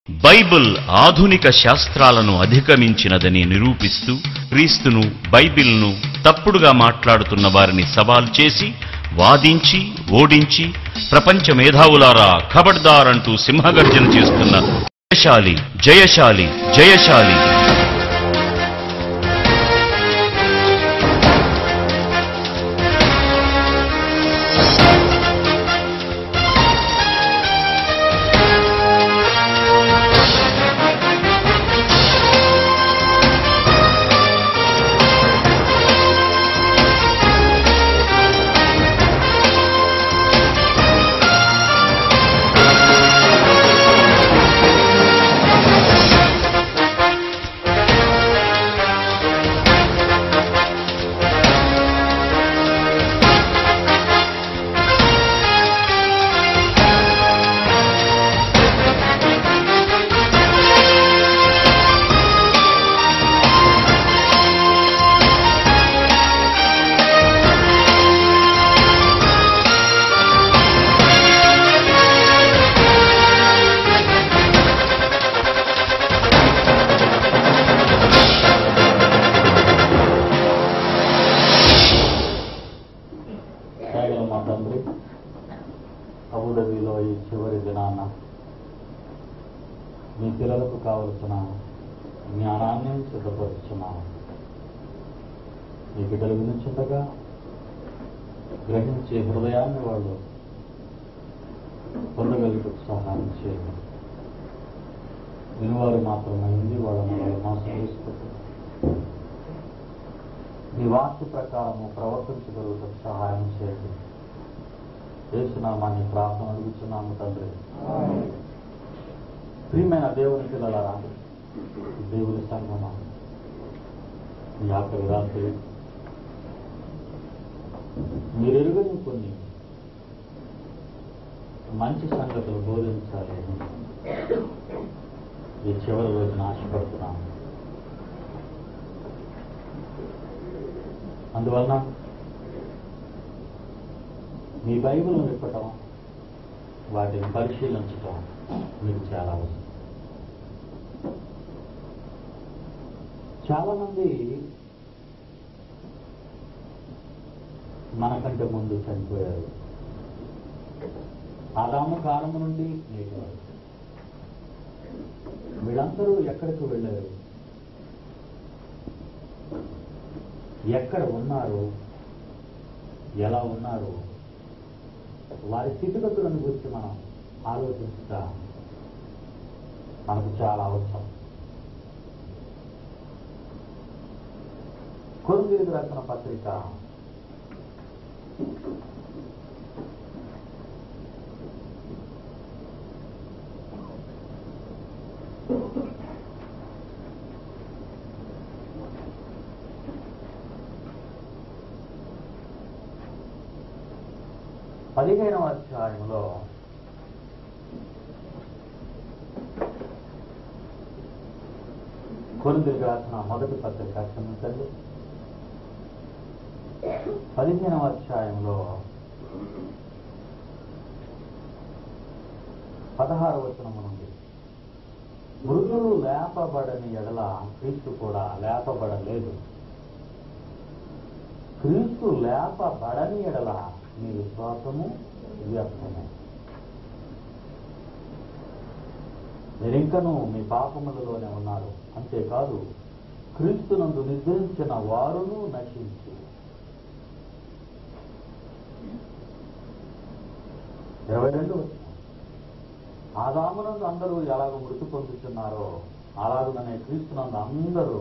Bible ఆధునిక శాస్త్రాలను అధిగమించినదని నిరూపిస్తూ క్రీస్తును బైబిల్ను తప్పుడుగా మాట్లాడుతున్న వారిని సవాల్ చేసి వాదించి ఓడించి ప్రపంచ మేధావులారా ఖబర్దార్ అంటూ సింహగర్జన చేస్తున్న జయశాలి జయశాలి జయశాలి కేవలం మా తండ్రి అబుదాబిలో ఈ చివరి దినాన మీ పిల్లలకు కావలసిన జ్ఞానాన్ని సిద్ధపరుచున్నాము మీ బిడ్డలు వినిచుండగా గ్రహించే హృదయాన్ని వాళ్ళు పొందగలిగే సహాయం చేయండి వినివారు మాత్రమైంది వాళ్ళని వాళ్ళు మోసగిస్తుంది మీ వాక్య ప్రకారము ప్రవర్తించగలుగుటకు సహాయం చేయండి చేస్తున్నామని ప్రార్థన అడుగుతున్నాము తండ్రి ప్రియమైన దేవుని పిల్లలరా దేవుని సంగమా ఈ ఆకలి రాత్రి మీరు ఎరుగని కొన్ని మంచి సంగతులు బోధించాలి అని ఈ చివరి రోజున ఆశపడుతున్నాను అందువలన మీ బైబిల్ విప్పటం వాటిని పరిశీలించటం మీకు చాలా అవసరం చాలా మంది మనకంటే ముందు చనిపోయారు ఆదాము కాలము నుండి నేటి వరకు వీళ్ళందరూ ఎక్కడికి వెళ్ళారు ఎక్కడ ఉన్నారు ఎలా ఉన్నారు వారి స్థితిగతులను గురించి మనం ఆలోచించుట మనకు చాలా అవసరం కొనుగోలు రాసిన పత్రిక పదిహేనవ అధ్యాయంలో కొనుగోలు రాసిన మొదటి పత్రిక క్షమించండి పదిహేనవ అధ్యాయంలో పదహారు వచనము నుండి మృదులు లేపబడని ఎడల క్రీస్తు కూడా లేపబడలేదు క్రీస్తు లేపబడని ఎడల మీ విశ్వాసము వ్యర్థమే మీరింకను మీ పాపములలోనే ఉన్నారు అంతేకాదు క్రీస్తునందు నిద్రించిన వారును నశించి ఇరవై రెండు వచ్చిన ఆదామునందు అందరూ ఎలాగ మృతి పొందుతున్నారో అలాగుననే క్రీస్తునందు అందరూ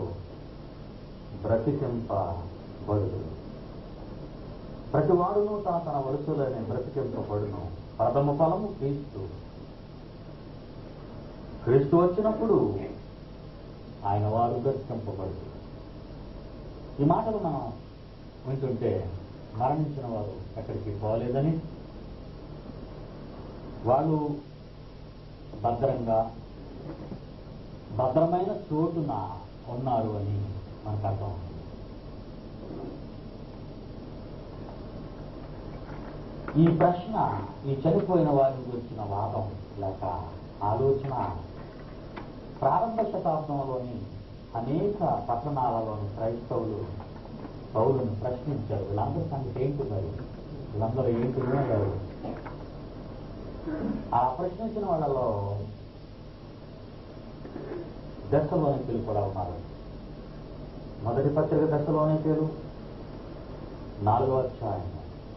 బ్రతికింపబడుదు ప్రతి వాడును తన తన వరుసలోనే బ్రతికింపబడును ప్రథమ ఫలము క్రీస్తు క్రీస్తు వచ్చినప్పుడు ఆయన వారు బ్రతికింపబడుదు ఈ మాటలు మనం వింటుంటే మరణించిన వారు ఎక్కడికి పోలేదని వాళ్ళు భద్రంగా భద్రమైన చోటున ఉన్నారు అని మనకు అర్థం ఈ ప్రశ్న ఈ చనిపోయిన వారిని గురించిన వాదం లేక ఆలోచన ప్రారంభ శతాబ్దంలోని అనేక పట్టణాలలోని క్రైస్తవులు పౌరుని ప్రశ్నించారు వీళ్ళందరి సంగతి ఏంటి మరి వీళ్ళందరూ ఏంటి వినేవారు ఆ ప్రశ్నించిన వాళ్ళలో దశలోనికులు కూడా ఉన్నారు మొదటి పత్రిక దశలోనికులు నాలుగవ అధ్యాయం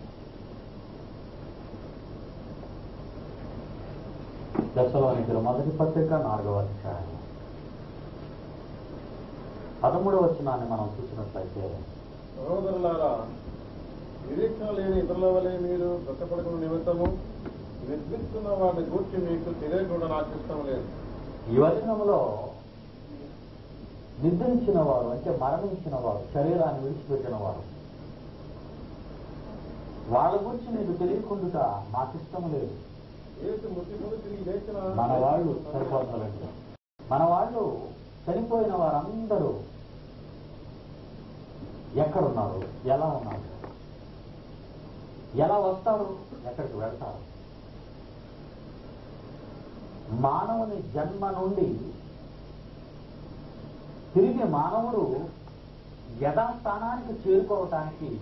దశలోనికులు మొదటి పత్రిక నాలుగవ అధ్యాయం పదమూడవ వచనాన్ని మనం చూసినట్లయితే సహోదరులారా నిరీక్షణ లేని ఇతరుల వలె మీరు బ్రతపడుకున్న నిమిత్తము నిర్మిస్తున్న వారిని గూర్చి మీకు తెలియకుండా నాకు ఇష్టం లేదు ఈ వచనంలో నిద్రించిన వారు అంటే మరణించిన వారు శరీరాన్ని విడిచిపెట్టిన వారు వాళ్ళ గురించి నీకు తెలియకుండా నాకు ఇష్టం లేదు ఏసు మృతి ముందు తిరిగి లేచిన మన వాళ్ళు సరిపోతారండి మన వాళ్ళు చనిపోయిన వారందరూ ఎక్కడున్నారు ఎలా ఉన్నారు ఎలా వస్తారు ఎక్కడికి వెళ్తారు మానవుని జన్మ నుండి తిరిగి మానవుడు యథాస్థానానికి చేరుకోవటానికి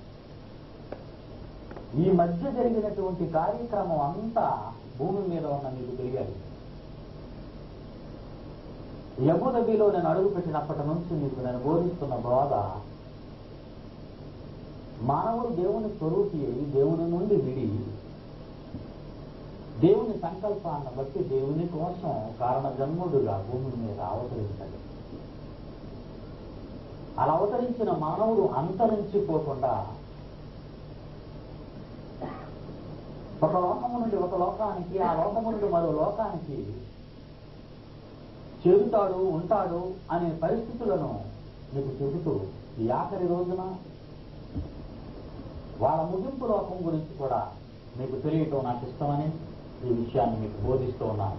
ఈ మధ్య జరిగినటువంటి కార్యక్రమం అంతా భూమి మీద ఉన్న మీకు తెలియాలి యబుదబిలో నేను అడుగు పెట్టినప్పటి నుంచి మీకు నేను బోధిస్తున్న బోధ మానవుడు దేవుని స్వరూపి అయి దేవుని నుండి విడి దేవుని సంకల్పాన్ని బట్టి దేవుని కోసం కారణ జన్ముడుగా భూమి మీద అవతరించాలి అలా అవతరించిన మానవుడు అంతరించిపోకుండా ఒక లోకము నుండి ఒక లోకానికి ఆ లోకము నుండి మరో లోకానికి చేరుతాడు ఉంటాడు అనే పరిస్థితులను మీకు చెబుతూ ఈ ఆఖరి రోజున వాళ్ళ ముగింపు లోకం గురించి కూడా మీకు తెలియటం నాకు ఇష్టమని ఈ విషయాన్ని మీకు బోధిస్తూ ఉన్నాను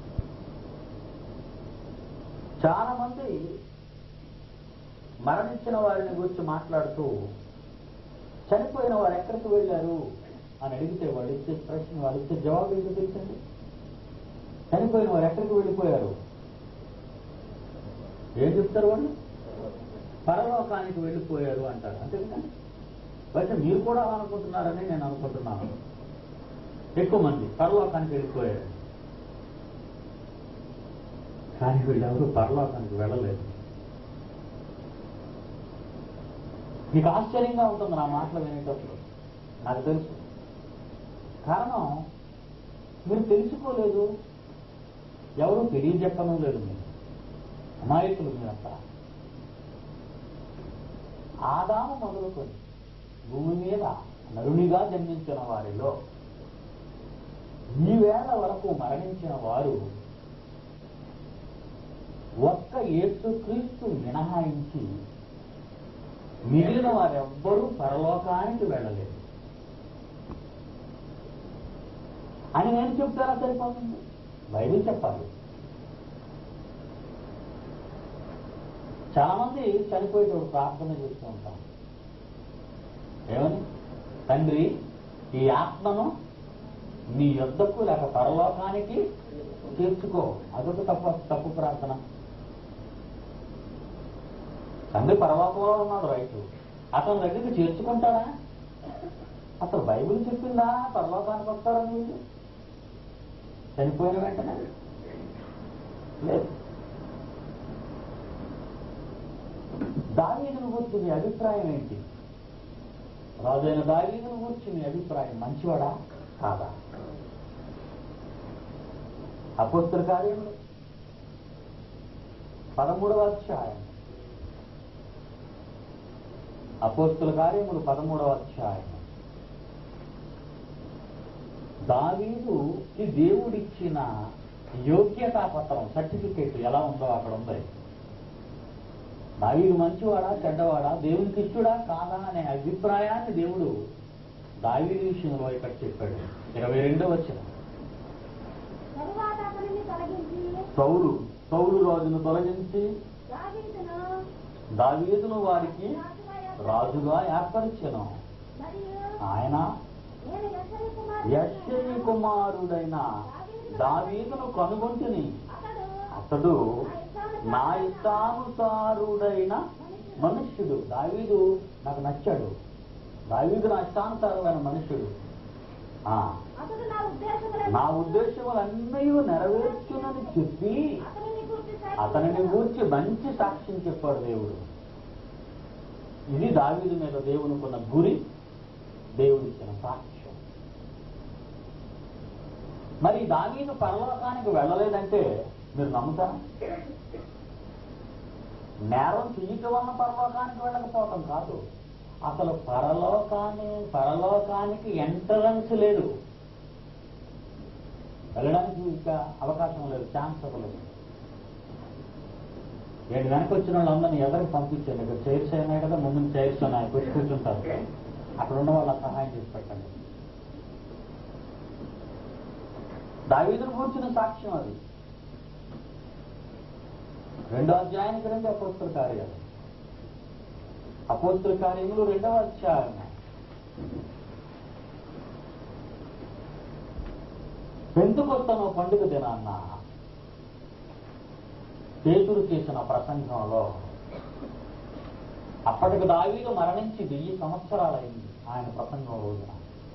చాలా మంది మరణించిన వారిని గురించి మాట్లాడుతూ చనిపోయిన వారు ఎక్కడికి వెళ్ళారు అని అడిగితే వాళ్ళు ఇచ్చే ప్రశ్న వాళ్ళు ఇచ్చే జవాబు ఏంటో తెలుసండి చనిపోయిన వారు ఎక్కడికి వెళ్ళిపోయారు ఏం చెప్తారు వాళ్ళు పరలోకానికి వెళ్ళిపోయారు అంటారు అంతే కదా అయితే మీరు కూడా అలా అనుకుంటున్నారని నేను అనుకుంటున్నాను ఎక్కువ మంది పరలోకానికి వెళ్ళిపోయారు కానీ వీళ్ళెవరూ పరలోకానికి వెళ్ళలేదు మీకు ఆశ్చర్యంగా ఉంటుంది నా మాటలు వినేటప్పుడు నాకు తెలుసు కారణం మీరు తెలుసుకోలేదు ఎవరు తెలియజెప్పను లేదు మీరు అమాయకులు మీరంతా ఆదాము మొదలుకొని భూమి మీద నరునిగా జన్మించిన వారిలో ఈ వేళ వరకు మరణించిన వారు ఒక్క యేసుక్రీస్తు మినహాయించి మిగిలిన వారెవ్వరూ పరలోకానికి వెళ్ళలేదు అని నేను చెప్తారా సరిపోతుంది బైబిల్ చెప్పాలి చాలా మంది చనిపోయేటప్పుడు ప్రార్థన చేస్తూ ఉంటాం ఏమని తండ్రి ఈ ఆత్మను నీ యొద్దకు లేక పరలోకానికి తీర్చుకో అదొక తప్పు తప్పు ప్రార్థన తండ్రి పరలోకంలో ఉన్నాడు రైతు అతని దగ్గరికి చేర్చుకుంటాడా అసలు బైబిల్ చెప్పిందా పరలోకానికి వస్తారని వీళ్ళు చనిపోయిన వెంటనే లేదు దావీదును గురించి మీ అభిప్రాయం ఏంటి రాజైన దావీదును గురించి మీ అభిప్రాయం మంచివాడా కాదా అపోస్తల కార్యములు పదమూడవ అధ్యాయం అపోస్తుల కార్యములు పదమూడవ అధ్యాయం దావీదు ఈ దేవుడిచ్చిన యోగ్యతా పత్రం సర్టిఫికేట్ ఎలా ఉందో అక్కడ ఉంది దావీదు మంచివాడా చెడ్డవాడా దేవునికి ఇష్టడా కాదా అనే అభిప్రాయాన్ని దేవుడు దావీదు విషయంలో ఇక్కడ చెప్పాడు ఇరవై రెండో వచ్చిన తరువాత అతనిని తొలగించి సౌలు సౌలు రాజును తొలగించి దావీదును దావీదును వారికి రాజుగా ఏర్పరిచెను మరియు ఆయన నేను యెషయి కుమారుడైన యశ్వని కుమారుడైన దావీదును కనుగొంటిని అతడు అతడు నా ఇష్టానుసారుడైన మనుష్యుడు దావీదు నాకు నచ్చాడు దావీదు నా ఇష్టానుసారుడైన మనుష్యుడు ఆ, అతడు నా ఉద్దేశములను నా ఉద్దేశములన్నీ నెరవేర్చునని చెప్పి అతనిని గురించి సాక్షి అతనిని గూర్చి మంచి సాక్ష్యం చెప్పాడు దేవుడు ఇది దావీదు మీద దేవునికున్న గురి దేవుడిచ్చిన సాక్ష్యం మరి దావీదు పరలోకానికి వెళ్ళలేదంటే మీరు నమ్ముతారా నేరం చేయటం వల్ల పరలోకానికి వెళ్ళకపోవటం కాదు అసలు పరలోకాన్ని పరలోకానికి ఎంట్రన్స్ లేదు వెళ్ళడానికి ఇంకా అవకాశం లేదు ఛాన్స్ అవ్వలేదు ఏడు వెనక వచ్చిన వాళ్ళందరినీ ఎవరికి పంపించండి ఇక్కడ చైర్స్ అయినాయి కదా ముందు చైర్స్ ఉన్నాయి వచ్చి కూర్చుంటారు అక్కడ ఉన్న వాళ్ళకి సహాయం చేసి పెట్టండి దావీదును కూర్చున్న సాక్ష్యం అది రెండో అధ్యాయానికి రండి అపోస్తుల కార్యాలు అపోస్తుల కార్యములు రెండవ అధ్యాయం పెంతుకొత్తను పండుగ దినాన్న పేతురు చేసిన ప్రసంగంలో అప్పటికి దావీదు మరణించి వెయ్యి సంవత్సరాలైంది ఆయన ప్రసంగం రోజున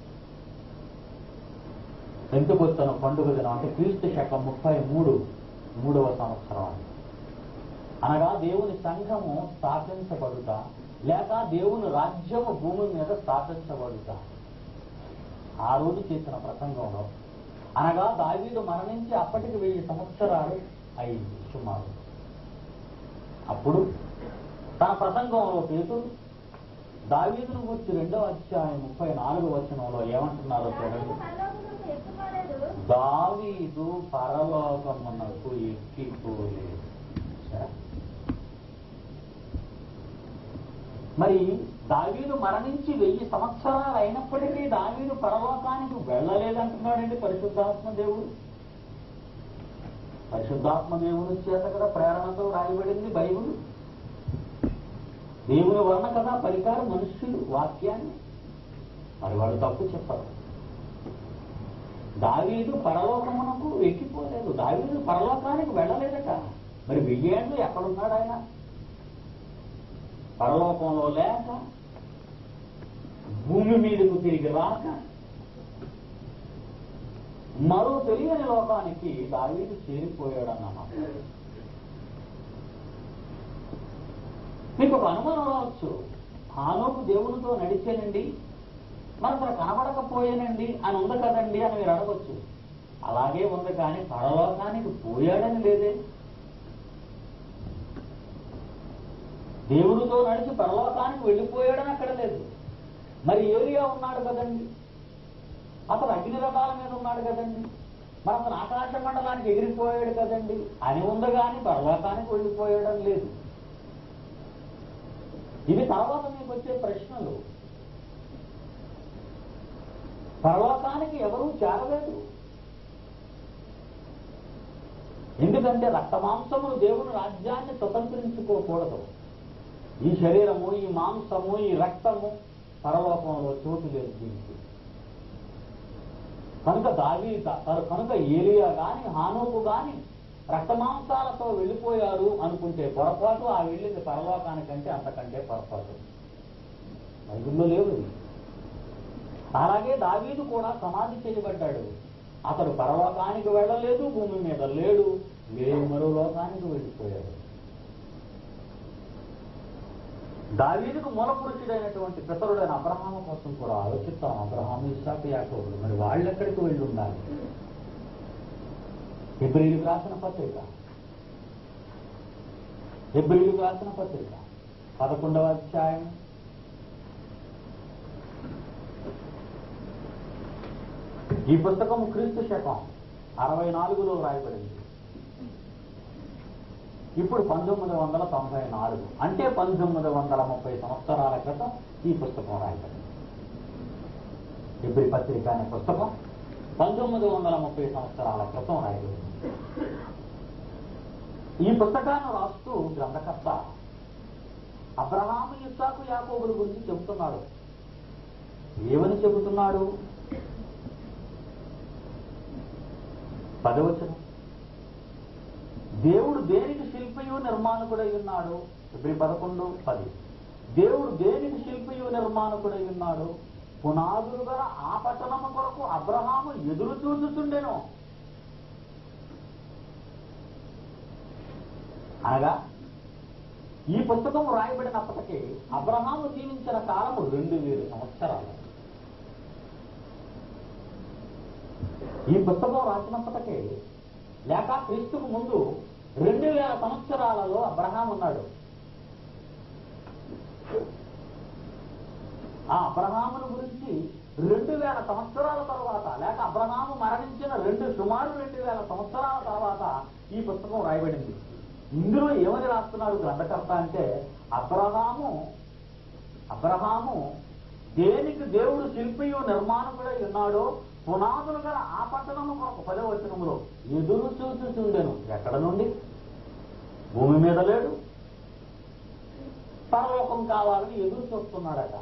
పెంతుకొత్తను పండుగ దినం అంటే క్రీస్తు శకం ముప్పై మూడు మూడవ సంవత్సరం అని. అనగా దేవుని సంఘము స్థాపించబడుట లేక దేవుని రాజ్యము భూమి మీద స్థాపించబడుట ఆ రోజు చేసిన ప్రసంగంలో అనగా దావీదు మరణించి అప్పటికి వెయ్యి సంవత్సరాలు అయింది సుమారు అప్పుడు తన ప్రసంగంలో పేతుడు దావీదును గురించి రెండో అధ్యాయం ముప్పై నాలుగు వచనంలో ఏమంటున్నారో చూడండి పరలోకమునకు ఎత్తుకోలేదు దావీదు పరలోకమునకు ఎక్కిపోలేదు సరే? మరి దావీదు మరణించి వెయ్యి సంవత్సరాలు అయినప్పటికీ దావీదు పరలోకానికి వెళ్ళలేదంటున్నాడండి పరిశుద్ధాత్మ దేవుడు పరిశుద్ధాత్మ దేవుని చేత కదా ప్రేరణతో రాయబడింది బైబుల్ దేవుని వలన కదా పరికారం మనుష్యులు వాక్యాన్ని మరి వాడు తప్పు చెప్పరు దావీదు పరలోకమునకు ఎక్కిపోలేదు దావీదు పరలోకానికి వెళ్ళలేదట మరి వెయ్యేళ్ళు ఎక్కడున్నాడు ఆయన పరలోకంలో లేక భూమి మీదకు తిరిగి రాక మరో తెలియని లోకానికి దావీదు చేరిపోయాడన్నమాట మీకు ఒక అనుమానం రావచ్చు హానోకు దేవునితో నడిచానండి మరి అసలు కనబడకపోయానండి అని ఉంది కదండి అని మీరు అడగచ్చు అలాగే ఉంది కానీ పరలోకానికి పోయాడని లేదే దేవుడితో నడిచి పరలోకానికి వెళ్ళిపోయాడని అక్కడ లేదు మరి ఏరియా ఉన్నాడు కదండి అతను అగ్ని రథాల మీద ఉన్నాడు కదండి మరి అతను ఆకాశ మండలానికి ఎగిరిపోయాడు కదండి అని ఉంది కానీ పరలోకానికి వెళ్ళిపోయాడని లేదు ఇవి తర్వాత మీకు వచ్చే ప్రశ్నలు పరలోకానికి ఎవరూ చేరలేదు ఎందుకంటే రక్తమాంసములు దేవుని రాజ్యాన్ని స్వతంత్రించుకోకూడదు ఈ శరీరము ఈ మాంసము ఈ రక్తము పరలోకంలో చోటు లేదు దీనికి కనుక దావి కనుక ఏలియా గాని హానోకు గాని రక్తమాంసాలతో వెళ్ళిపోయారు అనుకుంటే పొరపాటు ఆ వెళ్ళింది పరలోకానికంటే అంతకంటే పొరపాటు బైబిల్లో లేవు ఇవి. అలాగే దావీదు కూడా సమాధి చేయబడ్డాడు అతడు పరలోకానికి వెళ్ళలేదు భూమి మీద లేడు లేని మరో లోకానికి వెళ్ళిపోయాడు దావీదుకు మూల పురుషుడైనటువంటి పితరుడైన అబ్రహాము కోసం కూడా ఆలోచిస్తాం అబ్రహాము ఇస్సాకు యాకోబులు మరి వాళ్ళు ఎక్కడికి వెళ్ళి ఉండాలి హెబ్రిలకు రాసిన పత్రిక హెబ్రిలకు రాసిన పత్రిక పదకొండవ అధ్యాయం ఈ పుస్తకం క్రీస్తు శకం అరవై నాలుగులో రాయబడింది ఇప్పుడు పంతొమ్మిది వందల తొంభై నాలుగు అంటే పంతొమ్మిది వందల ముప్పై సంవత్సరాల క్రితం ఈ పుస్తకం రాయబడింది ఇప్పుడు పత్రిక అనే పుస్తకం పంతొమ్మిది వందల ముప్పై సంవత్సరాల క్రితం రాయబడింది ఈ పుస్తకాన్ని రాస్తూ గ్రంథకర్త అబ్రహాము ఇస్సాకు యాకోబుల గురించి చెబుతున్నాడు ఏమని చెబుతున్నాడు పదవచనం దేవుడు నిర్మాణకుడై ఉన్నాడు ఇప్పుడు పదకొండు పది దేవుడు దేనికి శిల్పియు నిర్మాణకుడై ఉన్నాడు పునాదులు గల ఆ పట్టణము కొరకు అబ్రహాము ఎదురు చూచుచుండెను అనగా ఈ పుస్తకం రాయబడినప్పటికీ అబ్రహాము జీవించిన కాలము రెండు వేలు సంవత్సరాలు ఈ పుస్తకం రాసినప్పటికీ లేక క్రీస్తుకు ముందు రెండు వేల సంవత్సరాలలో అబ్రహాం ఉన్నాడు ఆ అబ్రహామును గురించి రెండు వేల సంవత్సరాల తర్వాత లేక అబ్రహాము మరణించిన రెండు సుమారు రెండు వేల సంవత్సరాల తర్వాత ఈ పుస్తకం రాయబడింది ఇందులో ఏమని రాస్తున్నాడు గ్రంథకర్త అంటే అబ్రహాము అబ్రహాము దేనికి దేవుడు శిల్పియు నిర్మాణకుడై ఉన్నాడో పునాదులు గల ఆ పట్టణము కొరకు పదవ వచనములో ఎదురు చూచుచుండెను ఎక్కడ నుండి భూమి మీద లేడు పరలోకం కావాలని ఎదురు చూస్తున్నాడట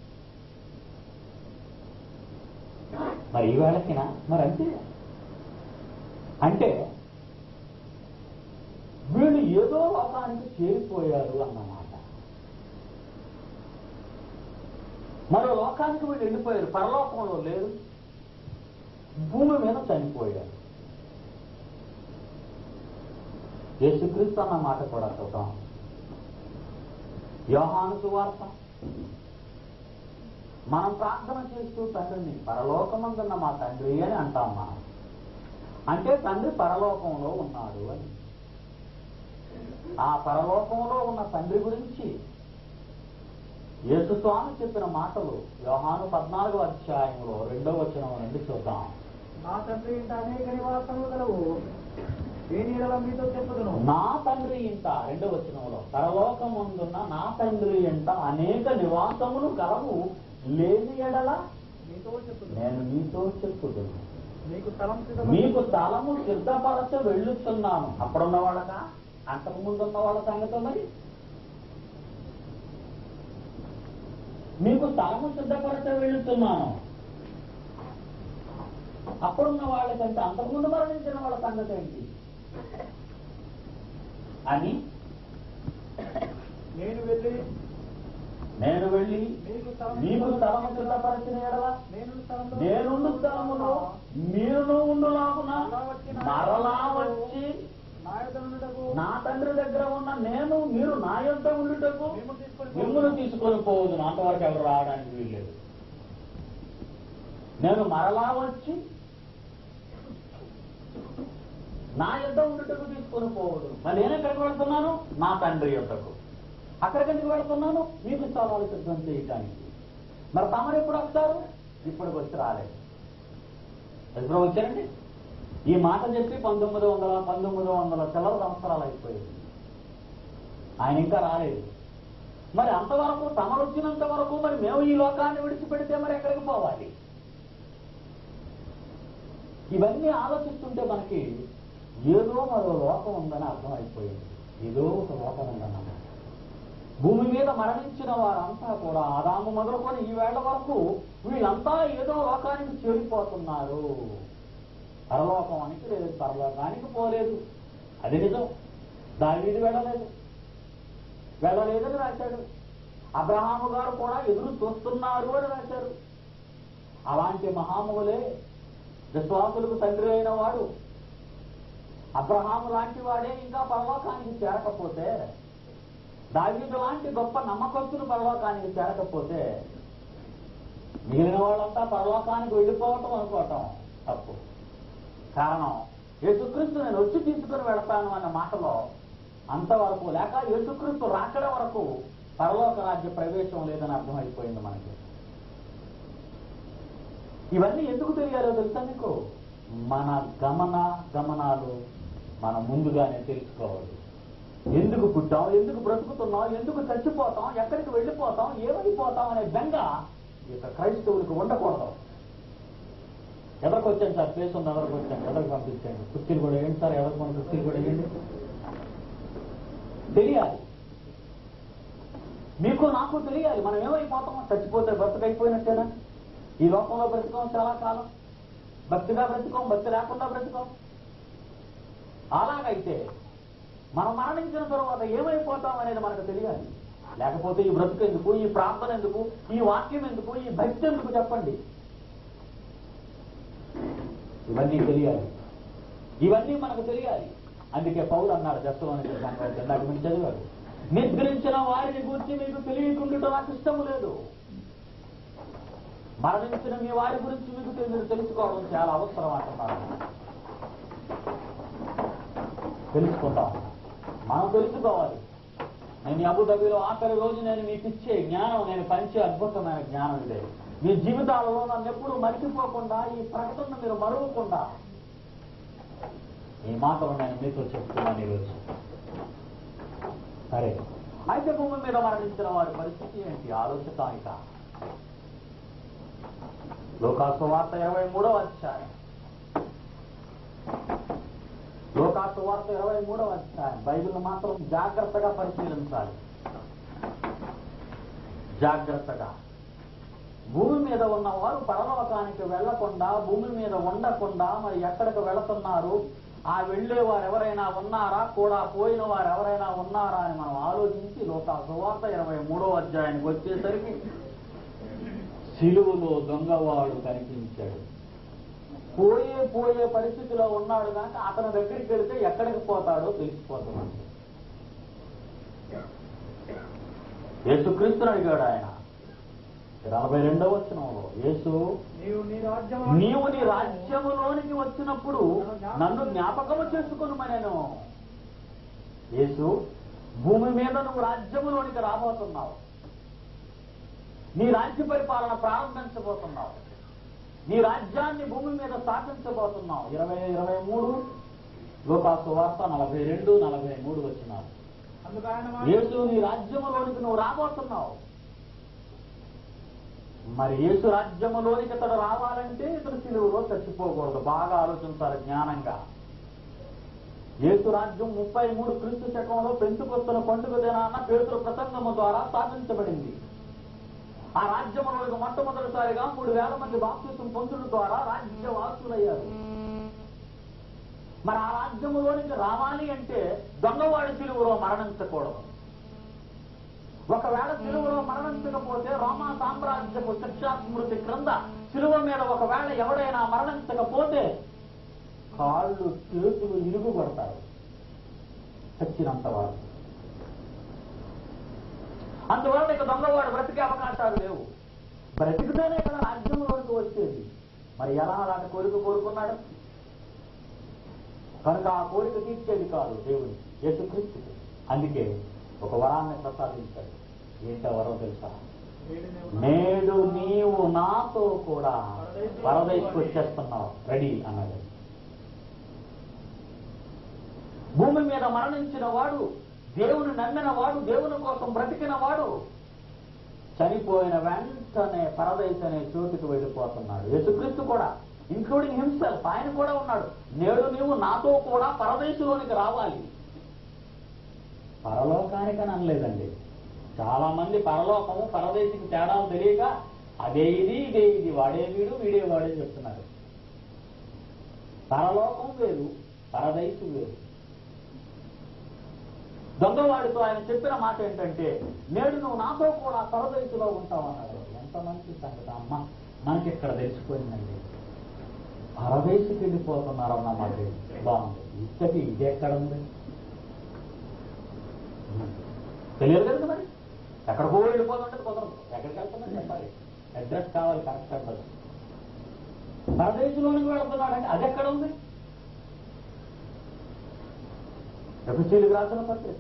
మరి ఈ వేళకినా మరి అంతే అంటే వీళ్ళు ఏదో లోకానికి చేరిపోయారు అన్నమాట మరో లోకానికి వీళ్ళు వెళ్ళిపోయారు పరలోకంలో లేరు భూమి మీద చనిపోయారు యేసుక్రీస్తు అన్న మాట కూడా చూద్దాం యోహాను సువార్త మనం ప్రార్థన చేస్తూ తండ్రిని పరలోకమందున్న మా తండ్రి అని అంటాం మనం అంటే తండ్రి పరలోకంలో ఉన్నాడు అని ఆ పరలోకంలో ఉన్న తండ్రి గురించి యేసుస్వామి చెప్పిన మాటలు యోహాను పద్నాలుగో అధ్యాయంలో రెండో వచనం నుండి చూద్దాం నా తండ్రి ఇంట అనేక నివాసములు గలవు దేని ఎడల మీతో చెప్పుదును నా తండ్రి ఇంట రెండో వచనంలో పరలోకమందున్న నా తండ్రి ఇంట అనేక నివాసములు కలవు లేని ఎడల మీతో చెప్పుదును నేను మీతో చెప్పుదును మీకు స్థలం మీకు స్థలము సిద్ధపరచ వెళ్ళుతున్నాను అప్పుడున్న వాళ్ళకా అంతకు ముందు ఉన్న వాళ్ళ సంగతి మరి మీకు స్థలము సిద్ధపరచ వెళ్ళుతున్నాను అప్పుడున్న వాళ్ళకంటే అంతకుముందు మరణించిన వాళ్ళ సంగతి ఏంటి అని నేను వెళ్ళి నేను వెళ్ళి మీకు స్థలం మీకు స్థలము సిద్ధపరచిన ఎడల నేను స్థలంలో నేనుండు స్థలములో మీరును ఉండులాగున మరలా వచ్చి నా యొద్ద నుండుటకు నా తండ్రి దగ్గర ఉన్న నేను మీరు నా యొద్ద ఉండుటకు మిమ్మల్ని తీసుకొని మిమ్మల్ని తీసుకొని పోవద్దు అంతవరకు ఎవరు రావడానికి వీల్లేదు నేను మరలా వచ్చి నా యొద్ద ఉండుటకు తీసుకొని పోవద్దు మరి నేను ఎక్కడికి వెళ్తున్నాను నా తండ్రి యొద్దకు అక్కడికి ఎందుకు వెళ్తున్నాను మీకు స్థలాలు సిద్ధం చేయడానికి మరి తమరు ఎప్పుడు వస్తారు ఇప్పటికి వచ్చి రాలేదు ఎప్పుడు వచ్చారండి ఈ మాట చెప్పి పంతొమ్మిది వందల పంతొమ్మిది వందల చిల్లర సంవత్సరాలు అయిపోయింది ఆయన ఇంకా రాలేదు మరి అంతవరకు తమరు వచ్చినంత వరకు మరి మేము ఈ లోకాన్ని విడిచిపెడితే మరి ఎక్కడికి పోవాలి ఇవన్నీ ఆలోచిస్తుంటే మనకి ఏదో మరో లోకం ఉందని అర్థమైపోయింది ఏదో ఒక లోకం ఉందన్నమాట భూమి మీద మరణించిన వారంతా కూడా ఆదాము మొదలుకొని ఈ వేళ వరకు వీళ్ళంతా ఏదో లోకానికి చేరిపోతున్నారు పరలోకానికి లేదు పరలోకానికి పోలేదు అది నిజం దావీది వెళ్ళలేదు వెళ్ళలేదని రాశాడు అబ్రహాము గారు కూడా ఎదురు చూస్తున్నారు అని రాశారు అలాంటి మహాములే విశ్వాసులకు తండ్రి అయిన వాడు అబ్రహాము లాంటి వాడే ఇంకా పరలోకానికి చేరకపోతే దావీదు లాంటి గొప్ప నమ్మకస్తులు పరలోకానికి చేరకపోతే మిగిలిన వాళ్ళంతా పరలోకానికి వెళ్ళిపోవటం అనుకోవటం తప్పు కారణం యేసుక్రీస్తు నేను వచ్చి తీసుకుని వెళతాను అన్న మాటలో అంతవరకు లేక యేసుక్రీస్తు రాకడ వరకు పరలోక రాజ్య ప్రవేశం లేదని అర్థమైపోయింది మనకి ఇవన్నీ ఎందుకు తెలియాలో తెలుసా మీకు మన గమన గమనాలు మనం ముందుగానే తెలుసుకోవాలి ఎందుకు పుట్టాం ఎందుకు బ్రతుకుతున్నాం ఎందుకు చచ్చిపోతాం ఎక్కడికి వెళ్ళిపోతాం ఏమైపోతాం అనే బెంగ ఈ యొక్క క్రైస్తవులకు ఉండకూడదు ఎవరికి వచ్చాను సార్ ప్లేస్ ఉంది ఎవరికి వచ్చాను ఎవరికి పంపించండి కుర్చీలు కూడా వేయండి సార్ ఎవరికి మన కుర్చీలు కూడా వేయండి తెలియాలి మీకు నాకు తెలియాలి మనం ఏమైపోతామో చచ్చిపోతే బ్రతకైపోయినట్టేనా ఈ లోకంలో బ్రతుకోం చాలా కాలం భక్తిగా బ్రతుకోం భక్తి లేకుండా బ్రతుకోం అలాగైతే మనం మరణించిన తర్వాత ఏమైపోతాం అనేది మనకు తెలియాలి లేకపోతే ఈ బ్రతుకు ఎందుకు ఈ ప్రార్థన ఎందుకు ఈ వాక్యం ఎందుకు ఈ భక్తి ఎందుకు చెప్పండి ఇవన్నీ తెలియాలి ఇవన్నీ మనకు తెలియాలి అందుకే పౌరు అన్నాడు దశలోని ఇందాక మీరు చదివారు నిద్రించిన వారిని గురించి మీకు తెలియకుండా నాకు ఇష్టం లేదు మరణించిన మీ వారి గురించి మీకు తె- మీరు తెలుసుకోవడం చాలా అవసరం అంటున్నారు తెలుసుకుందాం మనం తెలుసుకోవాలి నేను ఈ అబుదాబిలో ఆఖరి రోజు నేను మీకు ఇచ్చే జ్ఞానం నేను పంచే అద్భుతమైన జ్ఞానం ఇదే మీ జీవితాలలో నన్ను ఎప్పుడు మరిచిపోకుండా ఈ ప్రకటన మీరు మరువకుండా ఈ మాటలు నేను మీతో చెప్తున్నాను ఈరోజు సరే అయితే భూమి మీద మరణించిన వారి పరిస్థితి ఏంటి ఆలోచితానిక లోకాసు వార్త ఇరవై మూడవ అధ్యాయం లోకాసు వార్త ఇరవై మూడవ అధ్యాయం బైబిల్ మాత్రం జాగ్రత్తగా పరిశీలించాలి జాగ్రత్తగా భూమి మీద ఉన్నవారు పరలోకానికి వెళ్లకుండా భూమి మీద ఉండకుండా మరి ఎక్కడికి వెళుతున్నారు ఆ వెళ్లే వారు ఎవరైనా ఉన్నారా కూడా పోయిన వారు ఎవరైనా ఉన్నారా అని మనం ఆలోచించి లోక సువార్త ఇరవై మూడో అధ్యాయానికి వచ్చేసరికి సిలువలో దొంగవాడు కనిపించాడు పోయే పోయే పరిస్థితిలో ఉన్నాడు కనుక అతని దగ్గరికి వెళితే ఎక్కడికి పోతాడో తెలిసిపోతున్నాడు యేసుక్రీస్తుని అడిగాడు ఆయన నలభై రెండవ వచనంలో యేసు నీవు నీ రాజ్యం నీవు నీ రాజ్యములోనికి వచ్చినప్పుడు నన్ను జ్ఞాపకము చేసుకుని యేసు భూమి మీద నువ్వు రాజ్యములోనికి రాబోతున్నావు నీ రాజ్య పరిపాలన ప్రారంభించబోతున్నావు నీ రాజ్యాన్ని భూమి మీద స్థాపించబోతున్నావు ఇరవై ఇరవై మూడు లోకాసు వార్త నలభై రెండు నలభై మూడు వచ్చినారు అందుకు ఆయన యేసు నీ రాజ్యములోనికి నువ్వు రాబోతున్నావు మరి యేసు రాజ్యములోనికి ఇతడు రావాలంటే ఇతడు సిలువలో చచ్చిపోకూడదు బాగా ఆలోచించాలి జ్ఞానంగా యేసు రాజ్యం ముప్పై మూడు క్రీస్తు శకంలో పెంచుకొస్తున్న పండుగ దినాన్న పేతురు ప్రసంగము ద్వారా స్థాపించబడింది ఆ రాజ్యములోకి మొట్టమొదటిసారిగా మూడు వేల మంది బాప్తిసం పొందుడు ద్వారా రాజ్య వాసులయ్యారు మరి ఆ రాజ్యములోనికి రావాలి అంటే దొంగవాడి సిలువలో మరణించకూడదు ఒకవేళ సిలువలో మరణించకపోతే రోమా సామ్రాజ్యపు శిక్షా స్మృతి క్రింద సిలువ మీద ఒకవేళ ఎవడైనా మరణించకపోతే కాళ్ళు చేతులు ఇరుగు కొడతారు చచ్చినంత వారు అందువల్ల ఇక దొంగవాడు బ్రతికే అవకాశాలు లేవు బ్రతికితేనే కదా రాజ్యంలోకి వచ్చేది మరి ఎలా అలాంటి కోరిక కోరుకున్నాడు కనుక ఆ కోరిక తీర్చేది కాదు దేవుని యేసుక్రీస్తుకి అందుకే ఒక వరాన్ని ప్రసాదించాడు ఏంటో వరం తెలుసా నేడు నీవు నాతో కూడా పరదేశకు వచ్చేస్తున్నావు రెడీ అన్నాడు భూమి మీద మరణించిన వాడు దేవుని నమ్మిన వాడు దేవుని కోసం బ్రతికిన వాడు చనిపోయిన వెంటనే పరదేశ్ అనే చోటుకు వెళ్ళిపోతున్నాడు యేసుక్రీస్తు కూడా ఇంక్లూడింగ్ హిమ్సెల్ఫ్ ఆయన కూడా ఉన్నాడు నేడు నీవు నాతో కూడా పరదేశంలోనికి రావాలి పరలోకానికని అనలేదండి చాలా మంది పరలోకము పరదేశికి తేడా తెలియక అదే ఇది ఇదే ఇది వాడే వీడు వీడే వాడే చెప్తున్నారు పరలోకం వేరు పరదేశు వేరు దొంగవాడితో ఆయన చెప్పిన మాట ఏంటంటే నేడు నువ్వు నాతో కూడా పరదేశులో ఉంటావు అన్నాడు ఎంత మంచి సంగతి అమ్మ మనకి ఇక్కడ తెలిసిపోయిందండి పరదేశికి వెళ్ళిపోతున్నారన్న మాట బాగుంది ఇంతకి ఇది ఎక్కడ ఉంది తెలియదు కదా మరి ఎక్కడికో వెళ్ళిపోతుంటే కుదరదు ఎక్కడికి వెళ్తున్నా చెప్పాలి అడ్రస్ కావాలి కరెక్ట్ అడ్రస్ పరదేశంలోనికి వెళుతున్నాడంటే అది ఎక్కడ ఉంది ఎఫ్ఎస్సీలకు రాసిన పత్రిక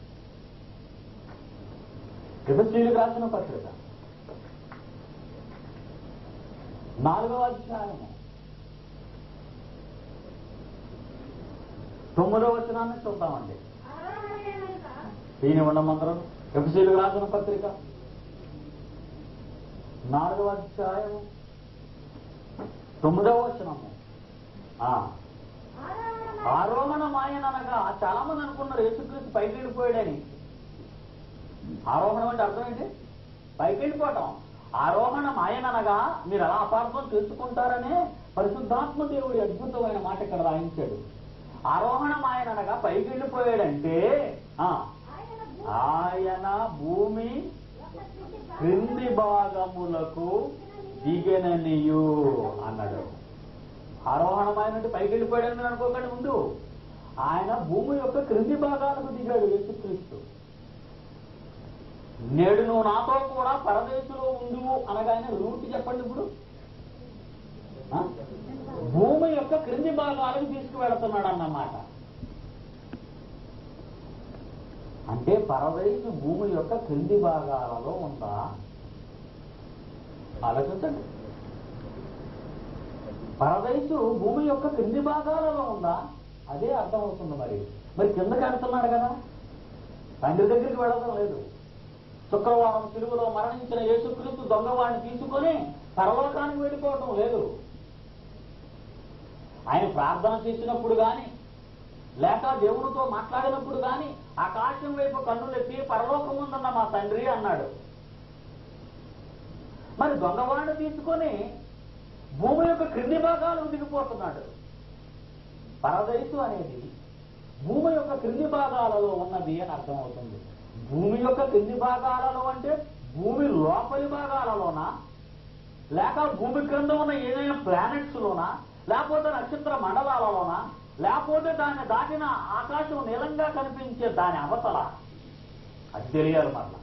ఎఫ్ఎస్సీలకు రాసిన పత్రిక నాలుగవ అధ్యాయము తొమ్మిదవ వచనాన్ని చూద్దామండి దీని ఉండమందరం ఎఫ్సీలకు రాసిన పత్రిక నాలుగవ అధ్యాయము తొమ్మిదవ వచనము ఆ, ఆరోహణం ఆయన అనగా చాలా మంది అనుకున్నారు యేసుక్రీస్తు పైకి వెళ్ళిపోయాడని ఆరోహణం అంటే అర్థం ఏంటి పైకి వెళ్ళిపోవటం ఆరోహణం ఆయన అనగా మీరు ఎలా అపార్థం చేసుకుంటారనే పరిశుద్ధాత్మ దేవుడి అద్భుతమైన మాట ఇక్కడ రాయించాడు ఆరోహణం ఆయన అనగా పైకి వెళ్ళిపోయాడంటే ఆ, ఆయన భూ- ఆయన భూమి యొక్క స్థితి క్రింది భాగములకు దిగననియు అన్నాడు ఆరోహణమైనట్టు పైకి వెళ్ళిపోయాడని అనుకోకండి ముందు ఆయన భూమి యొక్క క్రింది భాగాలకు దిగాడు యేసుక్రీస్తు నేడు నువ్వు నాతో కూడా పరదేశంలో ఉండువు అనగానే రూట్ చెప్పండి ఇప్పుడు ఆ? భూమి యొక్క క్రింది భాగాలకు తీసుకువెడుతున్నాడు అన్నమాట అంటే పరదేశు భూమి యొక్క క్రింది భాగాలలో ఉందా ఆలోచించండి పరదేశు భూమి యొక్క క్రింది భాగాలలో ఉందా అదే అర్థమవుతుంది మరి మరి కిందకి వెళ్తున్నాడు కదా తండ్రి దగ్గరికి వెళ్ళడం లేదు శుక్రవారం సిలువలో మరణించిన యేసుక్రీస్తు దొంగవాడిని తీసుకొని పరలోకానికి వెళ్ళిపోవటం లేదు ఆయన ప్రార్థన చేసినప్పుడు గాని లేక దేవునితో మాట్లాడినప్పుడు గాని ఆకాశం వైపు కన్నులెత్తి పరలోకం ఉందన్న మా తండ్రి అన్నాడు మరి దొంగవాడిని తీసుకొని భూమి యొక్క క్రింది భాగాలు దిగిపోతున్నాడు పరదైసు అనేది భూమి యొక్క క్రింది భాగాలలో ఉన్నది అని అర్థమవుతుంది భూమి యొక్క క్రింది భాగాలలో అంటే భూమి లోపలి భాగాలలోనా లేక భూమి క్రింద ఉన్న ఏదైనా ప్లానెట్స్ లోనా లేకపోతే నక్షత్ర మండలాలలోనా లేకపోతే దాన్ని దాటిన ఆకాశం నీలంగా కనిపించే దాని అవతల అది తెలియాలి మరలా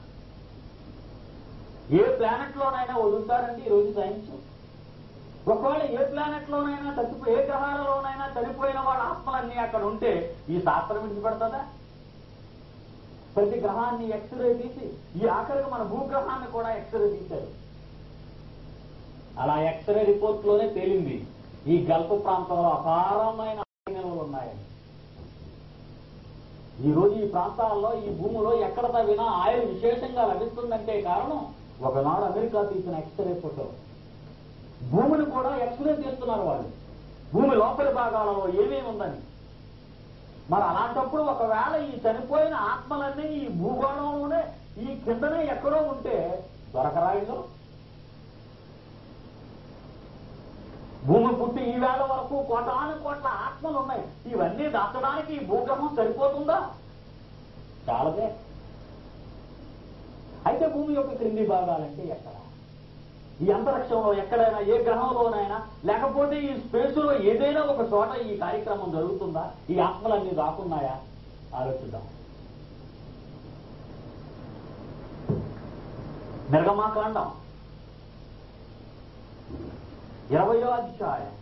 ఏ ప్లానెట్ లోనైనా వదులుతారండి ఈరోజు సైన్స్ ఒకవేళ ఏ ప్లానెట్ లోనైనా చచ్చిపో ఏ గ్రహాలలోనైనా చనిపోయిన వాళ్ళ ఆత్మలన్నీ అక్కడ ఉంటే ఈ శాస్త్రం విడిచిపెడుతుందా ప్రతి గ్రహాన్ని ఎక్స్రే తీసి ఈ ఆఖరికి మన భూగ్రహాన్ని కూడా ఎక్స్రే తీశారు అలా ఎక్స్రే రిపోర్ట్ లోనే తేలింది ఈ గల్ఫ్ ప్రాంతంలో అపారమైన నిల్వలు ఉన్నాయని ఈ రోజు ఈ ప్రాంతాల్లో ఈ భూమిలో ఎక్కడ తవ్వినా ఆయిల్ విశేషంగా లభిస్తుందంటే కారణం ఒకనాడు అమెరికా తీసిన ఎక్స్రే ఫోటో భూమిని కూడా ఎక్స్రే తీస్తున్నారు వాళ్ళు భూమి లోపలి భాగాలలో ఏమేమి ఉందని మరి అలాంటప్పుడు ఒకవేళ ఈ చనిపోయిన ఆత్మలన్నీ ఈ భూగోళంలోనే ఈ కిందనే ఎక్కడో ఉంటే దొరకరాయిలో భూమి పుట్టి ఈ వేళ వరకు కోటాను కోట్ల ఆత్మలు ఉన్నాయి ఇవన్నీ దాచడానికి ఈ భూగ్రహం సరిపోతుందా చాలదే అయితే భూమి యొక్క క్రింది భాగాలంటే ఎక్కడ ఈ అంతరిక్షంలో ఎక్కడైనా ఏ గ్రహంలోనైనా లేకపోతే ఈ స్పేస్ లో ఏదైనా ఒక చోట ఈ కార్యక్రమం జరుగుతుందా ఈ ఆత్మలన్నీ దాక్కున్నాయా ఆలోచిద్దాం నిర్గమాకాండం ఇరవయో అధ్యాయం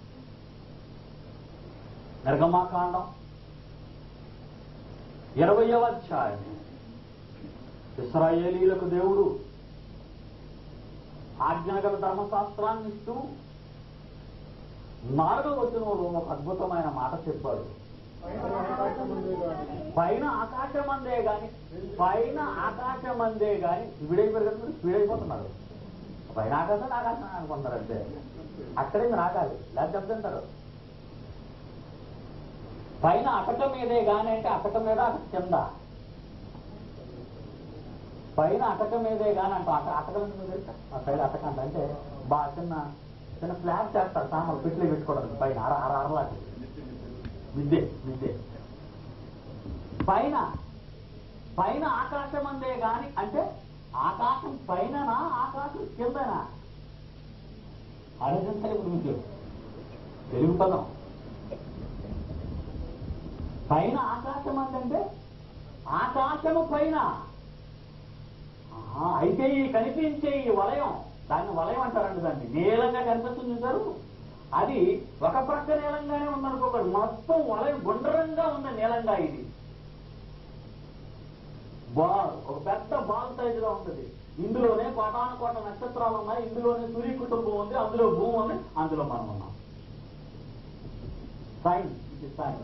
నిర్గమాకాండం ఇరవయో అధ్యాయం ఇస్రాయేలీలకు దేవుడు ఆజ్ఞాగల ధర్మశాస్త్రాన్ని ఇస్తూ నాలుగో వచనంలో ఒక అద్భుతమైన మాట చెప్పాడు పైన ఆకాశమందే గాని పైన ఆకాశమందే గాని స్పీడ్ అయిపోయి స్పీడ్ అయిపోతున్నారు పైన ఆకాశం ఆకాశం అనుకుంటారు అంతే అక్కడే మీరు ఆగాలి లేదా చెప్తుంటారు పైన అటక మీదే గాని అంటే అటక మీద అటక కింద పైన అటక మీదే గాని అంట అట అటక మీద తెలుసా? ఆ సైడ్ అటక అంట అంటే బాగా చిన్న చిన్న ఫ్లాట్ చేస్తారు సామాన్లు పెట్లు పెట్టుకోవడానికి పైన అర అర అరలాంటి మిద్దే మిద్దే పైన పైన ఆకాశం అందే గాని అంటే ఆకాశం పైననా ఆకాశం కిందనా ఆలోచించాలి ఇప్పుడు మీకు తెలుగు పదం పైన ఆకాశం అందంటే ఆకాశము పైన ఆహా, అయితే ఈ కనిపించే ఈ వలయం దాన్ని వలయం అంటారండి దాన్ని నీలంగా కనిపిస్తుంది చూసారు అది ఒక ప్రక్క నీలంగానే ఉందనుకోకండి మొత్తం వలయం గుండ్రంగా ఉంది నీలంగా ఇది బాల్ ఒక పెద్ద బాల్ సైజులో ఉంటుంది ఇందులోనే కోటాను కోట నక్షత్రాలు ఉన్నాయి ఇందులోనే సూర్య కుటుంబం ఉంది అందులో భూమి ఉంది అందులో మనం ఉన్నాం సైన్ ఇది సైన్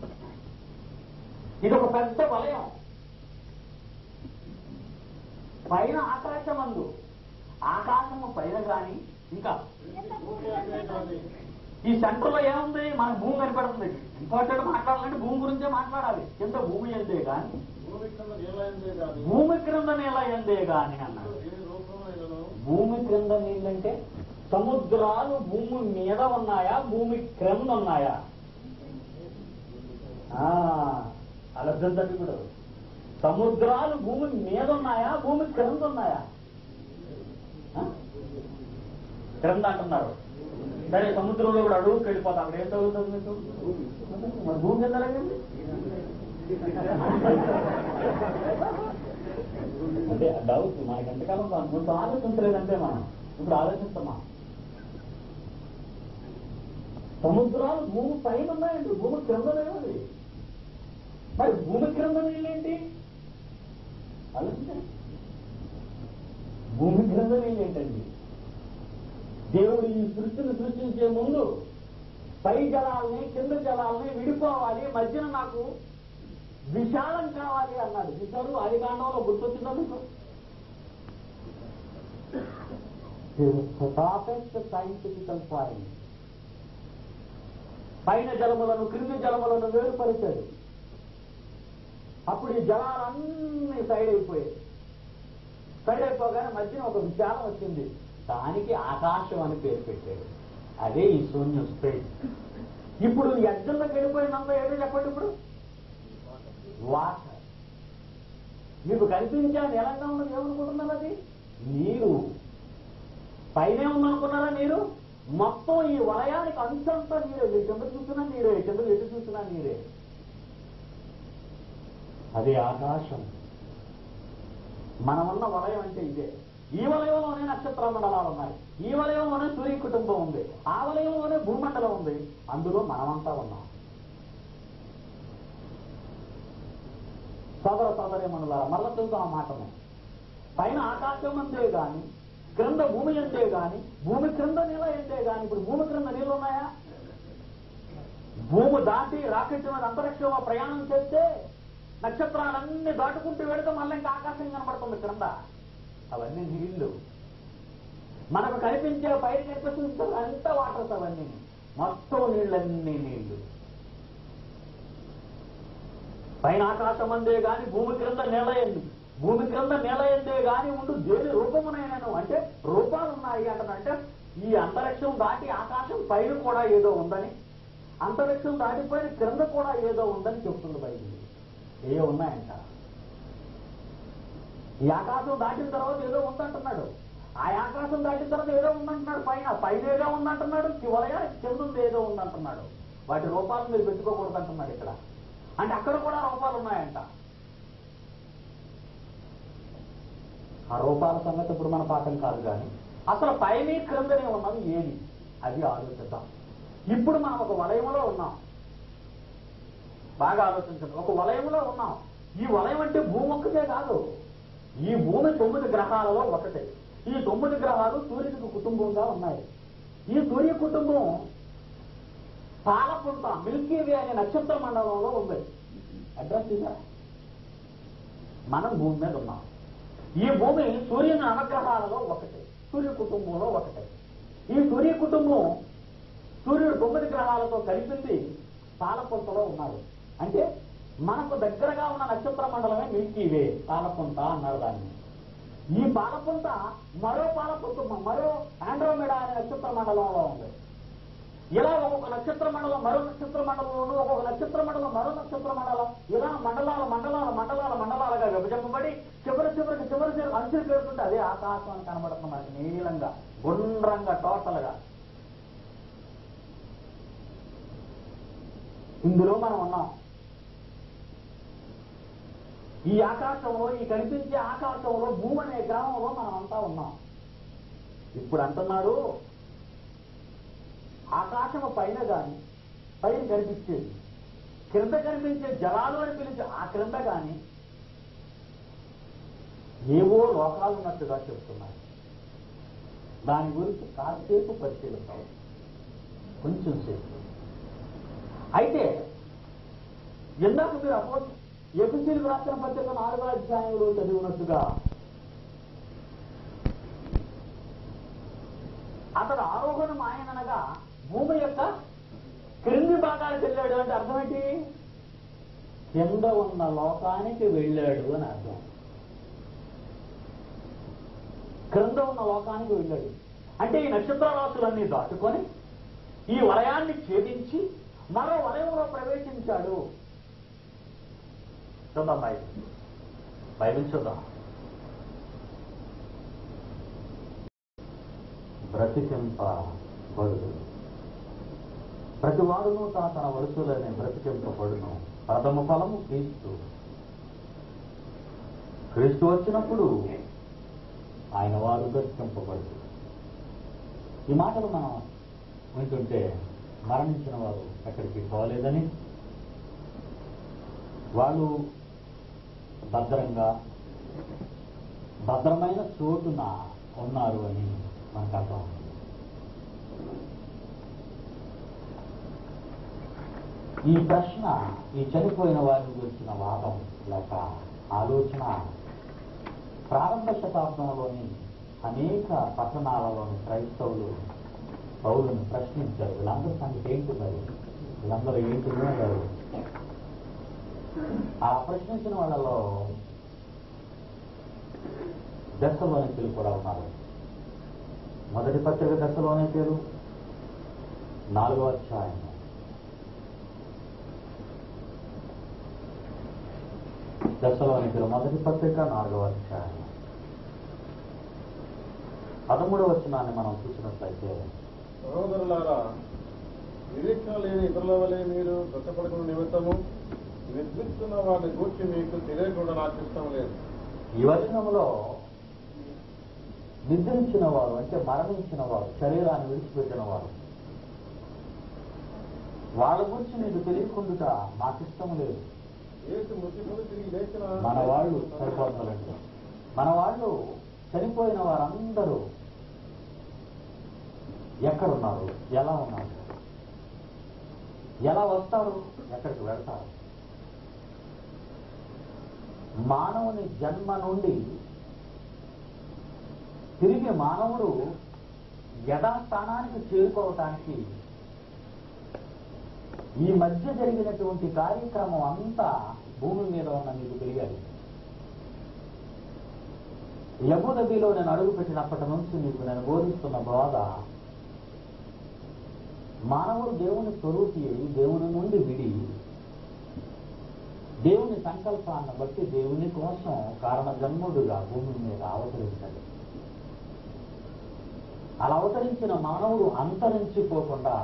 ఇది ఒక పెద్ద వలయం పైన ఆకాశం అందు ఆకాశము పైన గాని ఇంకా కింద భూమి అందే ఈ సెంటర్ లో ఏముంది మన భూమి కనపడుతుంది ఇంపార్టెంట్ మాట్లాడాలంటే భూమి గురించే మాట్లాడాలి కింద భూమి ఎందే గాని భూమి కింద నీళ్ళైందే కానీ భూమి క్రింద నేల ఎందే గాని అన్నాడు దీని రూపమైనను భూమి క్రింద నీళ్ళంటే సముద్రాలు భూమి మీద ఉన్నాయా భూమి క్రింద ఉన్నాయా ఆ, ఆలోచించండి ఇప్పుడు సముద్రాలు భూమి మీద ఉన్నాయా భూమి క్రింద ఉన్నాయా ఆ? క్రింద అంటున్నారు సరే సముద్రంలో కూడా అడుగుకి వెళ్ళిపోతాం అక్కడ ఏం తగులుతుంది మీకు మరి భూమి కింద ఎలాగండి? అంటే డౌట్ మనకి ఎంతకాలం ముందు ఆలోచించలేదంటే మనం ఇప్పుడు ఆలోచిస్తున్నాం సముద్రాలు భూమి పైన ఉన్నాయండి భూమి క్రింద లేవది మరి భూమి క్రింద నీళ్ళేంటి ఆలోచించండి భూమి క్రింద నీళ్ళేంటండి దేవుడు ఈ సృష్టిని సృష్టించే ముందు పై జలాల్ని కింద జలాల్ని విడిపోవాలి మధ్యన నాకు విశాలం కావాలి అన్నాడు విశాలు అది కాండంలో గుర్తొచ్చిందా మీకు సైంటిఫికల్ పాయింట్ పైన జలములను క్రింది జలములను వేరుపరిచాడు అప్పుడు ఈ జలాలన్నీ సైడ్ అయిపోయాయి సైడ్ అయిపోగానే మధ్యన ఒక విశాలం వచ్చింది దానికి ఆకాశం అని పేరు పెట్టాడు అదే ఈ శూన్యం స్పేస్ ఇప్పుడు యజ్ఞంలోకి వెళ్ళిపోయినంత ఏదో చెప్పండి ఇప్పుడు వాటర్ మీకు కనిపించే నెలంగా ఉన్నది ఏమనుకుంటున్నారు అది నీరు పైనే ఉందనుకున్నారా నీరు మొత్తం ఈ వలయానికి అంతంతా నీరే మీరు కింద చూసినా నీరే కింద ఎటు చూసినా నీరే అదే ఆకాశం మనమున్న వలయం అంటే ఇదే ఈ వలయంలోనే నక్షత్ర మండలాలు ఉన్నాయి ఈ వలయంలోనే సూర్య కుటుంబం ఉంది ఆ వలయంలోనే భూమండలం ఉంది అందులో మనమంతా ఉన్నాం సోదర సోదరి మండలారా మరల చూద్దాం ఆ మాటను పైన ఆకాశం అంతే గాని క్రింద భూమి అంతే గాని భూమి క్రింద నీళ్ళ అంతే గాని ఇప్పుడు భూమి క్రింద నీళ్ళు ఉన్నాయా భూమి దాటి రాకెట్ మీద అంతరిక్షంలో ప్రయాణం చేస్తే నక్షత్రాలన్నీ దాటుకుంటూ వెళితే మళ్ళీ ఇంకా ఆకాశం కనబడుతుంది క్రింద అవన్నీ నీళ్లు మనకు కనిపించే పైన కనిపిస్తుంది అంతా వాటర్స్ అవన్నీ మొత్తం నీళ్ళన్నీ నీళ్లు పైన ఆకాశం అందే గాని భూమి క్రింద నేలయంది భూమి క్రింద నేలయందే గాని ఉండు దేని రూపమునైనను అంటే రూపాలు ఉన్నాయి అంటాను అంటే ఈ అంతరిక్షం దాటి ఆకాశం పైన కూడా ఏదో ఉందని అంతరిక్షం దాటిపోయిన క్రింద కూడా ఏదో ఉందని చెప్తుంది బైబిల్ ఏ ఉన్నాయంట ఈ ఆకాశం దాటిన తర్వాత ఏదో ఉందంటున్నాడు ఆ ఆకాశం దాటిన తర్వాత ఏదో ఉందంటున్నాడు పైన పైన ఏదో ఉందంటున్నాడు చివరగా కింద ఉంది ఏదో ఉందంటున్నాడు వాటి రూపాలు మీరు పెట్టుకోకూడదు అంటున్నాడు ఇక్కడ అంటే అక్కడ కూడా రూపాలు ఉన్నాయంట ఆ రూపాల సంగతి ఇప్పుడు మన పాఠం కాదు కానీ అసలు పైన క్రిందనే ఉన్నది ఏది అది ఆలోచిద్దాం ఇప్పుడు మనం ఒక వలయంలో ఉన్నాం బాగా ఆలోచించండి ఒక వలయంలో ఉన్నాం ఈ వలయం అంటే భూమి ఒక్కటే కాదు ఈ భూమి తొమ్మిది గ్రహాలలో ఒకటే ఈ తొమ్మిది గ్రహాలు సూర్యుడికి కుటుంబంగా ఉన్నాయి ఈ సూర్య కుటుంబం పాలపుంట మిల్కీ వే అనే నక్షత్ర మండలంలో ఉంది అడ్రస్ చూసారా మనం భూమి మీద ఉన్నాం ఈ భూమి సూర్యుని నవగ్రహాలలో ఒకటే సూర్య కుటుంబంలో ఒకటే ఈ సూర్య కుటుంబం సూర్యుడు తొమ్మిది గ్రహాలతో కలిపింది పాలపుంతలో ఉన్నాడు అంటే మనకు దగ్గరగా ఉన్న నక్షత్ర మండలమే మిల్కీ వే పాలపుంత అన్నారు దాన్ని ఈ పాలపుంత మరో పాలపుంత మరో ఆండ్రోమెడా అనే నక్షత్ర మండలంలో ఉంది ఇలా ఒక్కొక్క నక్షత్ర మండలం మరో నక్షత్ర మండలంలోను ఒక్కొక్క నక్షత్ర మండలం మరో నక్షత్ర మండలం ఇలా మండలాల మండలాల మండలాల మండలాలుగా విభజింపబడి చివరి చివరికి చివరి చివరి అంచులు పేరుతుంటే అదే ఆకాశం అని కనబడుతుంది మనకి నీలంగా గుండ్రంగా టోటల్ గా ఇందులో మనం ఉన్నాం ఈ ఆకాశంలో ఈ కనిపించే ఆకాశంలో భూమి అనే గ్రామంలో మనం అంతా ఉన్నాం ఇప్పుడు అంటున్నాడు ఆకాశము పైన గాని పైన కనిపించేది క్రింద కనిపించే జలాలు అని పిలిచే ఆ క్రింద గాని ఏవో లోకాలు ఉన్నట్టుగా చెప్తున్నారు దాని గురించి కాసేపు పరిశీలిద్దాం కొంచెం సేపు అయితే ఇందాక మీరు అపో ఎపిసీలకు రాసిన పత్రిక నాలుగో అధ్యాయంలో చదివినట్టుగా అతడు ఆరోహణం ఆయననగా భూమి యొక్క క్రింది భాగానికి వెళ్ళాడు అంటే అర్థం ఏంటి కింద ఉన్న లోకానికి వెళ్ళాడు అని అర్థం క్రింద ఉన్న లోకానికి వెళ్ళాడు అంటే ఈ నక్షత్ర రాశులన్నీ దాటుకొని ఈ వలయాన్ని ఛేదించి మరో వలయంలో ప్రవేశించాడు చూద్దాం బైబిల్ బైబిల్ చూద్దాం బ్రతికింపబడు ప్రతి వాడును తన తన వరుసలనే బ్రతికింపబడును ప్రథమ ఫలము క్రీస్తు క్రీస్తు వచ్చినప్పుడు ఆయన వారు బ్రతికింపబడు ఈ మాటలు మనం వింటుంటే మరణించిన వారు ఎక్కడికి పోలేదని వాళ్ళు భద్రంగా భద్రమైన చోటున ఉన్నారు అని మనకు అర్థం అవుతుంది. ఈ ప్రశ్న ఈ చనిపోయిన వారిని గురించిన వాదం లేక ఆలోచన ప్రారంభ శతాబ్దంలోని అనేక పట్టణాలలోని క్రైస్తవులు పౌరులను ప్రశ్నించారు వీళ్ళందరూ సంగతి ఏంటి మరి వీళ్ళందరూ ఏంటి వినగలరు ఆ ప్రశ్నించిన వాళ్ళలో దశలోనికులు కూడా ఉన్నారు మొదటి పత్రిక దశలోనికులు నాలుగో అధ్యాయం దశలోనికులు మొదటి పత్రిక నాలుగో అధ్యాయం పదమూడవ వచనాన్ని మనం చూసినట్లయితే సహోదరులారా నిరీక్షణ లేని ఇతరుల వలె మీరు దుఃఖపడుకున్న నిమిత్తము నిద్రిస్తున్న వారిని గూర్చి మీకు తెలియకుండా నాకు ఇష్టం లేదు ఈ వచనంలో నిద్రించిన వారు అంటే మరణించిన వారు శరీరాన్ని విడిచిపెట్టిన వారు వాళ్ళ గురించి నీకు తెలియకుండా మాకు ఇష్టం లేదు ఏసు మృతి పొంది తిరిగి లేచిన మన వాళ్ళు సరిపోతారండి మన వాళ్ళు చనిపోయిన వారందరూ ఎక్కడున్నారు ఎలా ఉన్నారు ఎలా వస్తారు ఎక్కడికి వెళ్తారు మానవుని జన్మ నుండి తిరిగి మానవుడు యథాస్థానానికి చేరుకోవటానికి ఈ మధ్య జరిగినటువంటి కార్యక్రమం అంతా భూమి మీద ఉన్న మీకు తెలియాలి యబుదబిలో నేను అడుగు పెట్టినప్పటి నుంచి మీకు నేను బోధిస్తున్న బోధ మానవుడు దేవుని స్వరూపి అయి దేవుని నుండి విడి దేవుని సంకల్పాన్ని బట్టి దేవుని కోసం కారణ జన్ముడుగా భూమి మీద అవతరించాడు అలా అవతరించిన మానవుడు అంతరించిపోకుండా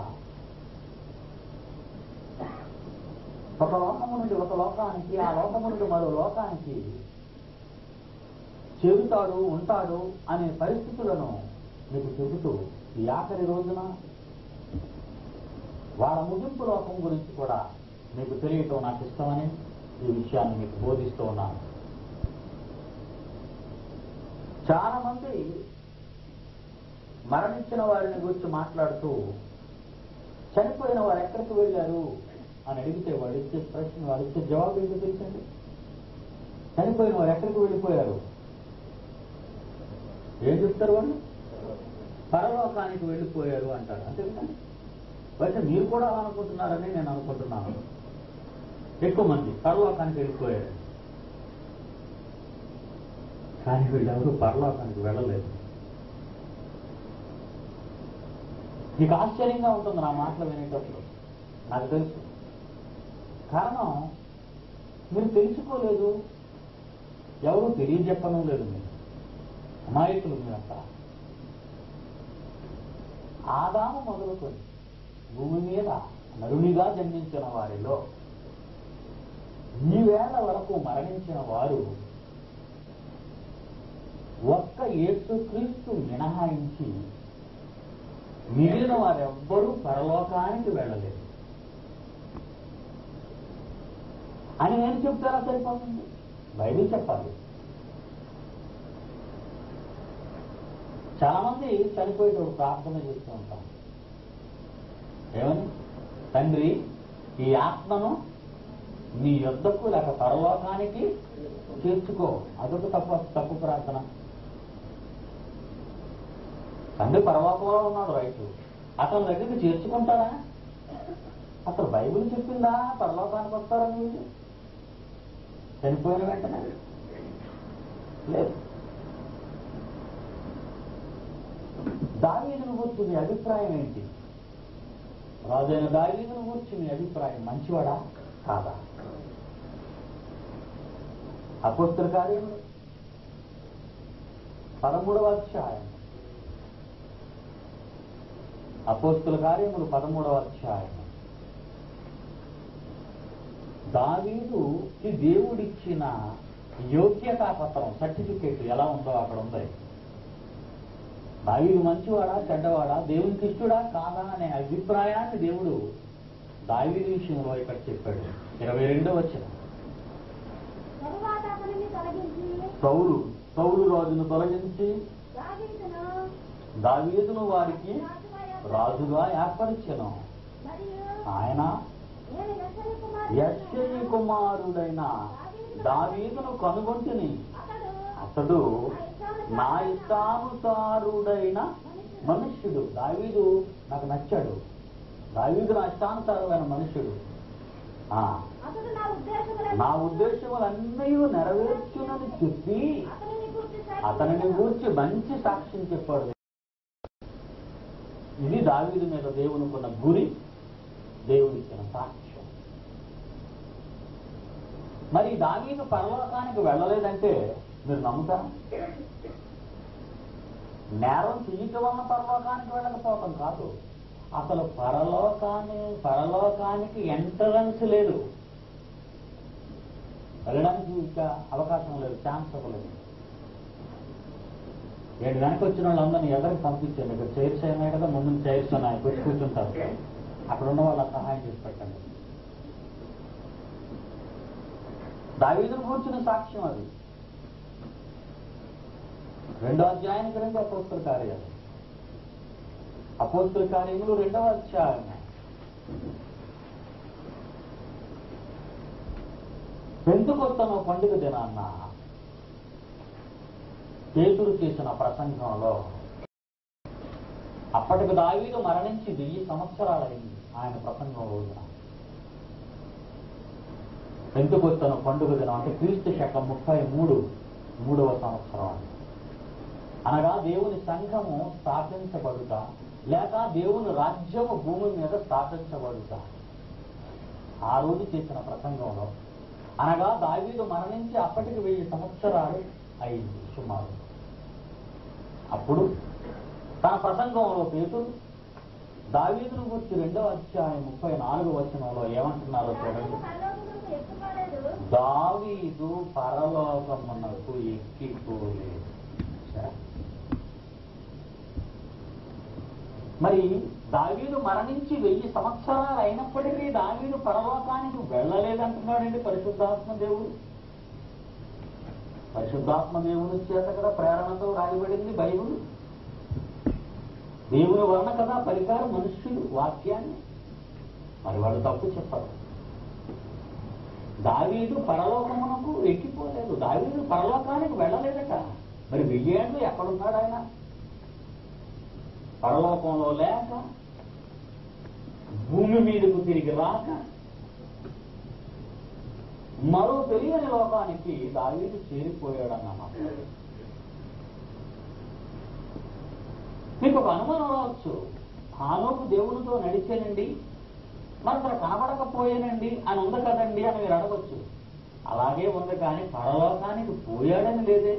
ఒక లోకము నుండి ఒక లోకానికి ఆ లోకము నుండి మరో లోకానికి చేరుతాడు ఉంటాడు అనే పరిస్థితులను మీకు చెబుతూ ఈ ఆఖరి రోజున వాళ్ళ ముగింపు లోకం గురించి కూడా మీకు తెలియటం నాకు ఇష్టమని ఈ విషయాన్ని మీకు బోధిస్తూ ఉన్నాను చాలా మంది మరణించిన వారిని గురించి మాట్లాడుతూ చనిపోయిన వారు ఎక్కడికి వెళ్ళారు అని అడిగితే వాడు ఇచ్చే ప్రశ్న వాడు ఇచ్చే జవాబు ఏంటో తెలుసండి చనిపోయిన వారు ఎక్కడికి వెళ్ళిపోయారు ఏం చెప్తారు వాళ్ళు పరలోకానికి వెళ్ళిపోయారు అంటారు అంతే కదా అయితే మీరు కూడా అలా అనుకుంటున్నారని నేను అనుకుంటున్నాను ఎక్కువ మంది పరలోకానికి వెళ్ళిపోయారు కానీ వీళ్ళెవరూ పరలోకానికి వెళ్ళలేదు నీకు ఆశ్చర్యంగా ఉంటుంది నా మాటలు వినేటప్పుడు నాకు తెలుసు కారణం మీరు తెలుసుకోలేదు ఎవరు తెలియజెప్పడం లేదు మీరు అమాయకులు మీరంతా ఆదాము మొదలుకొని భూమి మీద నరునిగా జన్మించిన వారిలో ఈ వేళ వరకు మరణించిన వారు ఒక్క యేసుక్రీస్తు మినహాయించి మిగిలిన వారెవ్వరూ పరలోకానికి వెళ్ళలేదు అని నేను చెప్తారా సరిపోతుంది బైబిల్ చెప్పాలి చాలా మంది చనిపోయేటప్పుడు ప్రార్థన చేస్తూ ఉంటాం ఏమని తండ్రి ఈ ఆత్మను నీ యొద్దకు లేక పరలోకానికి చేర్చుకో అదొక తప్పు తప్పు ప్రార్థన తండ్రి పరలోకంలో ఉన్నాడు రైతు అతని దగ్గరికి చేర్చుకుంటారా అసలు బైబిల్ చెప్పిందా పరలోకానికి వస్తారని వీళ్ళు చనిపోయిన వెంటనే లేదు దావీదును గురించి మీ అభిప్రాయం ఏంటి రాజైన దావీదును గురించి మీ అభిప్రాయం మంచివాడా కాదా అపోస్తుల కార్యములు పదమూడవ అధ్యాయం అపోస్తుల కార్యములు పదమూడవ అధ్యాయం దావీదు ఈ దేవుడిచ్చిన యోగ్యతా పత్రం సర్టిఫికేట్ ఎలా ఉందో అక్కడ ఉంది దావీదు మంచివాడా చెడ్డవాడా దేవునికి ఇష్టడా కాదా అనే అభిప్రాయాన్ని దేవుడు దావీదు విషయంలో ఇక్కడ చెప్పాడు ఇరవై రెండో వచ్చిన తరువాత అతనిని తొలగించి సౌలు సౌలు రాజును తొలగించి దావీదును దావీదును వారికి రాజుగా ఏర్పరిచెను మరియు ఆయన నేను యెషయి కుమారుడైన యశ్వని కుమారుడైన దావీదును కనుగొంటిని అతడు అతడు నా ఇష్టానుసారుడైన మనుష్యుడు దావీదు నాకు నచ్చాడు దావీదు నా ఇష్టానుసారుడైన మనుష్యుడు ఆ, అతడు నా ఉద్దేశములను నా ఉద్దేశములన్నీ నెరవేర్చునని చెప్పి అతనిని గురించి సాక్షి అతనిని గూర్చి మంచి సాక్ష్యం చెప్పాడు ఇది దావీదు మీద దేవునికున్న గురి దేవుడిచ్చిన సాక్ష్యం మరి దావీదు పరలోకానికి వెళ్ళలేదంటే మీరు నమ్ముతారా నేరం చేయటం వలన పరలోకానికి వెళ్ళకపోవటం కాదు అసలు పరలోకాన్ని పరలోకానికి ఎంట్రన్స్ లేదు వెళ్ళడానికి ఇంకా అవకాశం లేదు ఛాన్స్ ఇవ్వలేదు ఏడు వెనక వచ్చిన వాళ్ళందరినీ ఎదరికి పంపించండి ఇక్కడ చైర్స్ అయినాయి కదా ముందు చైర్స్ ఉన్నాయి కూర్చు కూర్చుంటారు అక్కడ ఉన్న వాళ్ళకి సహాయం చేసి పెట్టండి దావీదును కూర్చున్న సాక్ష్యం అది రెండో అధ్యాయానికి రెండు అపోస్తుల కార్యాలు అపోస్తుల కార్యములు రెండవ అధ్యాయం పెంతుకొత్తను పండుగ దినాన్న పేతురు చేసిన ప్రసంగంలో అప్పటికి దావీదు మరణించి వెయ్యి సంవత్సరాలైంది ఆయన ప్రసంగం రోజున పెంతుకొత్తను పండుగ దినం అంటే క్రీస్తు శకం ముప్పై మూడు మూడవ సంవత్సరం అది. అనగా దేవుని సంఘము స్థాపించబడుట లేక దేవుని రాజ్యము భూమి మీద స్థాపించబడుట ఆ రోజు చేసిన ప్రసంగంలో అనగా దావీదు మరణించి అప్పటికి వెయ్యి సంవత్సరాలు అయింది సుమారు అప్పుడు తన ప్రసంగంలో పేతుడు దావీదును గురించి రెండవ అధ్యాయం ముప్పై నాలుగు వచనంలో ఏమంటున్నారో చూడండి పరలోకమునకు ఎత్తుకోలేదు దావీదు పరలోకమునకు ఎక్కిపోలేదు సరే. మరి దావీదు మరణించి వెయ్యి సంవత్సరాలు అయినప్పటికీ దావీదు పరలోకానికి వెళ్ళలేదంటున్నాడండి పరిశుద్ధాత్మ దేవుడు పరిశుద్ధాత్మ దేవుని చేత కదా ప్రేరణతో రాయబడింది బైబుల్ దేవుని వలన కదా పరికారం మనుష్యులు వాక్యాన్ని మరి వాళ్ళు తప్పు చెప్పరు దావీదు పరలోకమునకు ఎక్కిపోలేదు దావీదు పరలోకానికి వెళ్ళలేదట మరి వెయ్యేళ్ళు ఎక్కడున్నాడు ఆయన పరలోకంలో లేక భూమి మీదకు తిరిగి రాక మరో తెలియని లోకానికి దావీదు చేరిపోయాడన్నమాట మీకు ఒక అనుమానం రావచ్చు హానోకు దేవునితో నడిచానండి మరి అక్కడ కనబడకపోయానండి అని ఉంది కదండి అని మీరు అడగచ్చు అలాగే ఉంది కానీ పరలోకానికి పోయాడని లేదే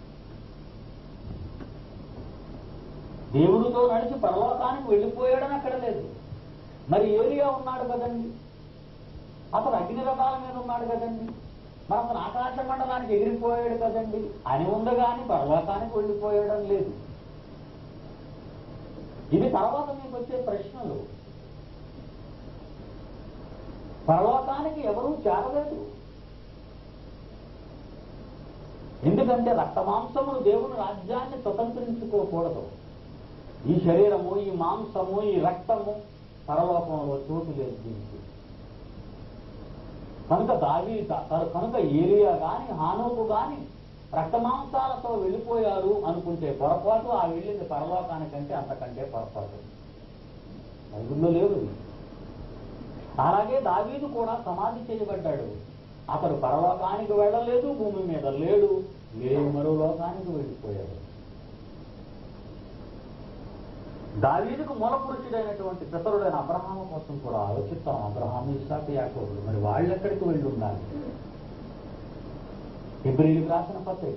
దేవుడితో నడిచి పరలోకానికి వెళ్ళిపోయాడని అక్కడ లేదు మరి ఏరియా ఉన్నాడు కదండి అతను అగ్ని రథాల మీద ఉన్నాడు కదండి మరి అతను ఆకాశ మండలానికి ఎగిరిపోయాడు కదండి అని ఉంది కానీ పరలోకానికి వెళ్ళిపోయాడని లేదు ఇది తర్వాత మీకు వచ్చే ప్రశ్నలు పరలోకానికి ఎవరూ చేరలేదు ఎందుకంటే రక్తమాంసములు దేవుని రాజ్యాన్ని స్వతంత్రించుకోకూడదు ఈ శరీరము ఈ మాంసము ఈ రక్తము పరలోకంలో చోటు లేదు దీనికి కనుక దావి కనుక ఏరియా గాని హానోకు గాని రక్తమాంసాలతో వెళ్ళిపోయారు అనుకుంటే పొరపాటు ఆ వెళ్ళింది పరలోకానికంటే అంతకంటే పొరపాటు బైబిల్లో లేదు ఇది. అలాగే దావీదు కూడా సమాధి చేయబడ్డాడు అతడు పరలోకానికి వెళ్ళలేదు భూమి మీద లేడు లేని మరో లోకానికి వెళ్ళిపోయాడు దావీదుకు మూల పురుషుడైనటువంటి పితరుడైన అబ్రహాము కోసం కూడా ఆలోచిస్తాం అబ్రహాము ఇసాకు యాకోబులు మరి వాళ్ళు ఎక్కడికి వెళ్ళి ఉండాలి హెబ్రిలకు రాసిన పత్రిక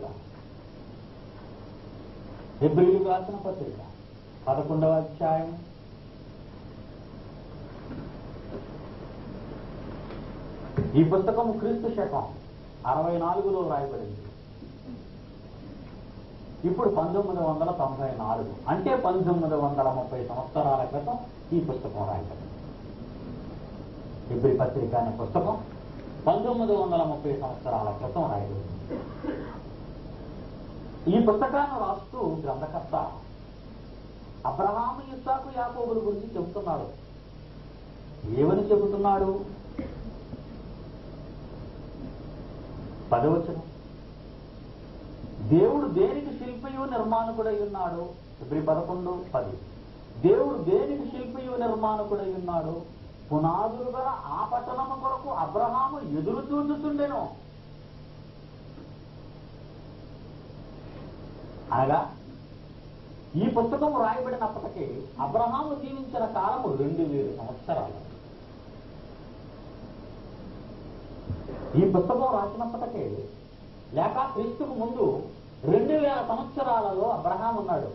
హెబ్రిలకు రాసిన పత్రిక పదకొండవ అధ్యాయం ఈ పుస్తకం క్రీస్తు శకం అరవై నాలుగులో రాయబడింది ఇప్పుడు పంతొమ్మిది వందల తొంభై నాలుగు అంటే పంతొమ్మిది వందల ముప్పై సంవత్సరాల క్రితం ఈ పుస్తకం రాయబడింది ఇబ్రి పత్రిక అనే పుస్తకం పంతొమ్మిది వందల ముప్పై సంవత్సరాల క్రితం రాయబడింది ఈ పుస్తకాన్ని రాస్తూ గ్రంథకర్త అబ్రహాము ఇస్సాకు యాకోబుల గురించి చెబుతున్నాడు ఏమని చెబుతున్నాడు పదవచనం దేవుడు దేనికి శిల్పియు నిర్మాణకుడై ఉన్నాడు ఫిబ్రి పదకొండు పది దేవుడు దేనికి శిల్పియు నిర్మాణకుడై ఉన్నాడు పునాదులు గల ఆ పట్టణము కొరకు అబ్రహాము ఎదురు చూచుతుండెను అనగా ఈ పుస్తకం రాయబడినప్పటికీ అబ్రహాము జీవించిన కాలము రెండు వేల సంవత్సరాలు ఈ పుస్తకం రాసినప్పటికీ లేక క్రీస్తుకు ముందు రెండు వేల సంవత్సరాలలో అబ్రహాం ఉన్నాడు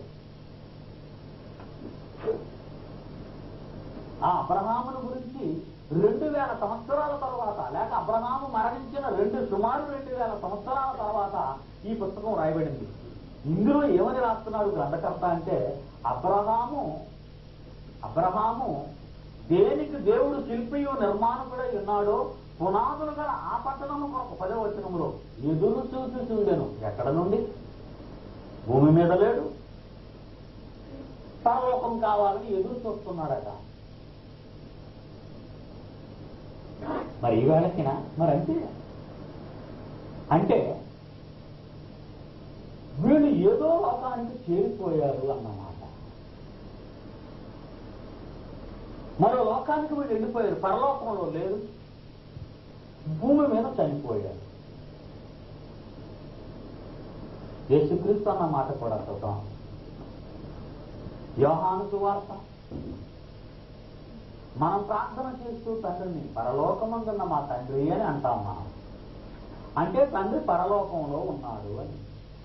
ఆ అబ్రహామును గురించి రెండు వేల సంవత్సరాల తర్వాత లేక అబ్రహాము మరణించిన రెండు సుమారు రెండు వేల సంవత్సరాల తర్వాత ఈ పుస్తకం రాయబడింది ఇందులో ఏమని రాస్తున్నాడు గ్రంథకర్త అంటే అబ్రహాము అబ్రహాము దేనికి దేవుడు శిల్పియు నిర్మాణకుడై ఉన్నాడో పునాదులు గల ఆ పట్టణము కొరకు పదవచనములో ఎదురు చూచుచుండెను ఎక్కడ నుండి భూమి మీద లేడు పరలోకం కావాలని ఎదురు చూస్తున్నాడట మరి ఈ వేళకినా మరి అంతే అంటే వీళ్ళు ఏదో లోకానికి చేరిపోయారు అన్నమాట మరో లోకానికి వీళ్ళు వెళ్ళిపోయారు పరలోకంలో లేరు భూమి మీద చనిపోయారు యేసుక్రీస్తు అన్న మాట కూడా చూద్దాం యోహాను సువార్త మనం ప్రార్థన చేస్తూ తండ్రిని పరలోకమందున్న మా తండ్రి అని అంటాం మనం అంటే తండ్రి పరలోకంలో ఉన్నాడు అని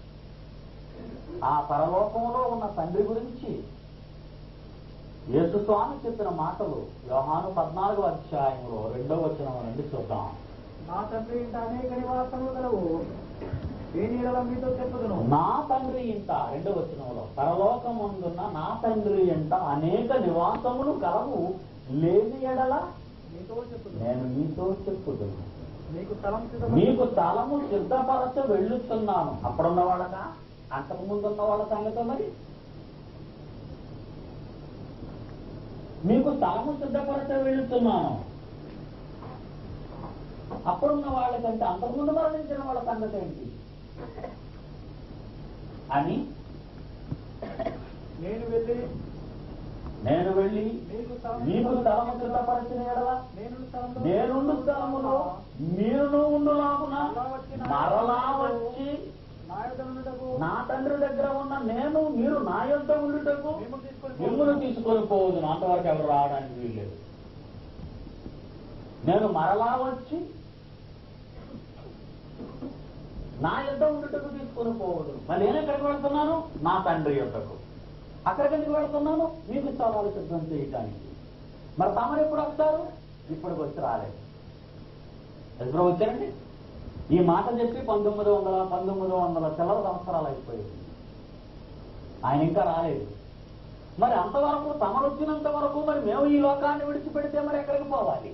ఆ పరలోకంలో ఉన్న తండ్రి గురించి యేసుస్వామి చెప్పిన మాటలు యోహాను పద్నాలుగో అధ్యాయంలో రెండో వచనం నుండి చూద్దాం నా తండ్రి ఇంట అనేక నివాసములు గలవు ఏ నీడల మీతో చెప్పుదును నా తండ్రి ఇంట రెండో వచనంలో పరలోకమందున్న నా తండ్రి ఇంట అనేక నివాసములు కలవు లేని ఎడల మీతో చెప్పుదును నేను మీతో చెప్పుదును మీకు స్థలం మీకు సిద్ధపరచు. స్థలము సిద్ధపరచ వెళ్ళుతున్నాను అప్పుడున్న వాళ్ళక అంతకు ముందున్న వాళ్ళ సంగతి మరి మీకు స్థలము సిద్ధపరచ వెళుతున్నాను అప్పుడున్న వాళ్ళకంటే అంతకుముందు మరణించిన వాళ్ళ సంగతి ఏంటి అని నేను వెళ్ళి నేను వెళ్ళి మీకు స్థలం మీకు స్థలము సిద్ధపరచిన ఎడల నేను స్థలంలో నేనుండు స్థలములో మీరును ఉండులాగున మరలా వచ్చి నా యొద్ద నుండుటకు నా తండ్రి దగ్గర ఉన్న నేను మీరు నా యొద్ద ఉండుటకు మిమ్మల్ని తీసుకొని మిమ్మల్ని తీసుకొని పోవద్దు అంతవరకు ఎవరు రావడానికి వీల్లేదు నేను మరలా వచ్చి నా యొద్ద ఉండుటకు తీసుకొని పోవద్దు మరి నేను ఎక్కడికి వెళ్తున్నాను నా తండ్రి యొద్దకు అక్కడికి ఎందుకు వెళ్తున్నాను మీకు స్థలాలు సిద్ధం చేయటానికి మరి తమరు ఎప్పుడు వస్తారు ఇప్పటికి వచ్చి రాలేదు ఎప్పుడు వచ్చారండి ఈ మాట చెప్పి పంతొమ్మిది వందల పంతొమ్మిది వందల చిల్లర సంవత్సరాలు అయిపోయింది ఆయన ఇంకా రాలేదు మరి అంతవరకు తమరు వచ్చినంత వరకు మరి మేము ఈ లోకాన్ని విడిచిపెడితే మరి ఎక్కడికి పోవాలి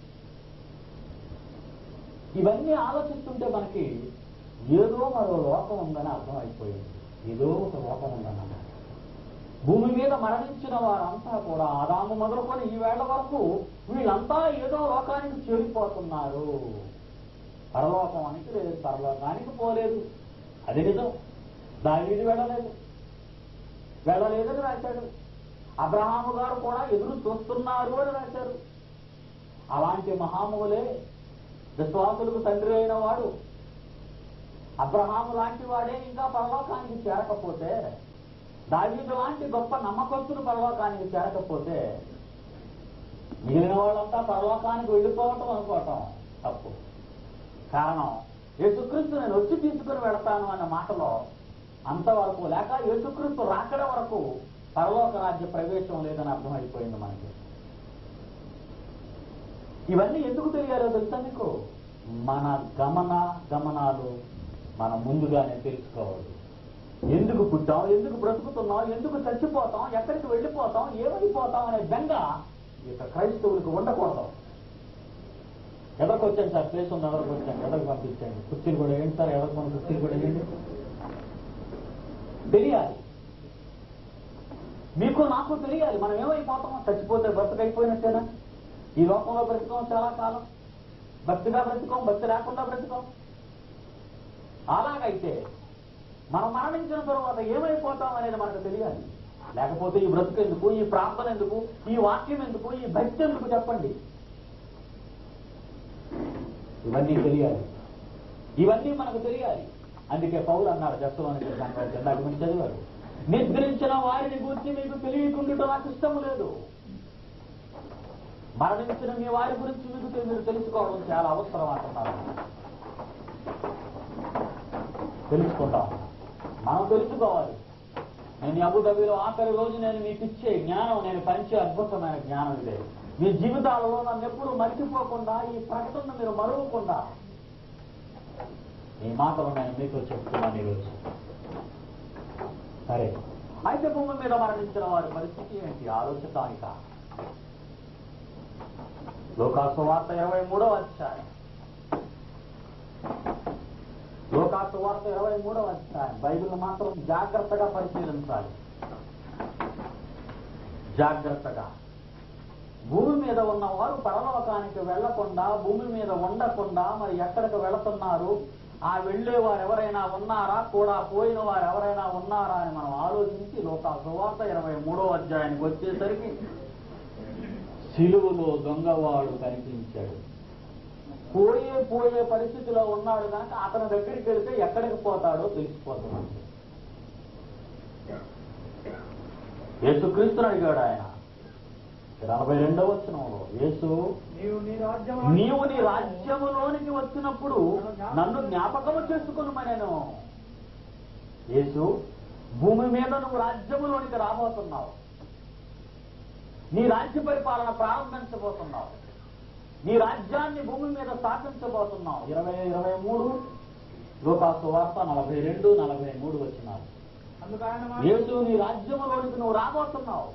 ఇవన్నీ ఆలోచిస్తుంటే మనకి ఏదో మరో లోకం ఉందని అర్థమైపోయింది ఏదో ఒక లోకం ఉందని అన్నమాట భూమి మీద మరణించిన వారంతా కూడా ఆదాము మొదలుకొని ఈ వేళ వరకు వీళ్ళంతా ఏదో లోకానికి చేరిపోతున్నారు పరలోకానికి లేదు పరలోకానికి పోలేదు అది నిజం దావీదు వెళ్ళలేదు వెళ్ళలేదని రాశాడు అబ్రహాము గారు కూడా ఎదురు చూస్తున్నారు అని రాశారు అలాంటి మహాములే విశ్వాసులకు తండ్రి అయిన వాడు అబ్రహాము లాంటి వాడే ఇంకా పరలోకానికి చేరకపోతే దావీదు లాంటి గొప్ప నమ్మకస్తులు పరలోకానికి చేరకపోతే మిగిలిన వాళ్ళంతా పరలోకానికి వెళ్ళిపోవటం అనుకోవటం తప్పు కారణం యేసుక్రీస్తు నేను వచ్చి తీసుకుని వెళతాను అన్న మాటలో అంతవరకు లేక యేసుక్రీస్తు రాకడ వరకు పరలోక రాజ్య ప్రవేశం లేదని అర్థమైపోయింది మనకి ఇవన్నీ ఎందుకు తెలియాలో తెలుసా మీకు మన గమన గమనాలు మనం ముందుగానే తెలుసుకోవాలి ఎందుకు పుట్టాం ఎందుకు బ్రతుకుతున్నాం ఎందుకు చచ్చిపోతాం ఎక్కడికి వెళ్ళిపోతాం ఏమైపోతాం అనే బెంగ ఇక క్రైస్తవులకు ఉండకూడదు ఎవరికి వచ్చాను సార్ ప్లేస్ ఉంది ఎవరికి వచ్చాను ఎవరికి పంపించండి కుర్చీలు కూడా ఏంటి సార్ ఎవరికి మన కుర్చీలు కూడా ఏంటి తెలియాలి మీకు నాకు తెలియాలి మనం ఏమైపోతామో చచ్చిపోతే బ్రతకైపోయినట్టేనా ఈ లోకంలో బ్రతుకోం చాలా కాలం భక్తిగా బ్రతుకోం భక్తి లేకుండా బ్రతుకోం అలాగైతే మనం మరణించిన తర్వాత ఏమైపోతాం అనేది మనకు తెలియాలి లేకపోతే ఈ బ్రతుకు ఎందుకు ఈ ప్రార్థన ఎందుకు ఈ వాక్యం ఎందుకు ఈ భక్తి ఎందుకు చెప్పండి ఇవన్నీ తెలియాలి ఇవన్నీ మనకు తెలియాలి అందుకే పౌలు అన్నాడు జస్సులోని సంక్రాంతి ఇందాక మీరు చదివారు నిద్రించిన వారిని గురించి మీకు తెలియకుండా నాకు ఇష్టం లేదు మరణించిన మీ వారి గురించి మీకు తె- మీరు తెలుసుకోవడం చాలా అవసరం అంటున్నారు తెలుసుకుంటాం మనం తెలుసుకోవాలి నేను అబుదాబిలో ఆఖరి రోజు నేను మీకు ఇచ్చే జ్ఞానం నేను పంచే అద్భుతమైన జ్ఞానం ఇదే మీ జీవితాలలో నన్ను ఎప్పుడు మర్చిపోకుండా ఈ ప్రకటన మీరు మరువకుండా ఈ మాటలు నేను మీతో చెప్తున్నాను ఈరోజు సరే అయితే భూమి మీద మరణించిన వారి పరిస్థితి ఏంటి ఆలోచటానిక లోకాసు వార్త ఇరవై మూడవ అధ్యాయం లోకాసు వార్త ఇరవై మూడవ అధ్యాయం బైబిల్ మాత్రం జాగ్రత్తగా పరిశీలించాలి జాగ్రత్తగా భూమి మీద ఉన్నవారు పరలోకానికి వెళ్లకుండా భూమి మీద ఉండకుండా మరి ఎక్కడికి వెళుతున్నారు ఆ వెళ్లే వారు ఎవరైనా ఉన్నారా కూడా పోయిన వారు ఎవరైనా ఉన్నారా అని మనం ఆలోచించి లోకా సువార్త ఇరవై మూడో అధ్యాయానికి వచ్చేసరికి సిలువలో దొంగవాడు కనిపించాడు పోయే పోయే పరిస్థితిలో ఉన్నాడు కనుక అతని దగ్గరికి వెళ్తే ఎక్కడికి పోతాడో తెలిసిపోతున్నాడు యేసుక్రీస్తుని అడిగాడు ఆయన నలభై రెండవ వచనంలో యేసు నీవు నీ రాజ్యం నీవు నీ రాజ్యములోనికి వచ్చినప్పుడు నన్ను జ్ఞాపకము చేసుకున్నాను యేసు భూమి మీద నువ్వు రాజ్యములోనికి రాబోతున్నావు నీ రాజ్య పరిపాలన ప్రారంభించబోతున్నావు నీ రాజ్యాన్ని భూమి మీద స్థాపించబోతున్నావు ఇరవై ఇరవై మూడు లోకాసు వార్త నలభై రెండు నలభై మూడు వచ్చినారు అందుకు ఆయన యేసు నీ రాజ్యములోనికి నువ్వు రాబోతున్నావు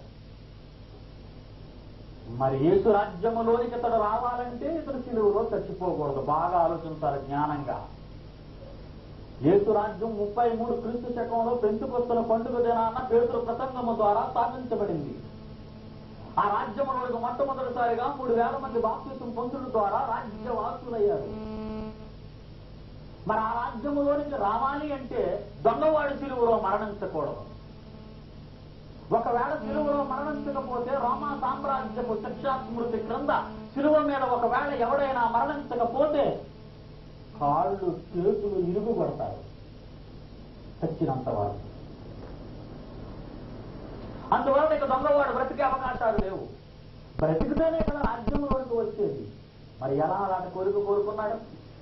మరి యేసు రాజ్యములోనికి ఇతడు రావాలంటే ఇతడు సిలువలో చచ్చిపోకూడదు బాగా ఆలోచించాలి జ్ఞానంగా యేసు రాజ్యం ముప్పై మూడు క్రీస్తు శకంలో పెంచుకొస్తున్న పండుగ దినాన పేతుల ప్రసంగము ద్వారా స్థాపించబడింది ఆ రాజ్యములోనికి మొట్టమొదటిసారిగా మూడు వేల మంది బాప్తిసం పొందుడు ద్వారా రాజ్యవాసులయ్యారు మరి ఆ రాజ్యములోనికి రావాలి అంటే దొంగవాడి సిలువలో మరణించకూడదు ఒకవేళ సిలువలో మరణించకపోతే రోమా సామ్రాజ్యపు శిక్షా స్మృతి క్రింద సిలువ మీద ఒకవేళ ఎవడైనా మరణించకపోతే కాళ్ళు చేతులు ఇరుగు పడతారు చచ్చినంత వారు అందువల్ల ఇక దొంగవాడు బ్రతికే అవకాశాలు లేవు బ్రతికితేనే కదా రాజ్యంలోనికి వచ్చేది మరి ఎలా అలాంటి కోరిక కోరుకున్నాడు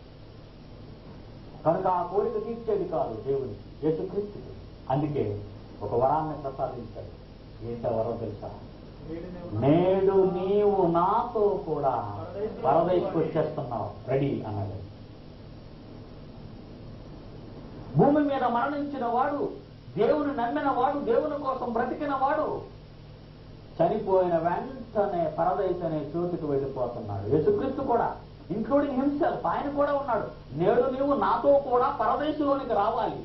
కనుక ఆ కోరిక తీర్చేది కాదు దేవుని యేసుక్రీస్తుడు అందుకే ఒక వరాన్ని ప్రసాదించాడు ఏంటో వరం తెలుసా నేడు నీవు నాతో కూడా పరదేశకు వచ్చేస్తున్నావు రెడీ అన్నాడు భూమి మీద మరణించిన వాడు దేవుని నమ్మిన వాడు దేవుని కోసం బ్రతికిన వాడు చనిపోయిన వెంటనే పరదైస్ అనే చోటుకు వెళ్ళిపోతున్నాడు యేసుక్రీస్తు కూడా ఇంక్లూడింగ్ హిమ్సెల్ఫ్ ఆయన కూడా ఉన్నాడు నేడు నీవు నాతో కూడా పరదేశంలోనికి రావాలి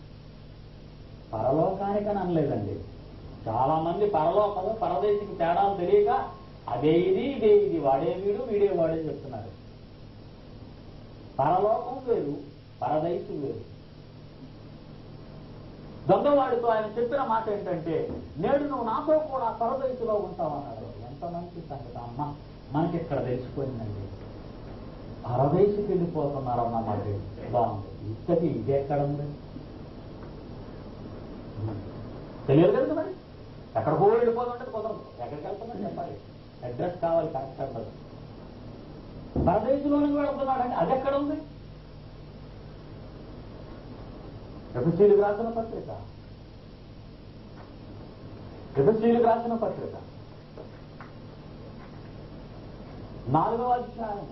పరలోకానికని అనలేదండి చాలా మంది పరలోకము పరదేశికి తేడాలు తెలియక అదే ఇది ఇదే ఇది వాడే వీడు వీడే వాడే చెప్తున్నారు పరలోకం వేరు పరదైసు వేరు దొంగవాడితో ఆయన చెప్పిన మాట ఏంటంటే నేడు నువ్వు నాతో కూడా పరదైసులో ఉంటావన్నాడు ఎంత మంచి సంగతి అమ్మ మనకి ఇక్కడ తెలిసిపోయిందండి పరదేశికి వెళ్ళిపోతున్నారు అన్నమాట బాగుంది ఇంతకి ఇది ఎక్కడ ఉంది తెలియదు కదా మరి ఎక్కడికో వెళ్ళిపోతుంటే కుదరదు ఎక్కడికి వెళ్తుందని చెప్పాలి అడ్రస్ కావాలి కరెక్ట్ అడ్రస్ పరదేశంలోనికి వెళుతున్నాడంటే అది ఎక్కడ ఉంది ఎఫ్ఎస్సీలకు రాసిన పత్రిక ఎఫ్ఎస్సీలకు రాసిన పత్రిక నాలుగవ అధ్యాయము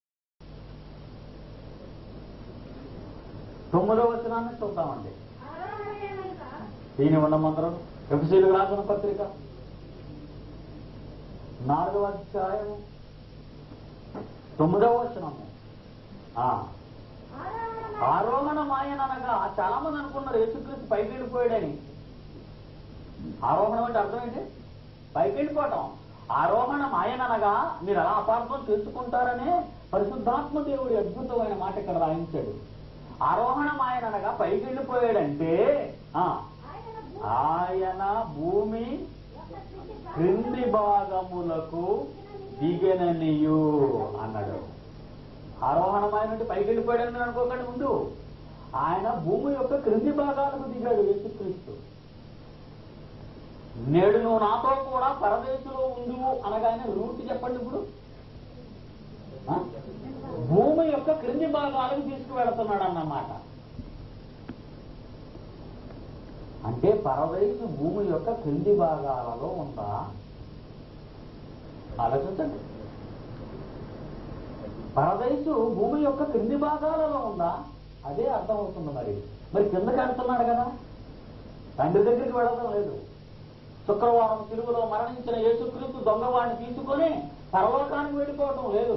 తొమ్మిదవ వచనాన్ని చూద్దామండి ఆరాధనయనక దీని ఉండమందరం ఎఫ్సీలకు రాసిన పత్రిక నాలుగవ అధ్యాయము తొమ్మిదవ వచనము ఆ, ఆరాధన ఆరోహణం ఆయన అనగా చాలా మంది అనుకున్నారు యేసుక్రీస్తు పైకి వెళ్ళిపోయాడని ఆరోహణం అంటే అర్థం ఏంటి పైకి వెళ్ళిపోవటం ఆరోహణం ఆయన అనగా మీరు అలా అపార్థం చేసుకుంటారనే పరిశుద్ధాత్మ దేవుడి అద్భుతమైన మాట ఇక్కడ రాయించాడు ఆరోహణం ఆయన అనగా పైకి వెళ్ళిపోయాడంటే ఆ, ఆయన భూ- ఆయన భూమి యొక్క స్థితి క్రింది భాగములకు దిగననియు అన్నాడు ఆరోహణం ఆయన అంటే పైకి వెళ్ళిపోయాడని అనుకోకండి ముందు ఆయన భూమి యొక్క క్రింది భాగాలకు దిగాడు యేసుక్రీస్తు నేడు నువ్వు నాతో కూడా పరదేశంలో ఉండు అనగానే రూట్ చెప్పండి ఇప్పుడు ఆ? భూమి యొక్క క్రింది భాగాలకు తీసుకువెళుతున్నాడు అన్నమాట అంటే పరదేశు భూమి యొక్క క్రింది భాగాలలో ఉందా ఆలోచించండి పరదేశు భూమి యొక్క క్రింది భాగాలలో ఉందా అదే అర్థమవుతుంది మరి మరి కిందకి వెళ్తున్నాడు కదా తండ్రి దగ్గరికి వెళ్ళడం లేదు శుక్రవారం తిరుగులో మరణించిన యేసుక్రీస్తు దొంగవాడిని తీసుకొని పరలోకానికి వెళ్ళిపోవటం లేదు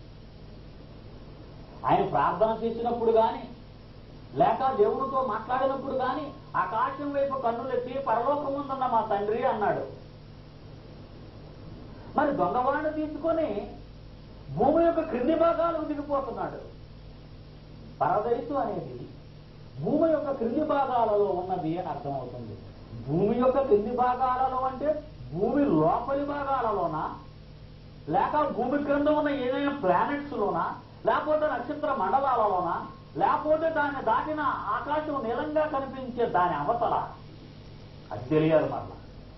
ఆయన ప్రార్థన చేసినప్పుడు గాని లేక దేవుడితో మాట్లాడినప్పుడు గాని ఆకాశం వైపు కన్నులెత్తి పరలోకం ఉందన్న మా తండ్రి అన్నాడు మరి దొంగవాడిని తీసుకొని భూమి యొక్క క్రింది భాగాలకు దిగిపోతున్నాడు పరదేశు అనేది భూమి యొక్క క్రింది భాగాలలో ఉన్నది అని అర్థమవుతుంది భూమి యొక్క క్రింది భాగాలలో అంటే భూమి లోపలి భాగాలలోనా లేక భూమి క్రింద ఉన్న ఏదైనా ప్లానెట్స్ లోనా లేకపోతే నక్షత్ర మండలాలలోనా లేకపోతే దాన్ని దాటిన ఆకాశం నీలంగా కనిపించే దాని అవతల అది తెలియాలి మరలా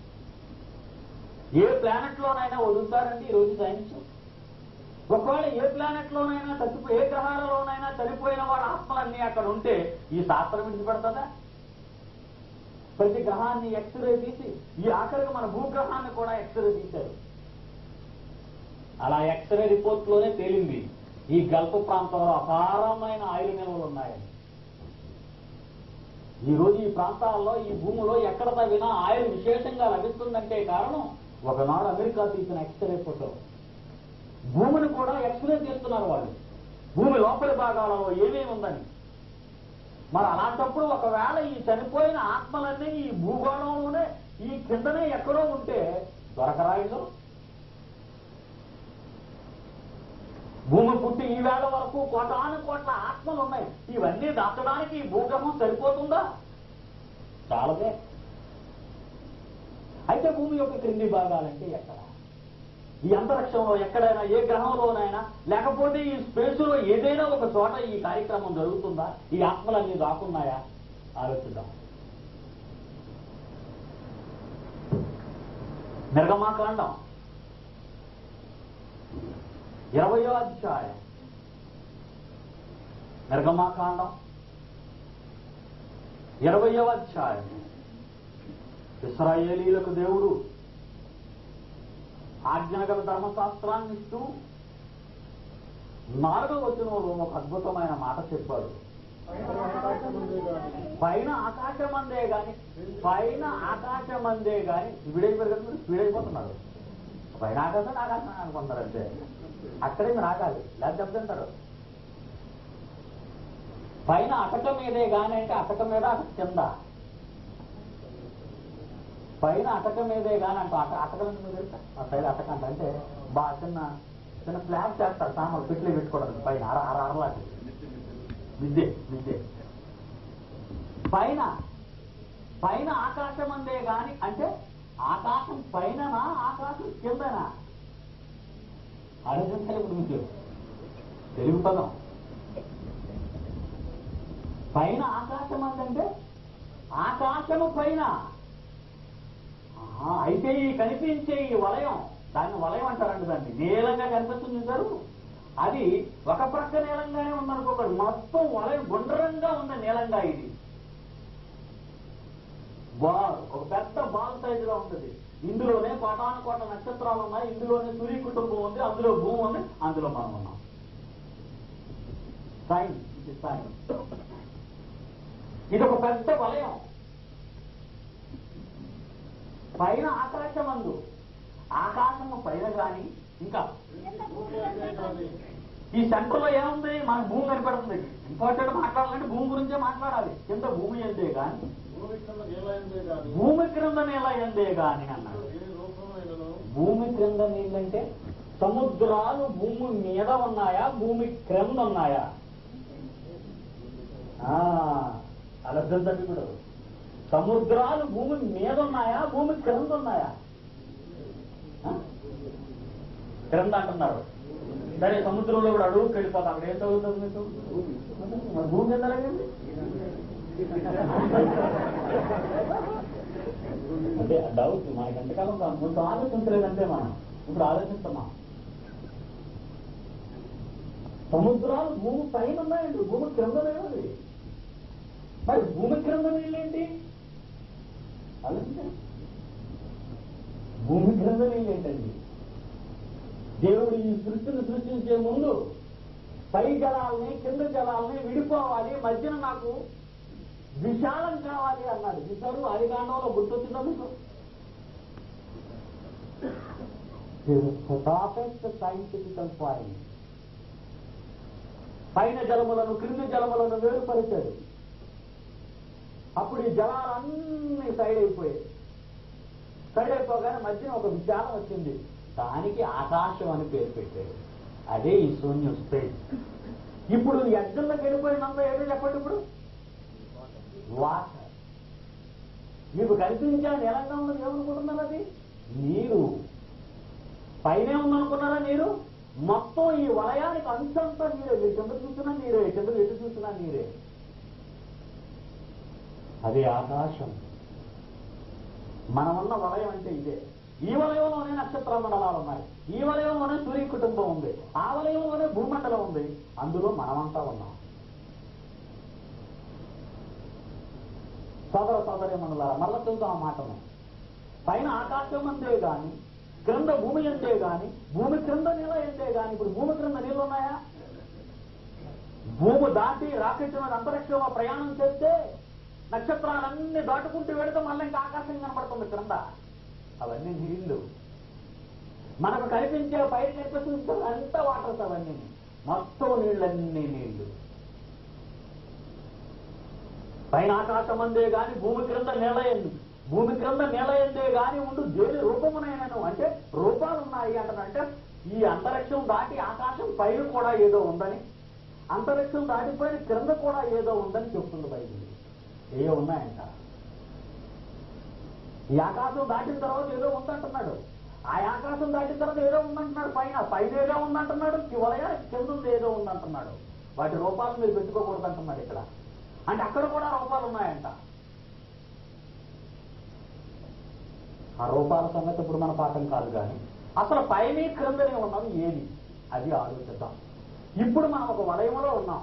ఏ ప్లానెట్ లోనైనా వదులుతారండి ఈరోజు సైన్స్ ఒకవేళ ఏ ప్లానెట్ లోనైనా చచ్చిపో ఏ గ్రహాలలోనైనా చనిపోయిన వాడి ఆత్మలన్నీ అక్కడ ఉంటే ఈ శాస్త్రం విడిచిపెడుతుందా ప్రతి గ్రహాన్ని ఎక్స్రే తీసి ఈ ఆఖరికి మన భూగ్రహాన్ని కూడా ఎక్స్రే తీశారు అలా ఎక్స్రే రిపోర్ట్ లోనే తేలింది ఈ గల్ఫ్ ప్రాంతంలో అపారమైన ఆయిల్ నిల్వలు ఉన్నాయని ఈ రోజు ఈ ప్రాంతాల్లో ఈ భూమిలో ఎక్కడ తవ్వినా ఆయిల్ విశేషంగా లభిస్తుందంటే కారణం ఒకనాడు అమెరికా తీసిన ఎక్స్రే ఫోటో భూమిని కూడా ఎక్స్రే తీస్తున్నారు వాళ్ళు భూమి లోపలి భాగాలలో ఏమేమి ఉందని మరి అలాంటప్పుడు ఒకవేళ ఈ చనిపోయిన ఆత్మలన్నీ ఈ భూగోళంలోనే ఈ కిందనే ఎక్కడో ఉంటే దొరకరాయిలో భూమి పుట్టి ఈ వేళ వరకు కోటాను కోట్ల ఆత్మలు ఉన్నాయి ఇవన్నీ దాచడానికి ఈ భూగ్రహం సరిపోతుందా చాలదే అయితే భూమి యొక్క క్రింది భాగాలంటే ఎక్కడ ఈ అంతరిక్షంలో ఎక్కడైనా ఏ గ్రహంలోనైనా లేకపోతే ఈ స్పేసులో ఏదైనా ఒక చోట ఈ కార్యక్రమం జరుగుతుందా ఈ ఆత్మలన్నీ దాక్కున్నాయా ఆలోచిద్దాం నిర్గమాకాండం ఇరవయో అధ్యాయం నిర్గమాకాండం ఇరవయో అధ్యాయం ఇస్రాయేలీలకు దేవుడు ఆజ్ఞాగల ధర్మశాస్త్రాన్ని ఇస్తూ నాలుగో వచనంలో ఒక అద్భుతమైన మాట చెప్పాడు పైన ఆకాశం అందే గాని పైన ఆకాశం అందే గాని స్పీడ్ అయిపోయి స్పీడ్ అయిపోతున్నాడు పైన ఆకాశం ఆకాశం అనుకుంటారు అంతే అక్కడే మీరు ఆగాలి లేదా చెప్తుంటారు పైన అటక మీదే గాని అంటే అటక మీద అటక కింద పైన అటక మీదే గాని అంట అట అటక మీద తెలుసా ఆ సైడ్ అటక అంట అంటే బాగా చిన్న చిన్న స్లాబ్ చేస్తారు సామాన్లు పెట్లు పెట్టుకోవడానికి పైన అర అర అరలాంటి మిద్దే మిద్దే పైన పైన ఆకాశం అందే గాని అంటే ఆకాశం పైననా ఆకాశం కిందనా ఆలోచించాలి ఇప్పుడు మీకు తెలుగు పదం పైన ఆకాశం అందంటే ఆకాశము పైన ఆహా, అయితే ఈ కనిపించే ఈ వలయం దాన్ని వలయం అంటారండి దాన్ని నీలంగా కనిపిస్తుంది చూసారు అది ఒక ప్రక్క నీలంగానే ఉందనుకోకండి మొత్తం వలయం గుండ్రంగా ఉంది నీలంగా ఇది బాల్ ఒక పెద్ద బాల్ సైజులో ఉంటుంది ఇందులోనే కోటాను కోట నక్షత్రాలు ఉన్నాయి ఇందులోనే సూర్య కుటుంబం ఉంది అందులో భూమి ఉంది అందులో మనం ఉన్నాం సైన్ ఇది సైన్ ఇది ఒక పెద్ద వలయం పైన ఆకాశం అందు ఆకాశము పైన కానీ ఇంకా భూమి అంటే కానీ ఈ సెంటర్ లో ఏముంది మన భూమి కనపడుతుంది ఇంపార్టెంట్ మాట్లాడాలంటే భూమి గురించే మాట్లాడాలి కింద భూమి ఎందే గాని భూమి కింద నీళ్ళైందే కానీ భూమి క్రింద నేల ఎందే గాని అన్నాడు ఏ రూపమైనను భూమి క్రింద నీళ్ళంటే సముద్రాలు భూమి మీద ఉన్నాయా భూమి క్రింద ఉన్నాయా ఆ, ఆలోచించండి ఇప్పుడు సముద్రాలు భూమి మీద ఉన్నాయా భూమి క్రింద ఉన్నాయా ఆ? క్రింద అంటున్నారు సరే సముద్రంలో కూడా అడుగుకి వెళ్ళిపోతాం అక్కడ ఏం చదువుతుంది మీకు మరి భూమి కింద ఎలాగండి? అంటే డౌట్ మనకి ఎంతకాలం కాదు. కొంచెం ఆలోచించలేదంటే మనం ఇప్పుడు ఆలోచిస్తున్నాం సముద్రాలు భూమి పైన ఉన్నాయండి భూమి క్రింద లేవండి మరి భూమి క్రింద నీళ్ళేంటి ఆలోచించండి భూమి క్రింద నీళ్ళేంటండి దేవుడు ఈ సృష్టిని సృష్టించే ముందు పై జలాల్ని కింద జలాల్ని విడిపోవాలి మధ్యన నాకు విశాలం కావాలి అన్నాడు చూసారు అరికాండంలో గుర్తొచ్చిందా మీకు పర్ఫెక్ట్ సైంటిఫికల్ పాయింట్ పైన జలములను క్రింది జలములను వేరుపరిచాడు అప్పుడు ఈ జలాలన్నీ సైడ్ అయిపోయాయి సైడ్ అయిపోగానే మధ్యన ఒక విశాలం వచ్చింది దానికి ఆకాశం అని పేరు పెట్టాడు అదే ఈ శూన్యం స్పేస్ ఇప్పుడు ఎగ్గల్లోకి వెళ్ళిపోయినంత ఏదో చెప్పండి ఇప్పుడు వాటర్ మీకు కనిపించే నీలంగా ఉన్నది ఏమనుకుంటున్నారు అది నీరు పైనే ఉందనుకున్నారా నీరు మొత్తం ఈ వలయానికి అంశంతా నీరే మీరు కింద చూసినా నీరే కింద ఎటు చూసినా నీరే అదే ఆకాశం మనమున్న వలయం అంటే ఇదే ఈ వలయంలోనే నక్షత్ర మండలాలు ఉన్నాయి ఈ వలయంలోనే సూర్య కుటుంబం ఉంది ఆ వలయంలోనే భూమండలం ఉంది అందులో మనమంతా ఉన్నాం సోదర సోదరి మండలారా మరల చూద్దాం ఆ మాటను పైన ఆకాశం అంతే గాని క్రింద భూమి అంతే గాని భూమి క్రింద నీళ్ళ అంతే గాని ఇప్పుడు భూమి క్రింద నీళ్ళు ఉన్నాయా భూమి దాటి రాకెట్ మీద అంతరిక్షంలో ప్రయాణం చేస్తే నక్షత్రాలన్నీ దాటుకుంటూ వెళితే మళ్ళీ ఇంకా ఆకాశం కనబడుతుంది క్రింద అవన్నీ నీళ్లు మనకు కనిపించే పైన కనిపిస్తుంది అంతా వాటర్స్ అవన్నీ మొత్తం నీళ్ళన్నీ నీళ్లు పైన ఆకాశం అందే గాని భూమి క్రింద నేలయందు భూమి క్రింద నేలయందే గాని ఉండు దేని రూపమునైనను అంటే రూపాలు ఉన్నాయి అంటారంటే ఈ అంతరిక్షం దాటి ఆకాశం పైన కూడా ఏదో ఉందని అంతరిక్షం దాటిపోయిన క్రింద కూడా ఏదో ఉందని చెప్తుంది బైబిల్ ఏ ఉన్నాయంట ఈ ఆకాశం దాటిన తర్వాత ఏదో ఉందంటున్నాడు ఆ ఆకాశం దాటిన తర్వాత ఏదో ఉందంటున్నాడు పైన పైన ఏదో ఉందంటున్నాడు వలయ కింద ఉంది ఏదో ఉందంటున్నాడు వాటి రూపాలు మీరు పెట్టుకోకూడదు అంటున్నాడు ఇక్కడ అంటే అక్కడ కూడా రూపాలు ఉన్నాయంట ఆ రూపాల సంగతి ఇప్పుడు మన పాఠం కాదు కానీ అసలు పైన క్రిందనే ఉన్నది ఏది అది ఆలోచిద్దాం ఇప్పుడు మనం ఒక వలయంలో ఉన్నాం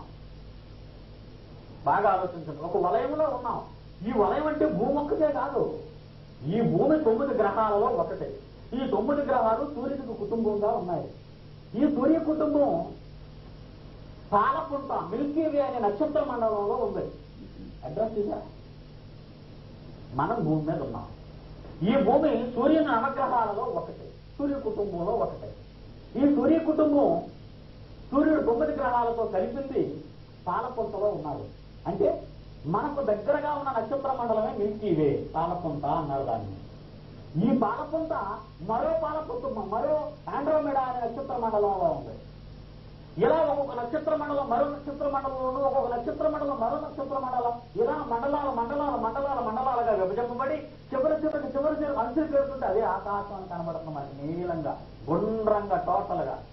బాగా ఆలోచించండి ఒక వలయంలో ఉన్నాం ఈ వలయం అంటే భూమి ఒక్కటే కాదు ఈ భూమి తొమ్మిది గ్రహాలలో ఒకటే ఈ తొమ్మిది గ్రహాలు సూర్యుడికి కుటుంబంగా ఉన్నాయి ఈ సూర్య కుటుంబం పాలపుంట మిల్కీ వే అనే నక్షత్ర మండలంలో ఉంది అడ్రస్ ఇదా మనం భూమి మీద ఉన్నాం ఈ భూమి సూర్యుని నవగ్రహాలలో ఒకటే సూర్య కుటుంబంలో ఒకటే ఈ సూర్య కుటుంబం సూర్యుడు తొమ్మిది గ్రహాలతో కలిపింది పాలపుంతలో ఉన్నారు అంటే మనకు దగ్గరగా ఉన్న నక్షత్ర మండలమే మిల్కీవే పాలపుంత అన్నారు దాన్ని ఈ పాలపుంత మరో పాలపుంత మరో ఆండ్రోమెడా అనే నక్షత్ర మండలంలో ఉంది ఇలా ఒక్కొక్క నక్షత్ర మండలం మరో నక్షత్ర మండలంలోనూ ఒక్కొక్క నక్షత్ర మండలం మరో నక్షత్ర మండలం ఇలా మండలాల మండలాల మండలాల మండలాలుగా విభజింపబడి చివరి చివరికి చివరి చివరి అంచు పేరుతుంటే అదే ఆకాశం అని కనబడుతుంది మనకి నీలంగా గుండ్రంగా టోటల్ గా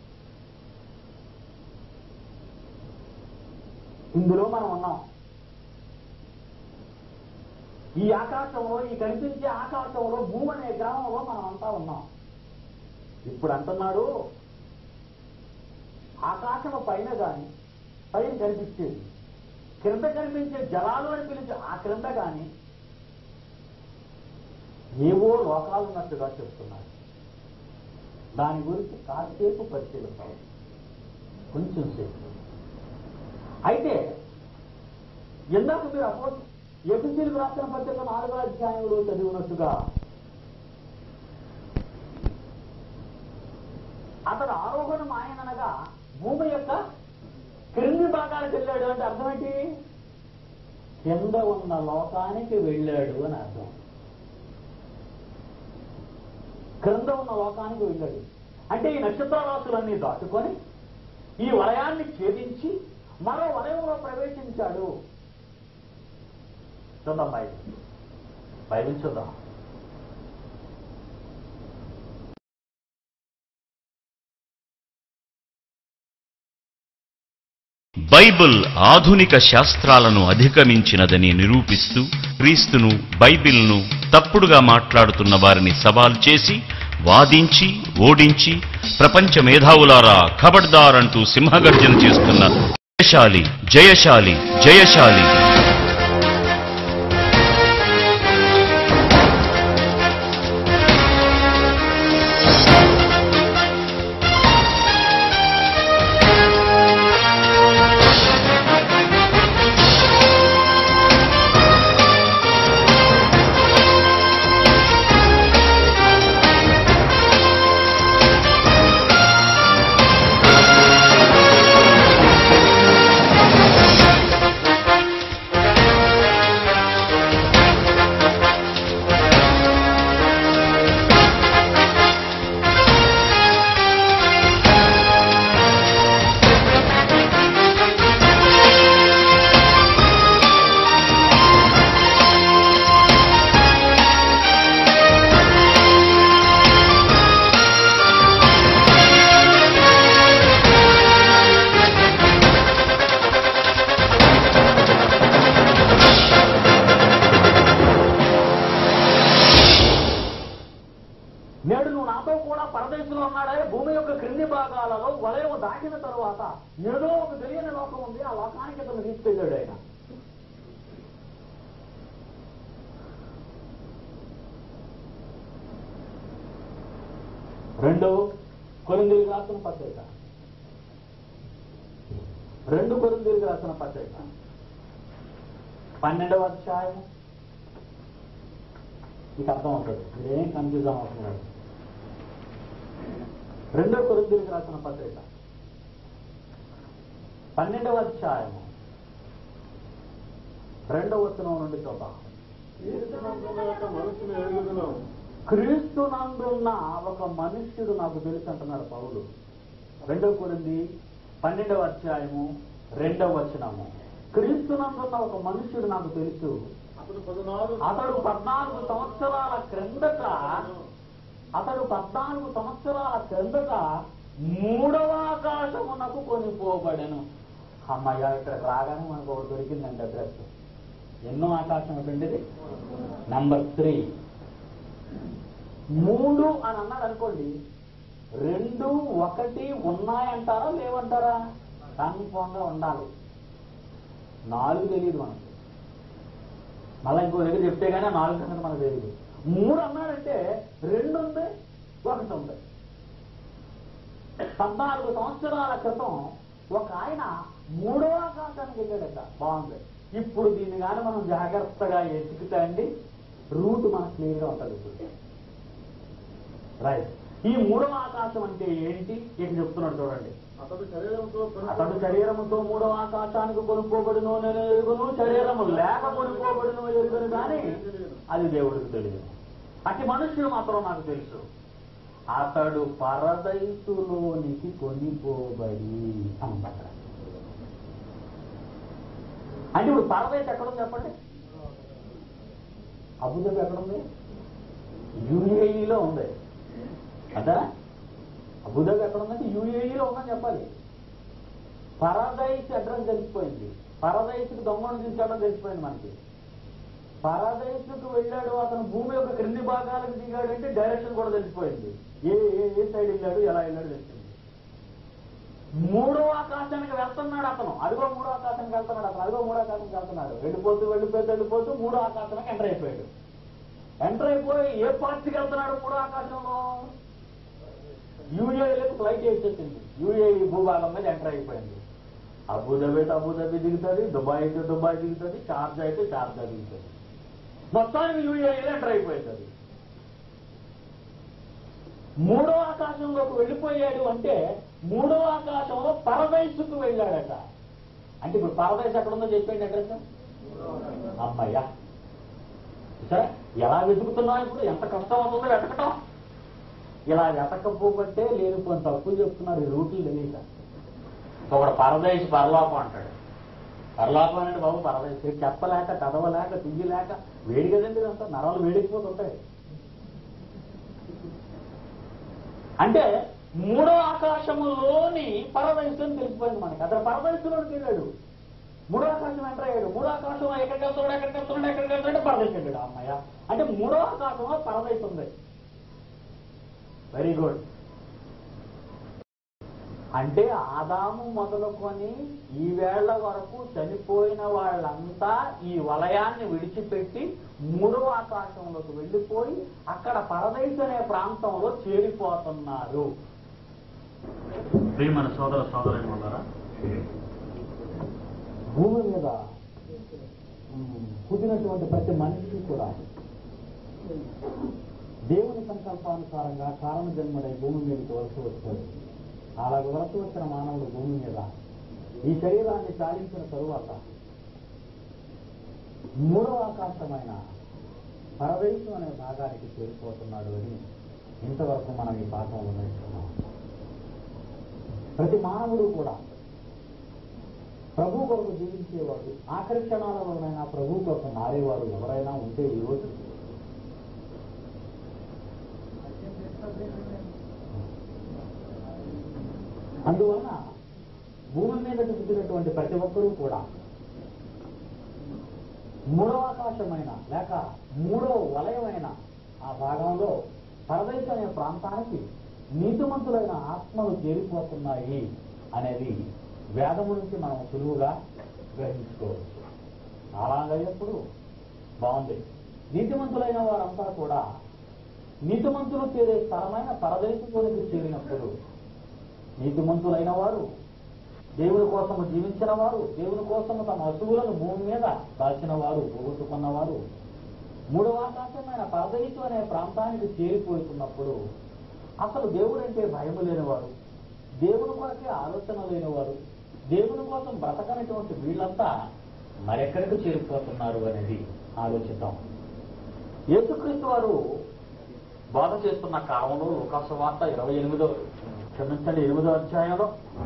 ఇందులో మనం ఉన్నాం ఈ ఆకాశంలో ఈ కనిపించే ఆకాశంలో భూమి అనే గ్రామంలో మనం అంతా ఉన్నాం ఇప్పుడు అంటున్నాడు ఆకాశము పైన గాని పైన కనిపించేది క్రింద కనిపించే జలాలు అని పిలిచే ఆ క్రింద గాని ఏవో లోకాలు ఉన్నట్టుగా చెప్తున్నారు దాని గురించి కాసేపు పరిశీలిస్తాం కొంచెం సేపు అయితే ఇందాక మీరు అపో ఎపిసిలకు రాసిన పత్రిక నాలుగో అధ్యాయంలో చదివినట్టుగా అతడు ఆరోహణం ఆయననగా భూమి యొక్క క్రింది భాగానికి వెళ్ళాడు అంటే అర్థం ఏంటి కింద ఉన్న లోకానికి వెళ్ళాడు అని అర్థం క్రింద ఉన్న లోకానికి వెళ్ళాడు అంటే ఈ నక్షత్రరాశులన్నీ దాటుకొని ఈ వలయాన్ని ఛేదించి మరో వలయంలో ప్రవేశించాడు చూద్దాం బైబిల్ బైబిల్ చూద్దాం బైబిల్ ఆధునిక శాస్త్రాలను అధిగమించినదని నిరూపిస్తూ క్రీస్తును బైబిల్ను తప్పుడుగా మాట్లాడుతున్న వారిని సవాల్ చేసి వాదించి ఓడించి ప్రపంచ మేధావులారా ఖబర్దార్ అంటూ సింహగర్జన చేస్తున్న జయశాలి జయశాలి జయశాలి నేడు నువ్వు నాతో కూడా పరదేశంలో ఉన్నాడే భూమి యొక్క క్రింది భాగాలలో వలయం దాటిన తరువాత ఏదో ఒక తెలియని లోకం ఉంది ఆ లోకానికి ఇతను తీసుకెళ్ళాడు ఆయన రెండు కొరిందీలకు రాసిన పత్రిక రెండు కొరిందీలకు రాసిన పత్రిక పన్నెండవ అధ్యాయం మీకు అర్థం అవుతుంది మీరేం కన్ఫ్యూజ్ అవుతున్నారు రెండో కొరిందీలకు రాసిన పత్రిక పన్నెండవ అధ్యాయము రెండవ వచనం నుండి చూద్దాం క్రీస్తునందున యొక్క మనుషులు ఎరుగుదును క్రీస్తు నందున్న ఒక మనుష్యుడు నాకు తెలుసు అంటున్నాడు పౌలు రెండవ కొరింది పన్నెండవ అధ్యాయము రెండవ వచనము క్రీస్తు నందున్న ఒక మనుష్యుడు నాకు తెలుసు అతడు పద్నాలుగు అతడు పద్నాలుగు సంవత్సరాల క్రిందట అతడు పద్నాలుగు సంవత్సరాల క్రిందట మూడవ ఆకాశమునకు కొనిపోబడెను అమ్మయ్య ఇక్కడికి రాగానే మనకు ఒకటి దొరికిందండి అడ్రస్ ఎన్నో ఆకాశం ఏంటండి నంబర్ త్రీ మూడు అని అన్నాడు అనుకోండి రెండు ఒకటి ఉన్నాయంటారా లేవంటారా కన్ఫామ్ గా ఉండాలి నాలుగు తెలియదు మనకు మళ్ళీ ఇంకో దగ్గర చెప్తే కానీ ఆ నాలుగు సంగతి మనకు తెలియదు మూడు అన్నాడంటే రెండు ఉంది ఒకటి ఉంది పద్నాలుగు సంవత్సరాల క్రితం ఒక ఆయన మూడో ఆకాశానికి వెళ్ళాడట బాగుంది ఇప్పుడు దీన్ని కానీ మనం జాగ్రత్తగా ఎత్తుకుతా అండి రూట్ మనకు క్లియర్ గా ఉంటుంది ఇప్పుడు రైట్ ఈ మూడవ ఆకాశం అంటే ఏంటి ఇక చెప్తున్నాడు చూడండి అతడు శరీరంతో అతడు శరీరముతో మూడవ ఆకాశానికి కొనుక్కోబడిను నేను ఎరుగును శరీరము లేక కొనుక్కోబడిను ఎరుగును కానీ అది దేవుడికి తెలియదు అట్టి మనుష్యుడు మాత్రం నాకు తెలుసు అతడు పరదైసులోనికి కొనిపోబడి అన్నమాట అంటే ఇప్పుడు పరదైస్ ఎక్కడుంది చెప్పండి అబుదాబి ఎక్కడుంది యుఏఈలో ఉంది అంతేనా అబుదాబి ఎక్కడ ఉందంటే యూఏఈలో ఉందని చెప్పాలి పరదైస్ అడ్రస్ తెలిసిపోయింది పరదైస్కి దొంగను తీసుకెళ్ళడం తెలిసిపోయింది మనకి పరదైస్కు వెళ్ళాడు అతను భూమి యొక్క క్రింది భాగాలకు దిగాడు అంటే డైరెక్షన్ కూడా తెలిసిపోయింది ఏ ఏ ఏ సైడ్ వెళ్ళాడు ఎలా వెళ్ళాడు తెలిసింది మూడో ఆకాశానికి వెళ్తున్నాడు అతను అదిగో మూడో ఆకాశానికి వెళ్తున్నాడు అతను అదిగో మూడో ఆకాశానికి వెళ్తున్నాడు వెళ్ళిపోతూ వెళ్ళిపోతూ వెళ్ళిపోతూ మూడో ఆకాశానికి ఎంటర్ అయిపోయాడు ఎంటర్ అయిపోయి ఏ పార్టీకి వెళ్తున్నాడు మూడో ఆకాశంలో యూఏలకు ఫ్లైట్ వేసేసింది యూఏఈ భూభాగం మీద ఎంటర్ అయిపోయింది అబుదాబి అయితే అబుదాబి దిగుతుంది దుబాయ్ అయితే దుబాయ్ దిగుతుంది షార్జా అయితే షార్జా దిగుతుంది మొత్తానికి యూఏఈలో ఎంటర్ అయిపోయింది అది మూడో ఆకాశంలోకి వెళ్ళిపోయాడు అంటే మూడో ఆకాశంలో పరదైసుకు వెళ్ళాడట అంటే ఇప్పుడు పరదైస్ ఎక్కడ ఉందో చెప్పండి అడ్రస్ అమ్మయ్యా సరే ఎలా వెతుకుతున్నావు ఇప్పుడు ఎంత కష్టం అవుతుందో వెతకటం ఇలా వెతకపోబట్టే లేనిపోయిన తప్పులు చెప్తున్నారు ఈ రూట్లు తెలియక ఒకడు పరదేశి పరలోకం అంటాడు పరలోకం అంటే బాబు పరదేశి చెప్పలేక చదవలేక తీయలేక వేడి కదండి ఇదంతా నరాలు వేడికిపోతుంటాయి అంటే మూడో ఆకాశములోని పరదేశం తెలిసిపోయింది మనకి అతను పరదేశంలోకి వెళ్ళాడు మూడో ఆకాశం ఎంటర్ అయ్యాడు మూడో ఆకాశం ఎక్కడికి వెళ్తున్నాడు ఎక్కడికి వెళ్తున్నాడు ఎక్కడికి వెళ్తున్నాడు పరదేశం వెళ్ళాడు అమ్మాయ అంటే మూడో ఆకాశంలో పరదేశం ఉంది వెరీ గుడ్ అంటే ఆదాము మొదలుకొని ఈ వేళ్ల వరకు చనిపోయిన వాళ్ళంతా ఈ వలయాన్ని విడిచిపెట్టి మూడవ ఆకాశంలోకి వెళ్ళిపోయి అక్కడ పరదేశ్ అనే ప్రాంతంలో చేరిపోతున్నారు ప్రియమైన సోదర సోదరుని ఉన్నారా భూమి మీద ఉమ్, పుట్టినటువంటి ప్రతి మనిషికి కూడా దేవుని సంకల్పానుసారంగా కారణ జన్మడై భూమి మీదకి వలస వచ్చాడు అలాగ వలస వచ్చిన మానవుడు భూమి మీద ఈ శరీరాన్ని చాలించిన తరువాత మూడవ ఆకాశమైన పరదేశం అనే భాగానికి చేరిపోతున్నాడు అని ఇంతవరకు మనం ఈ పాఠంలో నేర్చుకున్నాం ప్రతి మానవుడు కూడా ప్రభు కొరకు జీవించేవాడు ఆఖరి క్షణాలలోనైనా ప్రభు కొరకు మారేవారు ఎవరైనా ఉంటే ఈరోజు అందువలన భూమి మీద పుట్టినటువంటి ప్రతి ఒక్కరూ కూడా మూడవ ఆకాశమైన లేక మూడవ వలయమైన ఆ భాగంలో పరదేశ అనే ప్రాంతానికి నీతిమంతులైన ఆత్మలు చేరిపోతున్నాయి అనేది వేదము నుంచి మనం సులువుగా గ్రహించుకోవచ్చు అలాగైనప్పుడు బాగుంది నీతిమంతులైన వారంతా కూడా నీతిమంతులు చేరే స్థలమైన పరదేశంలోనికి చేరినప్పుడు నీతిమంతులైన వారు దేవుని కోసము జీవించిన వారు దేవుని కోసము తమ వస్తువులను భూమి మీద దాచిన వారు పోగొట్టుకున్న వారు మూడవ ఆకాశమైన పరదేశం అనే ప్రాంతానికి చేరిపోతున్నప్పుడు అసలు దేవుడంటే భయము లేనివారు దేవుని కొరకే ఆలోచన లేనివారు దేవుని కోసం బ్రతకనటువంటి వీళ్ళంతా మరెక్కడికి చేరిపోతున్నారు అనేది ఆలోచిద్దాం యేసుక్రీస్తు వారు బోధ చేస్తున్న కాలంలో లోకాసు వార్త ఇరవై ఎనిమిదో క్షమించండి ఎనిమిదో అధ్యాయంలో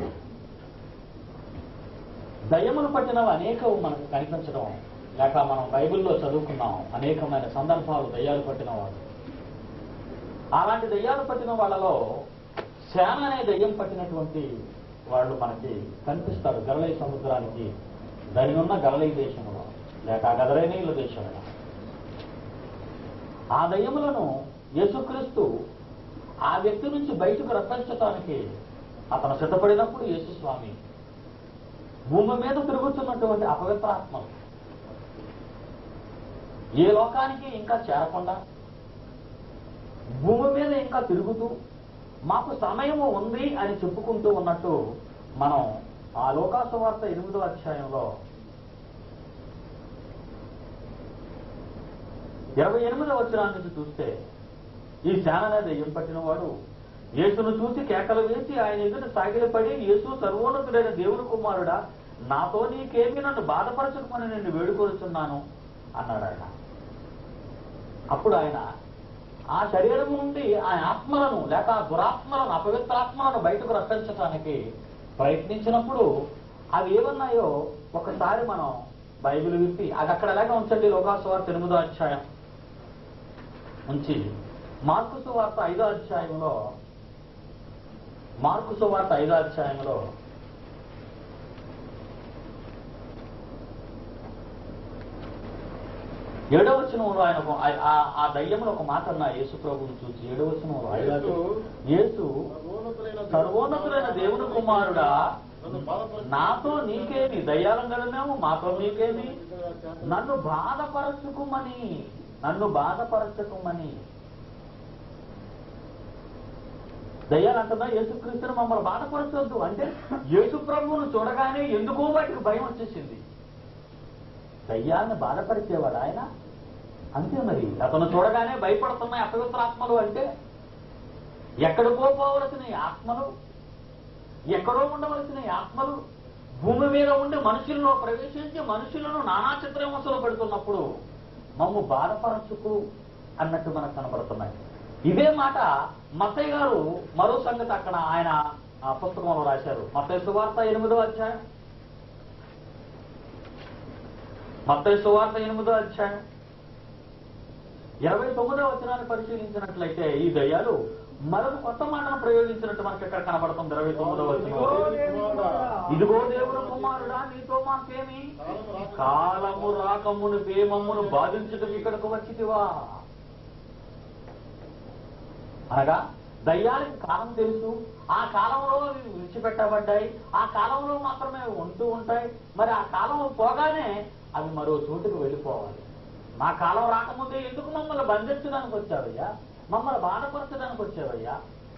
దయ్యములు పట్టినవి అనేకం మనకు కనిపించడం లేక మనం బైబిల్లో చదువుకున్నాం అనేకమైన సందర్భాలు దయ్యాలు పట్టిన వాళ్ళు అలాంటి దయ్యాలు పట్టిన వాళ్ళలో శాన అనే దయ్యం పట్టినటువంటి వాళ్ళు మనకి కనిపిస్తారు గరళై సముద్రానికి దాని ఉన్న గరళై దేశంలో లేక గదరైనీళ్ళ దేశంలో ఆ దయ్యములను యేసుక్రీస్తు ఆ వ్యక్తి నుంచి బయటకు రప్పించటానికి అతను సిద్ధపడినప్పుడు యేసుస్వామి భూమి మీద తిరుగుతున్నటువంటి అపవిత్రాత్మలు ఏ లోకానికి ఇంకా చేరకుండా భూమి మీద ఇంకా తిరుగుతూ మాకు సమయము ఉంది అని చెప్పుకుంటూ ఉన్నట్టు మనం ఆ లోకాసు వార్త ఎనిమిదో అధ్యాయంలో ఇరవై ఎనిమిదో వచ్చిన నుంచి చూస్తే ఈ శాననే దెయ్యం పట్టినవాడు యేసును చూసి కేకలు వేసి ఆయన ఎదుట సాగిలపడి యేసు సర్వోన్నతుడైన దేవుని కుమారుడా నాతో నీకేమి నన్ను బాధపరచుకుని నిన్ను వేడుకొరుచున్నాను అన్నాడట అప్పుడు ఆయన ఆ శరీరం నుండి ఆ ఆత్మలను లేక ఆ దురాత్మలను అపవిత్రాత్మలను బయటకు రప్పించడానికి ప్రయత్నించినప్పుడు అవి ఏమన్నాయో ఒకసారి మనం బైబిల్ విప్పి అది అక్కడ ఎలాగ ఉంచండి లోకాసువార్త ఎనిమిదో అధ్యాయం ఉంచి మార్కు సువార్త ఐదో అధ్యాయంలో మార్కు సువార్త ఐదో అధ్యాయంలో ఏడవ వచనంలో ఆయన ఒక- ఆ- ఆ- ఆ దయ్యములు ఒక మాట అన్న యేసు ప్రభువుని చూసి ఏడవ వచనంలో ఐదో అధ్యాయం, యేసు సర్వోన్నతులైన దేవుని కుమారుడా నాతో నీకేమి దయ్యాలం గడమేమో మాతో నీకేమి నన్ను బాధపరచుకుమని నన్ను బాధపరచకమని దయ్యాలు అంటున్నా యేసుక్రీస్తుని మమ్మల్ని బాధపరచొద్దు అంటే యేసు ప్రభువును చూడగానే ఎందుకో వాటికి భయం వచ్చేసింది దయ్యాన్ని బాధపరిచేవాడు ఆయన అంతే మరి అతను చూడగానే భయపడుతున్నాయి అపవిత్రాత్మలు అంటే ఎక్కడికో పోవలసిన ఈ ఆత్మలు ఎక్కడో ఉండవలసిన ఈ ఆత్మలు భూమి మీద ఉండి మనుషుల్లో ప్రవేశించి మనుషులను నానా చిత్రహింసలు పెడుతున్నప్పుడు మమ్ము బాధపరచుకు అన్నట్టు మనకు కనబడుతున్నాయి ఇదే మాట మత్తయ్య గారు మరో సంగతి అక్కడ ఆయన ఆ పుస్తకంలో రాశారు మత్తయ్య సువార్త ఎనిమిదో అధ్యాయం మత్తయ్య సువార్త ఎనిమిదో అధ్యాయం ఇరవై తొమ్మిదో వచనాన్ని పరిశీలించినట్లయితే ఈ దయ్యాలు మరొక కొత్త మాటను ప్రయోగించినట్టు మనకి ఇక్కడ కనబడుతుంది ఇరవై తొమ్మిదో వచనం ఇదిగో దేవుడు కుమారుడా నీతో మాకేమి కాలము రాకమును పేమమ్మును బాధించుటకు ఇక్కడకు వచ్చితివా అనగా దయ్యానికి కాలం తెలుసు ఆ కాలంలో అవి విడిచిపెట్టబడ్డాయి ఆ కాలంలో మాత్రమే అవి ఉంటూ ఉంటాయి మరి ఆ కాలం పోగానే అవి మరో చోటుకు వెళ్ళిపోవాలి మా కాలం రాకముందే ఎందుకు మమ్మల్ని బంధించడానికి వచ్చావయ్యా మమ్మల్ని బాధపరచడానికి వచ్చావయ్యా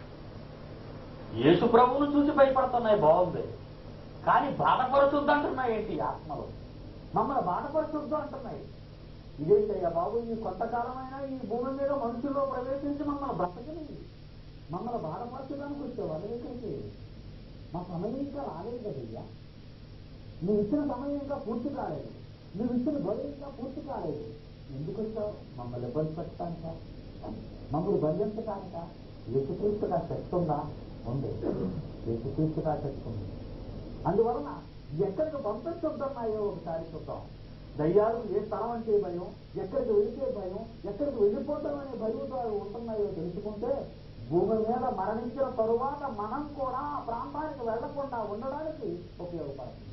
యేసు ప్రభువును చూసి భయపడుతున్నాయి బాగుంది కానీ బాధపరచొద్దు అంటున్నాయి ఏంటి ఆత్మలు మమ్మల్ని బాధపరచొద్దు అంటున్నాయి ఇదేంటయ్యా బాబు ఈ కొంతకాలమైనా ఈ భూమి మీద మనుషుల్లో ప్రవేశించి మమ్మల్ని బ్రతకనిది మమ్మల్ని బాధపరచడానికి వచ్చావు అది ఇక్కడికి మా సమయం ఇంకా రాలేదు కదయ్యా నువ్వు ఇచ్చిన సమయం ఇంకా పూర్తి కాలేదు నువ్వు ఇచ్చిన గొడవ ఇంకా పూర్తి కాలేదు ఎందుకు వచ్చావు మమ్మల్ని ఇబ్బంది పెట్టడానిక మమ్మల్ని బంధించడానిక యేసుక్రీస్తుగా శక్తి ఉందా ఉంది యేసుక్రీస్తుగా శక్తి ఉంది అందువలన ఎక్కడికి పంపించొద్దన్నాయో ఒకసారి చూద్దాం దయ్యాలు ఏ స్థలం అంటే భయం ఎక్కడికి వెళితే భయం ఎక్కడికి వెళ్ళిపోతాం అనే భయంతో అవి ఉంటున్నాయో తెలుసుకుంటే భూమి మీద మరణించిన తరువాత మనం కూడా ఆ ప్రాంతానికి వెళ్లకుండా ఉండడానికి ఉపయోగపడుతుంది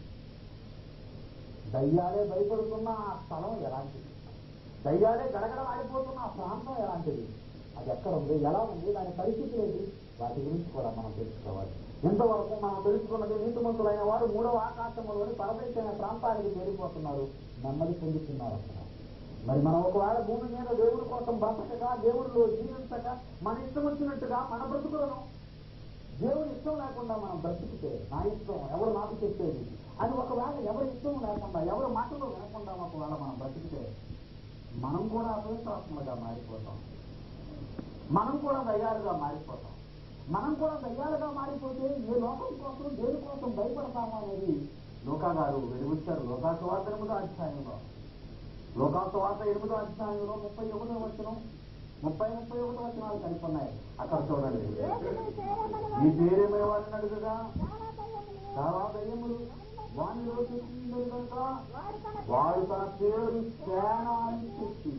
దయ్యాలే భయపడుతున్న ఆ స్థలం ఎలాంటిది దయ్యాలే గడగడలాడిపోతున్న ఆ ప్రాంతం ఎలాంటిది అది ఎక్కడ ఉంది ఎలా ఉంది దాని పరిస్థితి ఏంటి వాటి గురించి కూడా మనం తెలుసుకోవాలి ఇంతవరకు మనం తెలుసుకున్నది నీతిమంతులైన వారు మూడవ ఆకాశంలోని పరదేశమైన ప్రాంతానికి చేరిపోతున్నారు నెమ్మది పొందుతున్నారు అక్కడ మరి మనం ఒకవేళ భూమి మీద దేవుడి కోసం బ్రతకగా దేవుడిలో జీవించక మన ఇష్టం వచ్చినట్టుగా మన బ్రతుకులను దేవుని ఇష్టం లేకుండా మనం బ్రతికితే నా ఇష్టం ఎవరు నాకు చెప్పేది అని ఒకవేళ ఎవరి ఇష్టం లేకుండా ఎవరి మాటలు వినకుండా ఒకవేళ మనం బ్రతికితే మనం కూడా అపవిత్రాత్మలుగా మారిపోతాం మనం కూడా దయ్యాలుగా మారిపోతాం మనం కూడా దయ్యాలుగా మారిపోతే ఏ లోకం కోసం దేని కోసం భయపడతామా అనేది లోకా గారు వెలుగుచ్చారు లోకాసువార్త ఎనిమిదో అధ్యాయంలో లోకాసువార్త ఎనిమిదో అధ్యాయంలో ముప్పై ఒకటో వచనం ముప్పై ముప్పై ఒకటో వచనాలు కలిపి ఉన్నాయి అక్కడ చూడండి ఈ పేరేమే వారిని అడుగుగా చాలా దయ్యములు వానిలో చెప్పింది కనుక వాడు తన పేరు సేన అని చెప్పి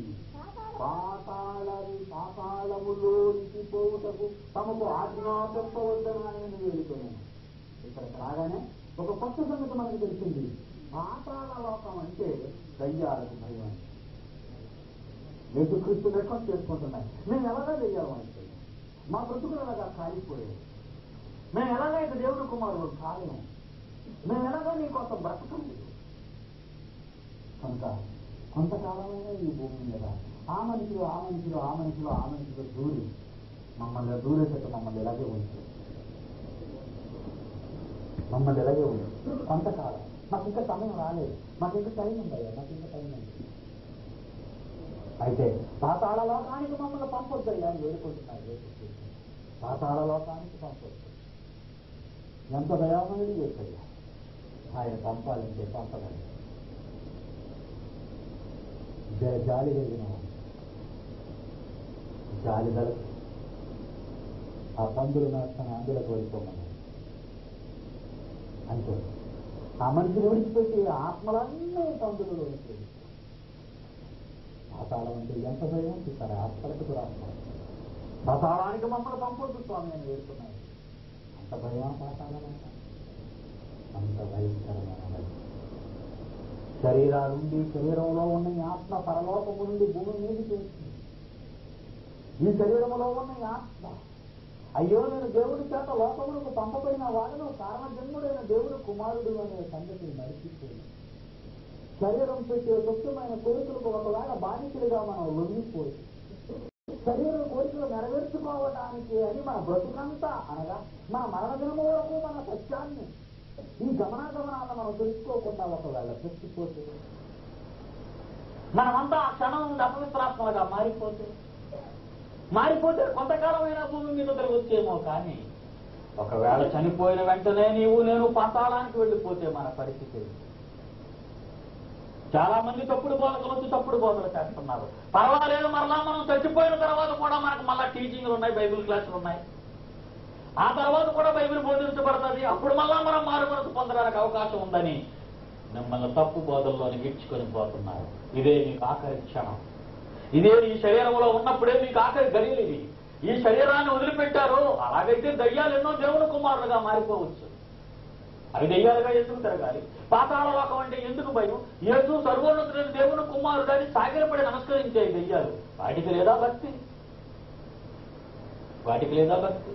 పాతాళని పాతాళములోనికి పోవుటకు తమకు ఆజ్ఞా చెప్పవద్దని ఆయన వేడుకున్నాను ఇక్కడికి రాగానే ఒక కొత్త సంగతి మనకు తెలిసింది పాతాళ లోకం అంటే దయ్యాలకు భయం అంటే యేసుక్రీస్తు రిక్వెస్ట్ చేసుకుంటున్నాయి మేము ఎలాగా దయ్యాలం అంటే మా బ్రతుకులు ఎలాగా కాలిపోయాయి మేము ఎలాగా ఇక దేవుడి కుమారుడు కాలేము మేము ఎలాగో నీ కోసం బ్రతకం లేదు కనుక కొంతకాలమైన ఈ భూమి మీద ఆ మనిషిలో ఆ మనిషిలో ఆ మనిషిలో ఆ మనిషిలో దూరి మమ్మల్ని దూరేసట్టు మమ్మల్ని ఇలాగే ఉంది మమ్మల్ని ఇలాగే ఉంది కొంతకాలం మాకు ఇంకా సమయం రాలేదు మాకు ఇంకా టైం ఉందయ్యా మాకు ఇంకా టైం ఉంది అయితే పాతాళ లోకానికి మమ్మల్ని పంపొద్దయ్యా అని వేడుకుంటున్నారు యేసుక్రీస్తు. పాతాళ లోకానికి పంపొద్దు ఎంత దయామయుడు చేసయ్యా ఆయన పంపాలంటే పంపగలరు జ- జాలి కలిగిన వాడు. జాలి గలదు ఆ పందులు నష్టన అందులకు వెళ్ళిపోమన్నాడు అంతే ఆ మనిషిని విడిచిపెట్టి ఆత్మలన్నీ పందులలో వెళ్ళిపోయి పాతాళం అంటే ఎంత భయం చూసారా ఆత్మలకు కూడా పాతాళానికి మమ్మల్ని పంపొద్దు స్వామి అని వేడుకున్నాడు అంత భయం పాతాళం అంట అంత భయంకరమైన భయం శరీరాలుండి శరీరంలో ఉన్న ఈ ఆత్మ పరలోకము నుండి భూమి మీదకి వచ్చింది ఈ శరీరంలో ఉన్న ఈ ఆత్మ అయ్యో నేను దేవుడి చేత లోకములకు పంపబడిన వాడను కారణ జన్ముడైన దేవుడు కుమారుడు అనే సంగతిని మరిచిపోయింది శరీరం పెట్టే సొత్తుమైన కోరికలకు ఒకవేళ బాధితులుగా మనం లొంగిపోయి శరీర కోరికలు నెరవేర్చుకోవడానికి అని మన బ్రతుకంతా అనగా మన మరణ దినము వరకు మన సత్యాన్ని ఈ గమనాగమనాలను మనం తెలుసుకోకుండా ఒకవేళ చచ్చిపోతే మనమంతా ఆ క్షణం నుండి అపవిత్రాత్మలుగా మారిపోతే మారిపోతే కొంతకాలమైన భూమి మీద తిరగొచ్చేమో కానీ ఒకవేళ చనిపోయిన వెంటనే నీవు నేను పాతాళానికి వెళ్ళిపోతే మన పరిస్థితి ఏంటి? చాలా మంది తప్పుడు బోధకులు వచ్చి తప్పుడు బోధలు చేస్తున్నారు పర్వాలేదు మరలా మనం చచ్చిపోయిన తర్వాత కూడా మనకు మళ్ళా టీచింగ్లు ఉన్నాయి బైబిల్ క్లాసులు ఉన్నాయి ఆ తర్వాత కూడా బైబిల్ బోధించబడుతుంది అప్పుడు మళ్ళా మనం మారుమనసు పొందడానికి అవకాశం ఉందని మిమ్మల్ని తప్పు బోధల్లోని గిడ్చుకొని పోతున్నారు ఇదే మీకు ఆఖరి క్షణం ఇదే ఈ శరీరంలో ఉన్నప్పుడే మీకు ఆఖరి గడియలు ఇది ఈ శరీరాన్ని వదిలిపెట్టారు అలాగైతే దయ్యాలు ఎన్నో దేవుని కుమారులుగా మారిపోవచ్చు అవి దెయ్యాలుగా ఎందుకు తిరగాలి పాతాళ లోకం అంటే ఎందుకు భయం యేసు సర్వోన్నతుడైన దేవుని కుమారుడని సాగిలపడి నమస్కరించే దెయ్యాలు వాటికి లేదా భక్తి వాటికి లేదా భక్తి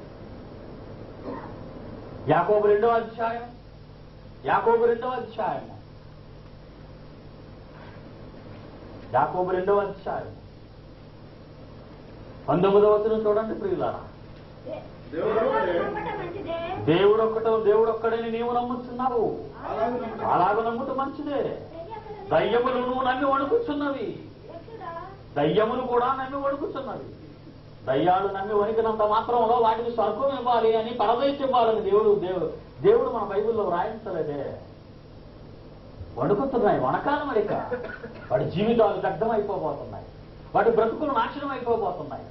యాకోబు రెండవ అధ్యాయం యాకోబు రెండవ అధ్యాయం యాకోబు రెండవ అధ్యాయం పంతొమ్మిదవ వచనం చూడండి ప్రియులారా దేవుడు ఒక్కడే. నమ్మటం మంచిదే దేవుడు ఒక్కటో దేవుడు ఒక్కడని నీవు నమ్ముతున్నావు అలాగ నమ్ముట మంచిదే దయ్యములు నువ్వు నమ్మి వణుకుతున్నవి యక్షుడా దయ్యములు కూడా నమ్మి వణుకుతున్నవి దయ్యాలు నమ్మి వణికినంత మాత్రంలో వాటికి స్వర్గం ఇవ్వాలి అని పరదేశం ఇవ్వాలని దేవుడు దేవుడు దేవుడు మన బైబిల్లో వ్రాయించలేదే వణుకుతున్నాయి వణకాల మరిక వాటి జీవితాలు దగ్ధమైపోబోతున్నాయి వాటి బ్రతుకులు నాశనం అయిపోబోతున్నాయి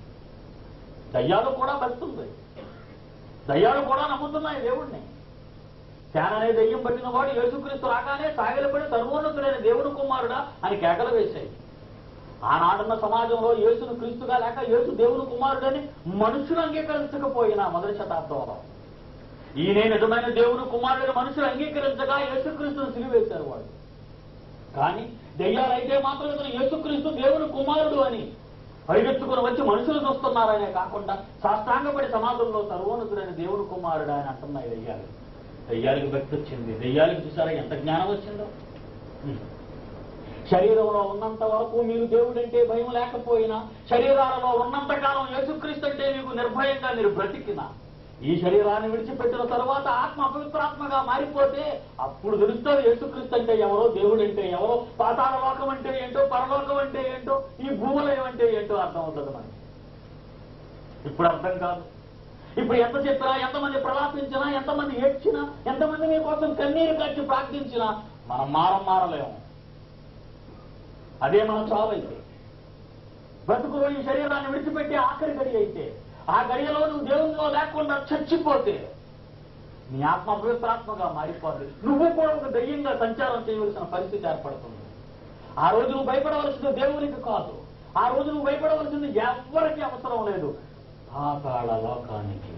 దయ్యాలు కూడా బతుంది దయ్యాలు కూడా నమ్ముతున్నాయి దేవుణ్ణి శాననే దెయ్యం పట్టిన వాడు యేసుక్రీస్తు రాగానే సాగిలపడి సర్వోన్నతుడైన దేవుని కుమారుడా అని కేకలు వేశాయి ఆనాడున్న సమాజంలో యేసును క్రీస్తుగా లేక యేసు దేవుని కుమారుడని మనుషులు అంగీకరించకపోయినా మొదటి శతాబ్దంలో ఈయనే నిజమైన దేవుని కుమారుడని మనుషులు అంగీకరించగా యేసుక్రీస్తును సిలివేశారు వాళ్ళు కానీ దెయ్యాలైతే మాత్రం ఇతను యేసుక్రీస్తు దేవుని కుమారుడు అని పరిగెత్తుకుని వచ్చి మనుషులు చూస్తున్నారనే కాకుండా సాష్టాంగపడి సమాజంలో సర్వోన్నతుడైన దేవుని కుమారుడు అని అంటున్నాయి దెయ్యాలు దెయ్యాలకి భక్తి వచ్చింది దెయ్యాలకి చూసారా ఎంత జ్ఞానం వచ్చిందో హ్మ్. శరీరంలో ఉన్నంత వరకు మీరు దేవుడంటే భయం లేకపోయినా శరీరాలలో ఉన్నంత కాలం యేసుక్రీస్తు అంటే మీకు నిర్భయంగా మీరు బ్రతికినా ఈ శరీరాన్ని విడిచిపెట్టిన తర్వాత ఆత్మ అపవిత్రాత్మగా మారిపోతే అప్పుడు తెలుస్తుంది యేసుక్రీస్తు అంటే ఎవరో దేవుడు అంటే ఎవరో పాతాళ లోకం అంటే ఏంటో పరలోకం అంటే ఏంటో ఈ భూమలయం అంటే ఏంటో అర్థం అవుతుంది మనకి ఇప్పుడు అర్థం కాదు ఇప్పుడు ఎంత చెప్పినా ఎంతమంది ప్రలాపించినా ఎంతమంది ఏడ్చినా ఎంతమంది మీ కోసం కన్నీరు కచ్చి ప్రార్థించినా మనం మారం మారలేము అదే మన చావు అయితే బ్రతుకులో ఈ శరీరాన్ని విడిచిపెట్టి ఆఖరి గడి అయితే ఆ గడియలో నువ్వు దేవునిలో లేకుండా చచ్చిపోతే నీ ఆత్మ పవిత్రాత్మగా మారిపోతుంది నువ్వు కూడా ఒక దయ్యంగా సంచారం చేయవలసిన పరిస్థితి ఏర్పడుతుంది ఆ రోజు నువ్వు భయపడవలసింది దేవునికి కాదు ఆ రోజు నువ్వు భయపడవలసింది ఎవ్వరికీ అవసరం లేదు పాతాళ లోకానికి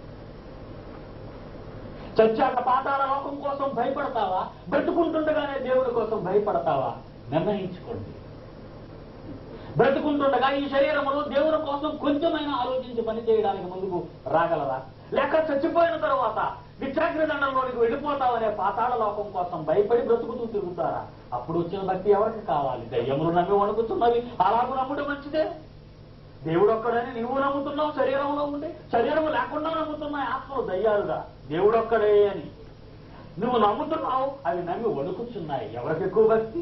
చచ్చాక పాతాళ లోకం కోసం భయపడతావా బ్రతుకుంటుండగానే దేవుడి కోసం భయపడతావా నిర్ణయించుకోండి బ్రతుకుంటుండగా ఈ శరీరములో దేవుని కోసం కొంచెమైనా ఆలోచించి పని చేయడానికి ముందుకు రాగలరా లేక చచ్చిపోయిన తర్వాత విచాగ్ర దండంలోనికి వెళ్ళిపోతావనే పాతాళ లోకం కోసం భయపడి బ్రతుకుతూ తిరుగుతారా అప్పుడు వచ్చిన భక్తి ఎవరికి కావాలి దయ్యములు నమ్మి వణుకుతున్నవి అలాగూ నమ్ముడు మంచిదే దేవుడు ఒక్కడని నువ్వు నమ్ముతున్నావు శరీరంలో ఉండి శరీరం లేకుండా నమ్ముతున్నాయి ఆత్మలు దయ్యాలుగా దేవుడు ఒక్కడే అని నువ్వు నమ్ముతున్నావు అవి నమ్మి వణుకుతున్నాయి ఎవరికి ఎక్కువ భక్తి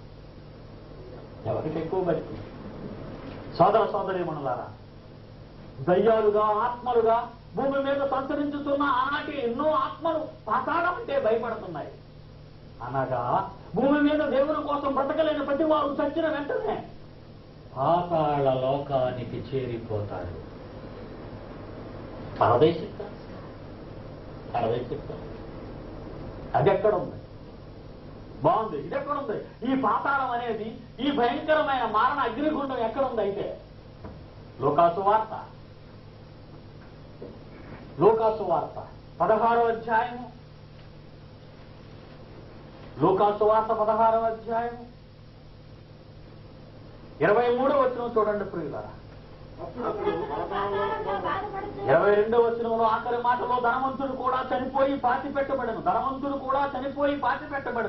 ఎవరికి ఎక్కువ భక్తి సోదర సోదరి మనులారా దయ్యాలుగా ఆత్మలుగా భూమి మీద సంచరించుతున్న ఆనాటి ఎన్నో ఆత్మలు పాతాళం అంటే భయపడుతున్నాయి అనగా భూమి మీద దేవుని కోసం బ్రతకలేని ప్రతి వారు చచ్చిన వెంటనే పాతాళ లోకానికి చేరిపోతాడు పరదేశిక పరదేశిక అది ఎక్కడ ఉంది బాగుంది ఇది ఎక్కడ ఉంది ఈ పాతాళం అనేది ఈ భయంకరమైన మారణ అగ్నిగుండం ఎక్కడ ఉంది అయితే లోకాసు వార్త లోకాసు వార్త పదహారో అధ్యాయము లోకాసు వార్త పదహారవ అధ్యాయము ఇరవై మూడో వచ్చిన చూడండి ప్రియులారా అప్పుడు పాతాళంలో బాధపడుతూ ఇరవై రెండో వచనంలో ఆఖరి మాటలో ధనవంతుడు కూడా చనిపోయి పాతి పెట్టబడను ధనవంతుడు కూడా చనిపోయి పాతి పెట్టబడను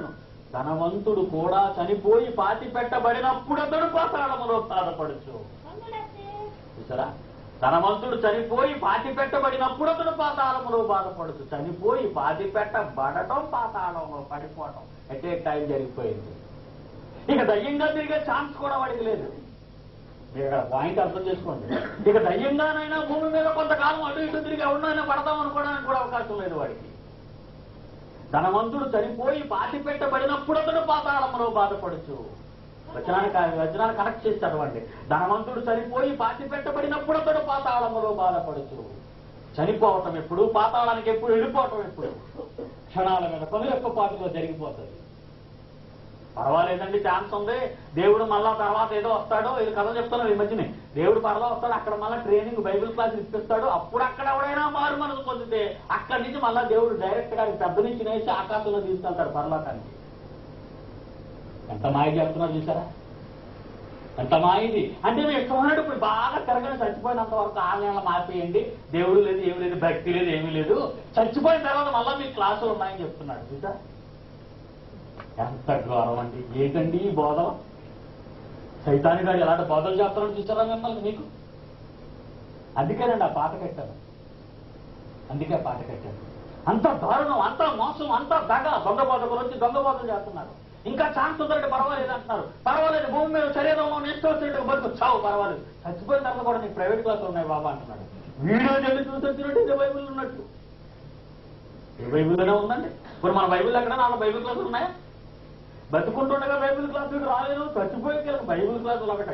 ధనవంతుడు కూడా చనిపోయి పాతి పెట్టబడినప్పుడు అతడు పాతాళములో బాధపడచ్చు కన్నులెత్తి చూసారా ధనవంతుడు చనిపోయి పాతి పెట్టబడినప్పుడు అతడు పాతాళములో బాధపడచ్చు చనిపోయి పాతి పెట్టబడటం పాతాళంలో పడిపోవటం ఎట్ ఏ టైం జరిగిపోయింది ఇక దయ్యంగా తిరిగే ఛాన్స్ కూడా వాడికి లేదు మీరు ఇక్కడ పాయింట్ అర్థం చేసుకోండి ఇక దయ్యంగానైనా భూమి మీద కొంతకాలం అటు ఇటు తిరిగి ఎవరినైనా పడతాం అనుకోవడానికి కూడా అవకాశం లేదు వాడికి ధనవంతుడు చనిపోయి పాతి పెట్టబడినప్పుడు అతడు పాతాళంలో బాధపడచ్చు వచనానికి వచనాన్ని కనెక్ట్ చేసి చదవండి ధనవంతుడు చనిపోయి పాతి పెట్టబడినప్పుడు అతడు పాతాళములో బాధపడచ్చు చనిపోవటం ఎప్పుడు పాతాళానికి ఎప్పుడు వెళ్ళిపోవటం ఎప్పుడు క్షణాల మీద పనుల యొక్క పాటులో జరిగిపోతుంది పర్వాలేదండి ఛాన్స్ ఉంది దేవుడు మళ్ళా తర్వాత ఏదో వస్తాడో ఇది కథ చెప్తున్నాడు ఈ మధ్యనే దేవుడు పరలో వస్తాడు అక్కడ మళ్ళీ ట్రైనింగ్ బైబిల్ క్లాస్ ఇప్పిస్తాడు అప్పుడు అక్కడ ఎవడైనా మారు మనసు పొందితే అక్కడి నుంచి మళ్ళా దేవుడు డైరెక్ట్ గా పెద్ద నుంచి నేసి ఆకాశంలో తీసుకెళ్తాడు పరలోకానికి ఎంత మాయ చెప్తున్నారు చూసారా ఎంత మాయింది అంటే మేము ఇష్టమైనట్టు ఇప్పుడు బాగా తిరగని చచ్చిపోయినంత వరకు ఆలయాలు మారిపోయండి దేవుడు లేదు ఏమి లేదు భక్తి లేదు ఏమీ లేదు చచ్చిపోయిన తర్వాత మళ్ళీ మీకు క్లాసులు ఉన్నాయని చెప్తున్నాడు చూసా ఎంత ఘోరం అండి ఏంటండి ఈ బోధం సైతాని గారు ఎలాంటి బోధలు చేస్తారని చూసారా మిమ్మల్ని మీకు అందుకేనండి ఆ పాట కట్టాను అందుకే ఆ పాట కట్టాను అంత దారుణం అంత మోసం అంత దగ దొంగ బోధకులు వచ్చి దొంగ బోధలు చేస్తున్నారు ఇంకా ఛాన్స్ ఉందంటే పర్వాలేదు అంటున్నారు పర్వాలేదు భూమి మీద శరీరంలో ఇష్టం వచ్చినట్టు బతుకు చావు పర్వాలేదు చచ్చిపోయిన తర్వాత కూడా నీకు ప్రైవేట్ క్లాసులు ఉన్నాయి బాబా అంటున్నాడు వీడియో చెల్లి చూసి వచ్చినట్టు ఇదే బైబిల్ ఉన్నట్టు ఏ బైబిల్లోనే ఉందండి ఇప్పుడు మన బైబిల్ ఎక్కడ నాలుగు బైబిల్ క్లాసులు ఉన్నాయా బతుకుంటుండగా బైబిల్ క్లాసులు రాలేదు చచ్చిపోయి బైబిల్ క్లాసులు ఒకటే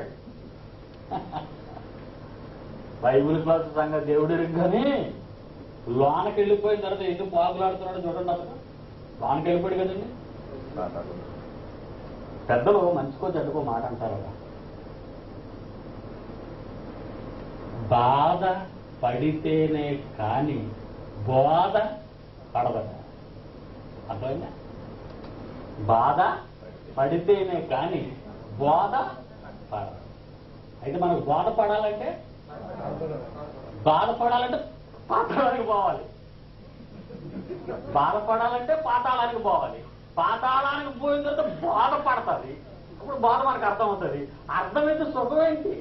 బైబిల్ క్లాసు సంగతి దేవుడు కానీ లోనకి వెళ్ళిపోయిన తర్వాత ఎందుకు పాకులాడుతున్నాడు చూడండి అసలు లోనకి వెళ్ళిపోయాడు కదండి పెద్దలు మంచికో చెడ్డకో మాట అంటారు కదా బాధ పడితేనే కాని బోధ పడదట అర్థమైందా బాధ పడితేనే కాని బోధ పడదు అయితే మనకు బోధ పడాలంటే బాధపడాలంటే పాతాళానికి పోవాలి బాధపడాలంటే పాతాళానికి పోవాలి పాతాళానికి పోయిన తర్వాత బాధపడుతుంది అప్పుడు బాధ మనకు అర్థమవుతుంది అర్థమైతే సుఖం ఏంటి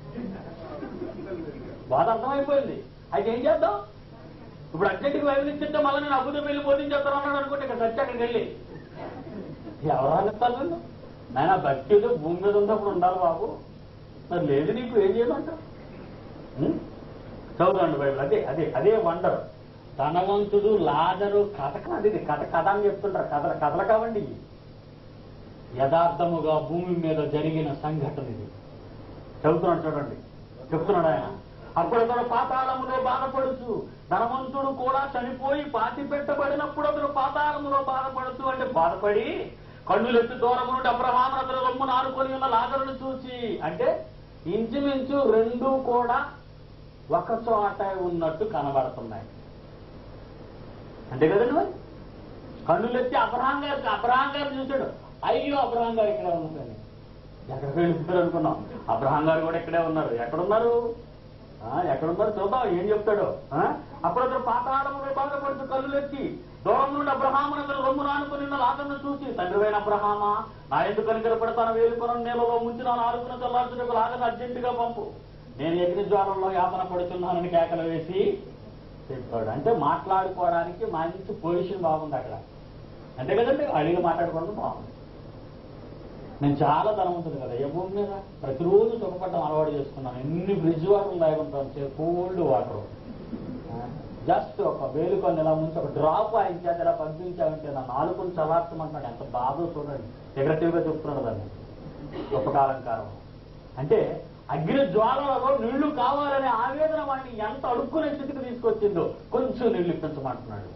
బాధ అర్థమైపోయింది అయితే ఏం చేద్దాం ఇప్పుడు అర్జెంట్కి బైబిల్ ఇచ్చింటే మళ్ళీ నేను అబుద్ధం వెళ్ళి బోధించేస్తాను అన్నాడు అనుకుంటే ఇక్కడ సత్య అక్కడికి వెళ్ళి ఎవరు అనిస్తారు నన్ను నాయన భక్తి ఏదో భూమి మీద ఉన్నప్పుడు ఉండాలి బాబు మరి లేదు నీకు ఏం చేయమంటావు ఉం? చదువుకోండి బైబిల్ అదే అదే అదే వండర్ ధనవంతుడు లాజరు కథ కాదు ఇది కథ కథ అని చెప్తుంటారు కథల కథలు కావండి ఇవి. యథార్థముగా భూమి మీద జరిగిన సంఘటన ఇది చదువుతున్నాడు చూడండి చెప్తున్నాడు ఆయన అప్పుడు అతడు పాతాళములో బాధపడుచు ధనవంతుడు కూడా చనిపోయి పాతి పెట్టబడినప్పుడు అతడు పాతాళములో బాధపడుచు అంటే బాధపడి కన్నులెత్తి దూరము నుండి అబ్రహాము అతను రొమ్మును ఆనుకొని ఉన్న లాజరును చూసి అంటే ఇంచుమించు రెండు కూడా ఒక చోట ఉన్నట్టు కనబడుతున్నాయి అంతే కదండి మరి కన్నులెత్తి అబ్రహాం గారికి అబ్రహాం గారు చూశాడు అయ్యో అబ్రహాం గారు ఇక్కడే ఉన్నారని ఎక్కడికి వెళ్ళిపోయారు అనుకున్నాం అబ్రహాం గారు కూడా ఇక్కడే ఉన్నారు ఎక్కడున్నారు ఆ, ఎక్కడున్నారు చూద్దాం ఏం చెప్తాడు ఆ? అప్పుడు అతను పాతాళములో బాధపడుతూ కళ్ళులెత్తి దూరం నుండి అబ్రహామునందరూ రొమ్ము నానుకుని లాదను చూసి తండ్రివైన అబ్రహామా నా ఎందుకు కనికరపడతాను వేలుకొన నేలలో ముంచి నా ఆడుకున్న చల్లార్చుటకు లాగను అర్జెంటుగా పంపు నేను ఎగిరి జ్వాలంలో యాతన పడుతున్నానని కేకలు వేసి చెప్పాడు అంటే మాట్లాడుకోవడానికి మంచి పొజిషన్ బాగుంది అక్కడ అంతే కదండి అడిగి మాట్లాడుకోవడం బాగుంది నేను చాలా ధనవంతుడు కదా ఏ భూమి మీద ప్రతిరోజు సుఖపడడం అలవాటు చేసుకున్నాను ఎన్ని ఫ్రిడ్జ్ వాటర్ తాగుంటాను కోల్డ్ వాటర్ జస్ట్ ఒక వేలుకొని ఇలా ముంచి ఒక డ్రాప్ ఆయన చేత ఇలా పంపించామంటే నా నాలుగుని చలార్చమంటాడు ఎంత బాధో చూడండి నెగటివ్ గా చెప్తున్నాడు దాన్ని ఉపకారంకారం అంటే అగ్ని జ్వాలలో నీళ్లు కావాలనే ఆవేదన వాడిని ఎంత అడుక్కునే స్థితికి తీసుకొచ్చిందో కొంచెం నీళ్లు ఇప్పించమంటున్నాడు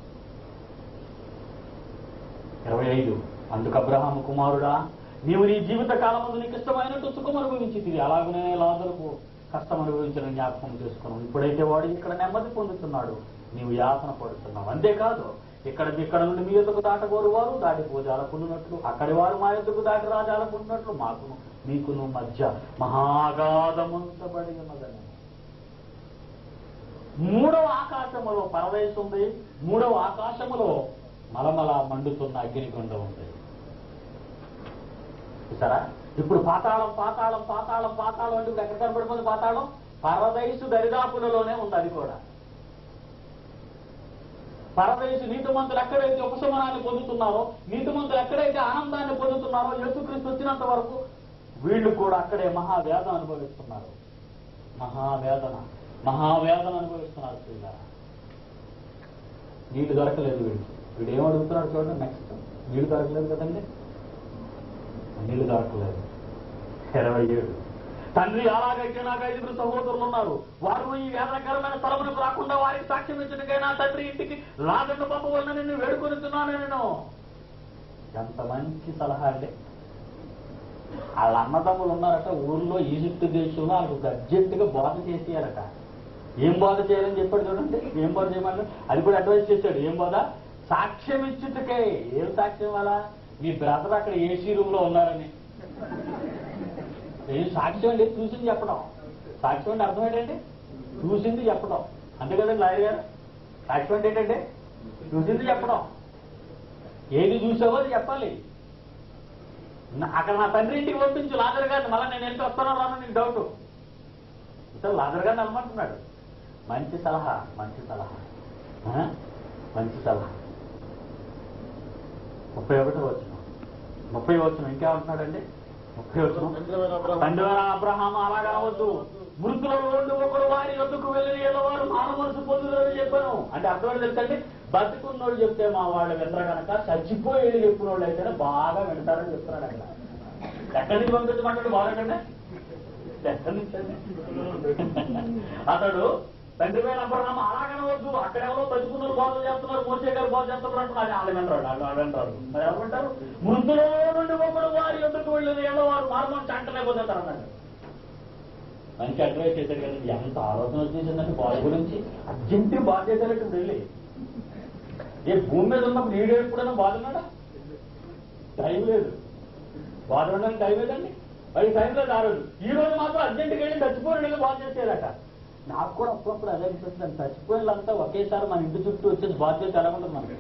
ఇరవై ఐదు అందుకు అబ్రహాము కుమారుడా నీవు నీ జీవిత కాలమందు నీకు ఇష్టమైనట్టు సుఖం అనుభవించింది అలాగనే లాజరుకు కష్టం అనుభవించిన జ్ఞాపకం చేసుకున్నావు ఇప్పుడైతే వాడు ఇక్కడ నెమ్మది పొందుతున్నాడు నీవు యాతన పడుతున్నావు అంతేకాదు ఇక్కడ ఇక్కడ నుండి మీ ఎద్దుకు దాటగోరు వారు దాటి పూజాలకుండునట్లు అక్కడి వారు మా ఎద్దుకు దాటి రాజాలకుంటున్నట్లు మాకును మీకును మధ్య మహాగాధముంచబడి ఉన్నదని మూడవ ఆకాశములో పరదేశం ఉంది మూడవ ఆకాశములో మలమల మండుతున్న అగ్నిగుండం ఉంది చూసారా ఇప్పుడు పాతాళం పాతాళం పాతాళం పాతాళం అంటే ఇప్పుడు ఎక్కడ కనబడిపోతుంది పాతాళం పరదైసు దరిదాపులలోనే ఉంది అది కూడా పరదైసు నీతిమంతులు ఎక్కడైతే ఉపశమనాన్ని పొందుతున్నారో నీతిమంతులు ఎక్కడైతే ఆనందాన్ని పొందుతున్నారో యేసుక్రీస్తు వచ్చినంత వరకు వీళ్ళు కూడా అక్కడే మహావేదన అనుభవిస్తున్నారు మహావేదన మహావేదన అనుభవిస్తున్నారు శ్రీగారు నీళ్లు దొరకలేదు వీడికి వీడు ఏం అడుగుతున్నాడు చూడండి నెక్స్ట్ నీళ్లు దొరకలేదు కదండి నీళ్లు దొరకలేదు ఇరవై ఏడు తండ్రి అలాగైతే నాకు ఐదుగురు సహోదరులు ఉన్నారు వారు ఈ వేదనకరమైన స్థలమునకు రాకుండా వారికి సాక్ష్యం ఇచ్చినకైనా తండ్రి ఇంటికి లాగండు పంపవలన నిన్ను వేడుకొనిస్తున్నాను నేను ఎంత మంచి సలహా అండి వాళ్ళ అన్నదమ్ములు ఉన్నారట ఊర్లో ఈజిప్ట్ దేశంలో వాళ్ళకు అర్జెంటుగా బోధ చేసేయాలట ఏం బోధ చేయాలని చెప్పాడు చూడండి ఏం బోధ చేయమని అది కూడా అడ్వైస్ చేశాడు ఏం బోధ సాక్ష్యం ఇచ్చుటకే ఏం సాక్ష్యం అలా మీ బ్రదర్ అక్కడ ఏసీ రూమ్ లో ఉన్నారని ఏం సాక్ష్యం అండి చూసింది చెప్పడం సాక్ష్యం అంటే అర్థం ఏంటంటే చూసింది చెప్పడం అంతే కదండి లాయర్ గారు సాక్ష్యం అంటే ఏంటంటే చూసింది చెప్పడం ఏది చూసావో అది చెప్పాలి నా- అక్కడ నా తండ్రి ఇంటికి పంపించు లాదర్ గారిని మళ్ళీ నేను ఎంత వస్తానో రాను నీకు డౌట్ ఇతను లాదర్ గారిని అనమంటున్నాడు మంచి సలహా మంచి సలహా ఆ? మంచి సలహా ముప్పై ఒకటో వచ్చిన ముప్పై వచ్చిన ఇంకేమంటున్నాడండి ముప్పై వచ్చిన తండ్రివైన అబ్రహాము తండ్రి అబ్రహాం అలాగా అవద్దు మృతుల రెండు ఒకరు వారి వద్దకు వెళ్ళిన ఏదో వారు మానవ మనసు పొందుదని చెప్పాను అంటే అర్థం తెలుసండి బతుకున్నోడు చెప్తే మా వాళ్ళు వినరు కనుక చచ్చిపోయేది చెప్పిన వాళ్ళు అయితేనే బాగా వింటారని చెప్తున్నాడు అక్కడ ఎక్కడి నుంచి పంపించమంటాడు బాగా ఎక్కడి నుంచి అండి? అతడు తండ్రి మీద అబ్రహాం అలాగనవద్దు అక్కడ ఎవరో బతుకున్నారు బోధ చేస్తున్నారు మోసే గారు బోధ చేస్తున్నారు అంటున్నారు వాళ్ళు వినరాడు వాళ్ళు వాళ్ళు వినరాడు మరి ఎవరుంటారు మృతులో నుండి ఒకడు వారి ఎందుకు వెళ్ళిన ఏదో వారు మార్మం చంటనే పోతారు అన్నాడు మంచి అడ్వైస్ చేశాడు కదండి ఎంత ఆలోచన వచ్చేసిందంటే బాధ గురించి అర్జెంట్ బాధ చేశారట్టు వెళ్ళి ఏ భూమి మీద ఉన్నప్పుడు ఈడు ఎప్పుడైనా బాధ ఉన్నాడా టైం లేదు బాధ ఉండడానికి టైం లేదండి అది టైం లేదు ఆ రోజు ఈ రోజు మాత్రం అర్జెంట్గా వెళ్ళి చచ్చిపోయిన వెళ్ళి బాధ చేసేదట నాకు కూడా అప్పుడప్పుడు అదే అనిపిస్తుంది చచ్చిపోయిన వాళ్ళంతా ఒకేసారి మన ఇంటి చుట్టూ వచ్చేసి బాధ చేసి ఎలా ఉంటుంది మనకి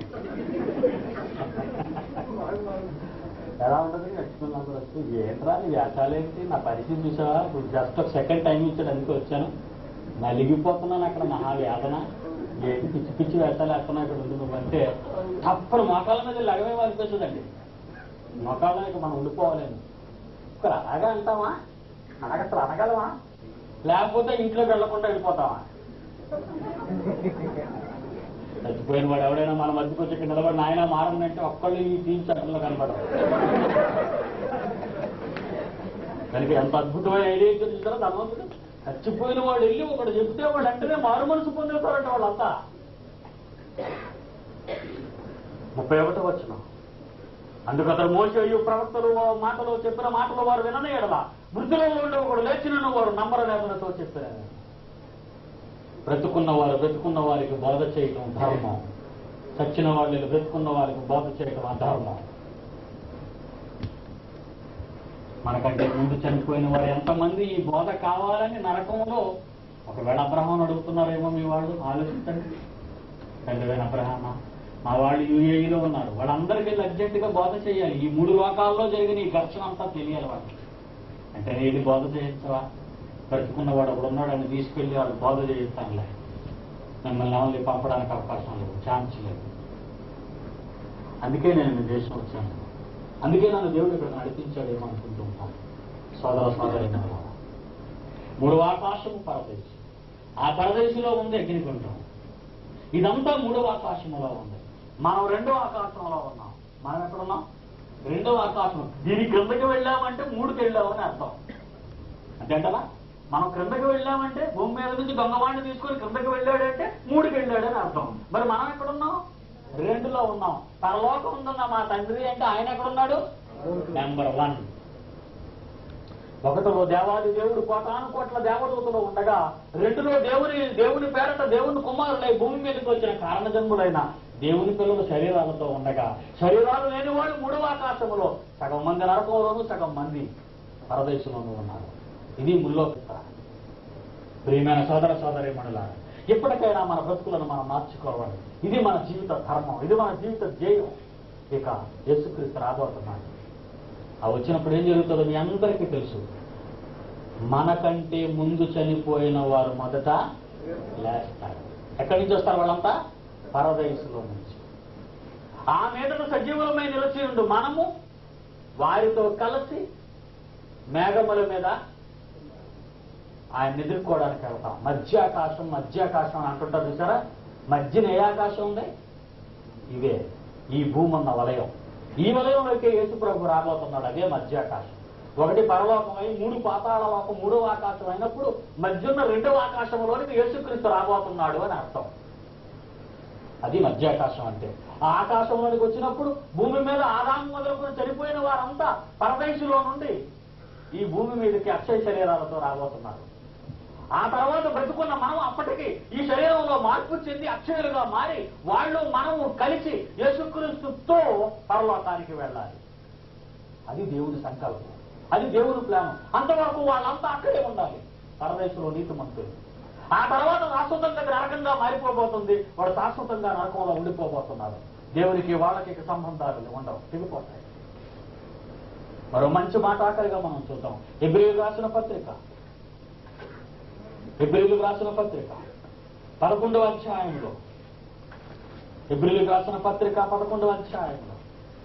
ఎలా ఉంటుంది చచ్చిపోయిన వాళ్ళందరూ వచ్చి ఏంట్రా నీ వ్యాసాలేంటి నా పరిస్థితి చూసావా ఇప్పుడు జస్ట్ ఒక సెకండ్ టైం ఇచ్చాడు అందుకే వచ్చాను నలిగిపోతున్నాను అక్కడ మహావేదన ఏంటి పిచ్చి పిచ్చి వేషాలు వేస్తున్నా ఇక్కడ ఉంది నువ్వు అంటే అప్పుడు మోకాళ్ళ మీద లగమే అనిపిస్తుందండి మోకాళ్ళ మీద మనం ఉండిపోవాలని ఇక్కడ అలాగా అంటావా అలాగసలు అనగలవా లేకపోతే ఇంట్లోకి వెళ్లకుండా వెళ్ళిపోతావా చచ్చిపోయిన వాడు ఎవడైనా మన మధ్యకి వచ్చి ఇక్కడ నిలబడి నాయన మారంటే ఒక్కళ్ళు ఈ టీమ్ చట్టంలో కనపడరు దానికి ఎంత అద్భుతమైన ఐడియా ఇచ్చింది చూసారా ధనవంతుడు చచ్చిపోయిన వాడు వెళ్ళి ఒకడు చెప్తే వాడు వెంటనే మారు మనసు పొందుతారంట వాళ్ళంతా ముప్పై ఒకటో వచ్చిన అందుకు అతను మోస అయ్యో ప్రవక్తలు మాటలు చెప్పిన మాటలు వారు వినని ఎడల మృతులో ఉండి ఒకడు లేచిన వారు నమ్మరలేకుండా తోచిస్తారు బ్రతుకున్న వారు బ్రతుకున్న వారికి బోధ చేయటం ధర్మం చచ్చిన వాళ్ళు బ్రతుకున్న వారికి బోధ చేయటం అధర్మం మనకంటే ముందు చనిపోయిన వారు ఎంతమంది ఈ బోధ కావాలని నరకంలో ఒకవేళ అబ్రహాం అడుగుతున్నారేమో మీ వాళ్ళు ఆలోచించండి తండ్రివైన అబ్రహామా మా వాళ్ళు యూఏఈలో ఉన్నారు వాళ్ళందరికీ వెళ్ళి అర్జెంటుగా బోధ చేయాలి ఈ మూడు లోకాల్లో జరిగిన ఈ ఘర్షణ అంతా తెలియాలి వాళ్ళకి అంటే ఇది బోధ చేయించవా బ్రతుకున్నవాడు ఒకడు ఉన్నాడని తీసుకెళ్లి వాళ్ళు బోధ చేయిస్తానులే మిమ్మల్ని ఎవరిని పంపడానికి అవకాశం లేదు ఛాన్స్ లేదు అందుకే నేను మీ దేశం వచ్చాను అందుకే నన్ను దేవుడు ఇక్కడ నడిపించాడేమో అనుకుంటూ ఉంటాను సోదర సోదరి మూడవ ఆకాశము పరదేశం ఆ పరదేశంలో ఉంది అగ్నిగుండం ఇదంతా మూడవ ఆకాశంలో ఉంది మనం రెండో ఆకాశంలో ఉన్నాం మనం ఎక్కడున్నాం రెండో ఆకాశం దీని క్రిందకి వెళ్ళామంటే మూడుకి వెళ్ళామని అర్థం అంతేంటలా మనం క్రిందకి వెళ్ళామంటే భూమి మీద నుంచి దొంగవాడిని తీసుకొని క్రిందకి వెళ్ళాడంటే మూడుకి వెళ్ళాడని అర్థం మరి మనం ఎక్కడున్నాం రెండులో ఉన్నాం పరలోకం ఉందన్న మా తండ్రి అంటే ఆయన ఎక్కడున్నాడు నెంబర్ వన్ ఒకటిలో దేవాది దేవుడు కోటాను కోట్ల దేవదూతలు ఉండగా రెండులో దేవుని దేవుని పేరట దేవుని కుమారులై భూమి మీదకి వచ్చిన కారణజన్ములైన దేవుని పిల్లలు శరీరాలతో ఉండగా శరీరాలు లేనివాడు మూడవ ఆకాశములో సగం మంది నరకంలోను సగం మంది పరదేశంలోనూ ఉన్నారు ఇది ముల్లోకిత ప్రియమైన సోదర సోదరి మండలారు ఎప్పటికైనా మన బ్రతుకులను మనం మార్చుకోవాలి ఇది మన జీవిత ధర్మం ఇది మన జీవిత ధ్యేయం ఇక యేసుక్రీస్తు రాబోతున్నాడు ఆ వచ్చినప్పుడు ఏం జరుగుతుందో మీ అందరికీ తెలుసు మనకంటే ముందు చనిపోయిన వారు మొదట లేస్తారు ఎక్కడి నుంచి వస్తారు వాళ్ళంతా పరదయసులో నుంచి ఆ మీదను సజీవులమై నిలిచి ఉండు మనము వారితో కలిసి మేఘముల మీద ఆయన ఎదుర్కోవడానికి వెళ్తాం మధ్యాకాశం మధ్యాకాశం అని అంటుంటారు చూసారా మధ్యన ఏ ఆకాశం ఉంది ఇవే ఈ భూమి ఉన్న వలయం ఈ వలయంలోకి యేసు ప్రభు రాబోతున్నాడు అదే మధ్యాకాశం ఒకటి పరలోకమై మూడు పాతాళ లోకం మూడవ ఆకాశం అయినప్పుడు మధ్యన్న రెండవ ఆకాశంలోనికి యేసుక్రీస్తు రాబోతున్నాడు అని అర్థం అది మధ్యాకాశం అంటే ఆ ఆకాశంలోనికి వచ్చినప్పుడు భూమి మీద ఆదాము మొదలుకొని చనిపోయిన వారంతా పరదేశులో నుండి ఈ భూమి మీదకి అక్షయ శరీరాలతో రాబోతున్నారు ఆ తర్వాత బ్రతుకున్న మనం అప్పటికి ఈ శరీరంలో మార్పు చెంది అక్షయులుగా మారి వాళ్ళు మనము కలిసి యేసుక్రీస్తుతో పరలోకానికి వెళ్ళాలి అది దేవుని సంకల్పం అది దేవుని ప్లాన్ అంతవరకు వాళ్ళంతా అక్కడే ఉండాలి పరదేశంలో నీతిమంతులు ఆ తర్వాత శాశ్వతంగా నరకంగా మారిపోబోతుంది వాడు శాశ్వతంగా నరకంలో ఉండిపోబోతున్నారు దేవునికి వాళ్ళకి ఇక సంబంధాలు ఉండవు తెగిపోతాయి మరో మంచి మాట ఆఖరిగా మనం చూద్దాం ఎబ్రిల్ రాసిన పత్రిక ఎబ్రిల్ రాసిన పత్రిక పదకొండవ అధ్యాయంలో ఎబ్రిల్ రాసిన పత్రిక పదకొండవ అధ్యాయంలో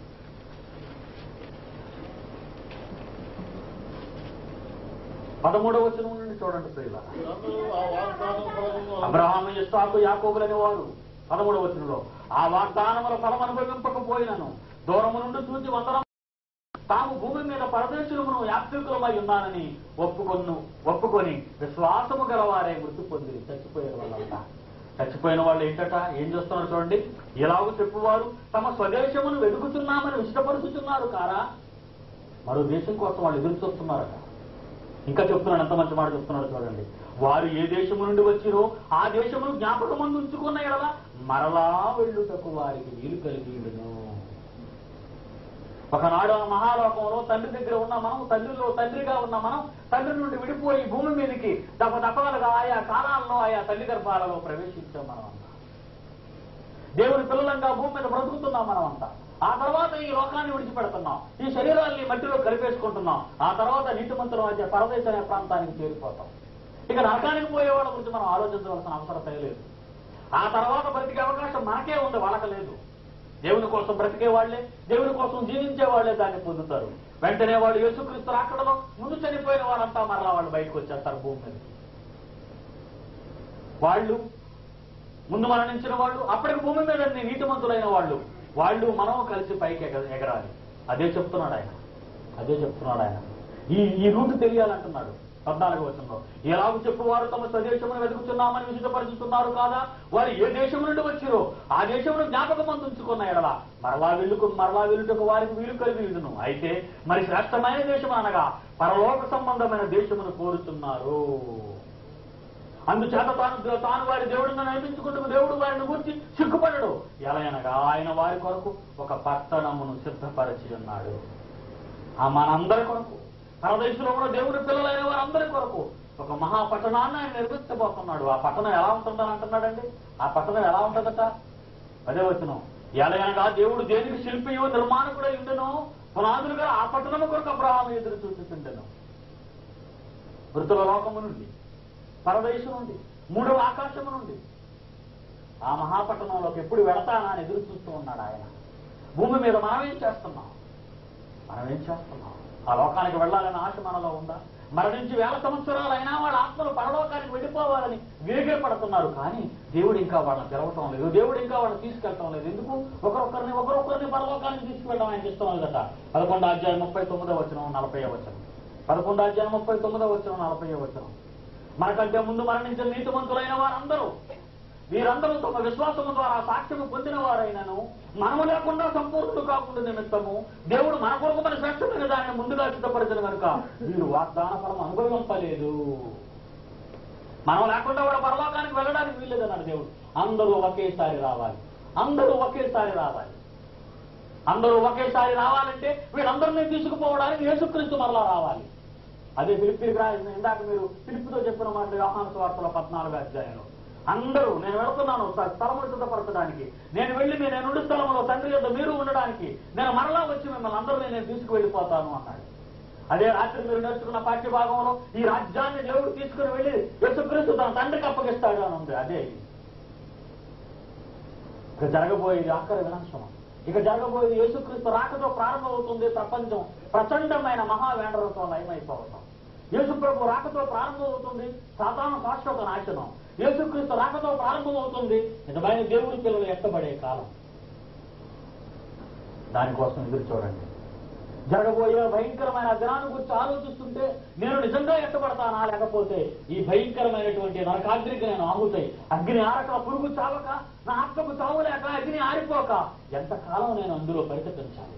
పదమూడవ వచనం నుండి చూడండి ప్రియుల మీరందరూ ఆ వాగ్దానం ఫలమును అబ్రహాము ఇస్సాకు యాకోబులని వారు పదమూడవ వచనంలో ఆ వాగ్దానముల ఫలం అనుభవింపకపోయినను దూరము నుండి చూసి వందరం తాము భూమి మీద పరదేశులమును యాత్రికులమై ఉన్నానని ఒప్పుకొను ఒప్పుకొని విశ్వాసము గలవారే మృతి పొందిరి చచ్చిపోయిన వాళ్ళంతా చచ్చిపోయిన వాళ్ళు ఏంటట ఏం చేస్తున్నారు చూడండి ఇలాగూ చెప్పువారు తమ స్వదేశమును వెతుకుతున్నామని ఇష్టపరుచుతున్నారు కారా మరో దేశం కోసం వాళ్ళు ఎదురు చూస్తున్నారట ఇంకా చెప్తున్నాడు ఎంత మంచి మాట చెప్తున్నాడు చూడండి వారు ఏ దేశము నుండి వచ్చిరో ఆ దేశమును జ్ఞాపకం ఉంచుకున్న ఎడల మరలా వెళ్ళుటకు వారికి వీలు కలిగి ఉండును ఒకనాడు ఆ మహాలోకంలో తండ్రి దగ్గర ఉన్న మనం తండ్రిలో తండ్రిగా ఉన్న మనం తండ్రి నుండి విడిపోయి భూమి మీదకి దప దపలుగా ఆయా కాలాల్లో ఆయా తల్లి గర్భాలలో ప్రవేశించాం మనం అంతా దేవుని పిల్లలంగా భూమి మీద బ్రతుకుతున్నాం మనం అంతా ఆ తర్వాత ఈ లోకాన్ని విడిచిపెడుతున్నాం ఈ శరీరాన్ని మట్టిలో కలిపేసుకుంటున్నాం ఆ తర్వాత నీతిమంతుల మధ్య పరదేశ అనే ప్రాంతానికి చేరిపోతాం ఇక నరకానికి పోయే వాళ్ళ గురించి మనం ఆలోచించవలసిన అవసరం లేదు ఆ తర్వాత బ్రతికే అవకాశం మనకే ఉంది వాళ్ళకి లేదు దేవుని కోసం బ్రతికే వాళ్లే దేవుని కోసం జీవించే వాళ్లే దాన్ని పొందుతారు వెంటనే వాళ్ళు యేసుక్రీస్తు రాకడలో ముందు చనిపోయిన వాళ్ళంతా మరలా వాళ్ళు బయటకు వచ్చేస్తారు భూమి మీద వాళ్ళు ముందు మరణించిన వాళ్ళు అప్పటికి భూమి మీద నీతిమంతులైన వాళ్ళు వాళ్ళు మనం కలిసి పైకి ఎగ- ఎగరాలి అదే చెప్తున్నాడు ఆయన అదే చెప్తున్నాడు ఆయన ఈ ఈ రూట్ తెలియాలంటున్నాడు పద్నాలుగు వచనంలో ఎలాగూ చెప్పువారు తమ స్వదేశమును వెతుకుతున్నామని విశుద్ధపరుచుతున్నారు కాదా వారు ఏ దేశం నుండి వచ్చిరో ఆ దేశమును జ్ఞాపకం ఉంచుకున్న ఎడల మరలా వెళ్ళుకు మరలా వెళ్ళుటకు వారికి వీలు కలిగి ఉండును అయితే మరి శ్రేష్టమైన దేశం అనగా పరలోక సంబంధమైన దేశమును కోరుతున్నారు అందుచేత తాను తాను వారి దేవుడిని నడిపించుకుంటూ దేవుడు వారిని గురించి సిగ్గుపడడు ఎలా అనగా ఆయన వారి కొరకు ఒక పట్టణమును సిద్ధపరిచి ఉన్నాడు ఆ మనందరి కొరకు పరదేశంలో కూడా దేవుడి పిల్లలైన వారందరి కొరకు ఒక మహాపట్టణాన్ని ఆయన నిర్మించబోతున్నాడు ఆ పట్టణం ఎలా ఉంటుందని అంటున్నాడండి ఆ పట్టణం ఎలా ఉంటుందట అదే వచ్చినాం ఎలాగనగా దేవుడు దేనికి శిల్పియో నిర్మాణకుడై ఉండను పునాదులుగా ఆ పట్టణము కొరకు అబ్రహాం ఎదురు చూస్తుండెను మృతుల లోకము నుండి పరదేశం నుండి మూడవ ఆకాశము నుండి ఆ మహాపట్టణంలోకి ఎప్పుడు వెళతానా అని ఎదురు చూస్తూ ఉన్నాడు ఆయన భూమి మీద మనం ఏం చేస్తున్నాం మనం ఏం చేస్తున్నాం ఆ లోకానికి వెళ్ళాలనే ఆశ మనలో ఉందా మరణించి వేల సంవత్సరాలు అయినా వాళ్ళ ఆత్మలు పరలోకానికి వెళ్ళిపోవాలని వేగిర పడుతున్నారు కానీ దేవుడు ఇంకా వాళ్ళని తెరవటం లేదు దేవుడు ఇంకా వాళ్ళని తీసుకెళ్ళటం లేదు ఎందుకు ఒకరొకరిని ఒకరొకరిని పరలోకానికి తీసుకువెళ్ళడం ఆయనకి ఇష్టం లేదట పదకొండు అధ్యాయం ముప్పై తొమ్మిదో వచనం నలభై వచనం పదకొండు అధ్యాయం ముప్పై తొమ్మిదో వచనం నలభై వచనం మనకంటే ముందు మరణించిన నీతిమంతులైన వారందరూ వీరందరూ తమ విశ్వాసము ద్వారా సాక్ష్యము పొందిన వారైనను మనము లేకుండా సంపూర్ణులు కాకుండా నిమిత్తము దేవుడు మన కొరకు మన శ్రేష్టమైన దానిని ముందుగా సిద్ధపరిచిన కనుక వీరు వాగ్దాన ఫలం అనుభవింపలేదు మనం లేకుండా కూడా పరలోకానికి వెళ్ళడానికి వీల్లేదన్నాడు దేవుడు అందరూ ఒకేసారి రావాలి అందరూ ఒకేసారి రావాలి అందరూ ఒకేసారి రావాలంటే వీళ్ళందరినీ తీసుకుపోవడానికి యేసుక్రీస్తు మరలా రావాలి అదే ఫిలిప్పీకి రాసిన ఇందాక మీరు ఫిలిప్పితో చెప్పిన మాట వ్యవహాన వార్తల పద్నాలుగు అధ్యాయంలో అందరూ నేను వెళ్తున్నాను స్థ- స్థలమును సిద్ధపరచడానికి నేను వెళ్ళి మీ నేను ఉండే స్థలంలో తండ్రి యొక్క మీరు ఉండడానికి నేను మరలా వచ్చి మిమ్మల్ని అందరినీ నేను తీసుకువెళ్ళిపోతాను అన్నాడు అదే రాత్రి మీరు నేర్చుకున్న పాఠ్య భాగంలో ఈ రాజ్యాన్ని దేవుడు తీసుకుని వెళ్ళి యేసుక్రీస్తు తన తండ్రికి అప్పగిస్తాడు అని ఉంది అదే ఇది. ఇక జరగబోయేది ఆఖరి వినాశనం ఇక జరగబోయేది యేసుక్రీస్తు రాకతో ప్రారంభమవుతుంది ప్రపంచం ప్రచండమైన మహావేండలతో లయమైపోవటం యేసు ప్రభు రాకతో ప్రారంభమవుతుంది సాతాను శాశ్వత నాశనం యేసుక్రీస్తు రాకతో ప్రారంభమవుతుంది నిజమైన దేవుడి పిల్లలు ఎత్తబడే కాలం దానికోసం ఎదురు చూడండి జరగబోయే భయంకరమైన దినాన్ని గురించి ఆలోచిస్తుంటే నేను నిజంగా ఎట్టబడతానా లేకపోతే ఈ భయంకరమైనటువంటి నరకాగ్నికి నేను ఆహుతాయి అగ్ని ఆరక పురుగు చావక నా ఆత్మకు చావులేక అగ్ని ఆరిపోక ఎంతకాలం నేను అందులో పరితపించాలి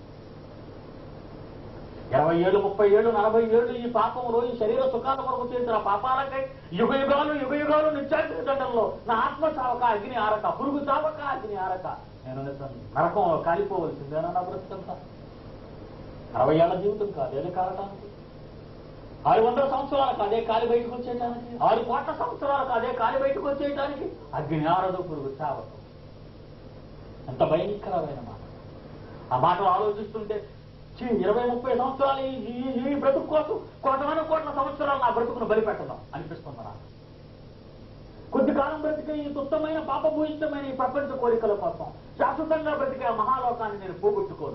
ఇరవై ఏళ్ళు ముప్పై ఏళ్ళు నలభై ఏళ్ళు ఈ పాపంలో ఈ శరీర సుఖాల కొరకు చేసిన పాపాలకై యుగ యుగాలు యుగ యుగాలు నిత్యాగ్ని దండంలో నా ఆత్మ చావక అగ్ని ఆరక పురుగు చావక అగ్ని ఆరక నేను నిజం నరకంలో కాలిపోవలసిందేనా నా బ్రతుకంతా అరవై ఏళ్ల జీవితం కాదు ఏది కారటానికి ఆరు వందల సంవత్సరాలకు అదే కాలి బయటకు వచ్చేయటానికి ఆరు కోట్ల సంవత్సరాలకు అదే కాలి బయటకు వచ్చేయటానికి అగ్ని ఆరదు పురుగు చావదు ఎంత భయంకరమైన మాట ఆ మాటలు ఆలోచిస్తుంటే ఛీ, ఇరవై ముప్పై సంవత్సరాలు ఈ- ఈ- ఈ బ్రతుకు కోసం కోటాను కోట్ల సంవత్సరాలు నా బ్రతుకును బలిపెట్టదాం అనిపిస్తుంది నాకు కొద్ది కాలం బ్రతికే ఈ తుత్తమైన పాపభూయిష్టమైన ఈ ప్రపంచ కోరికల కోసం శాశ్వతంగా బ్రతికే ఆ మహాలోకాన్ని నేను పోగొట్టుకోను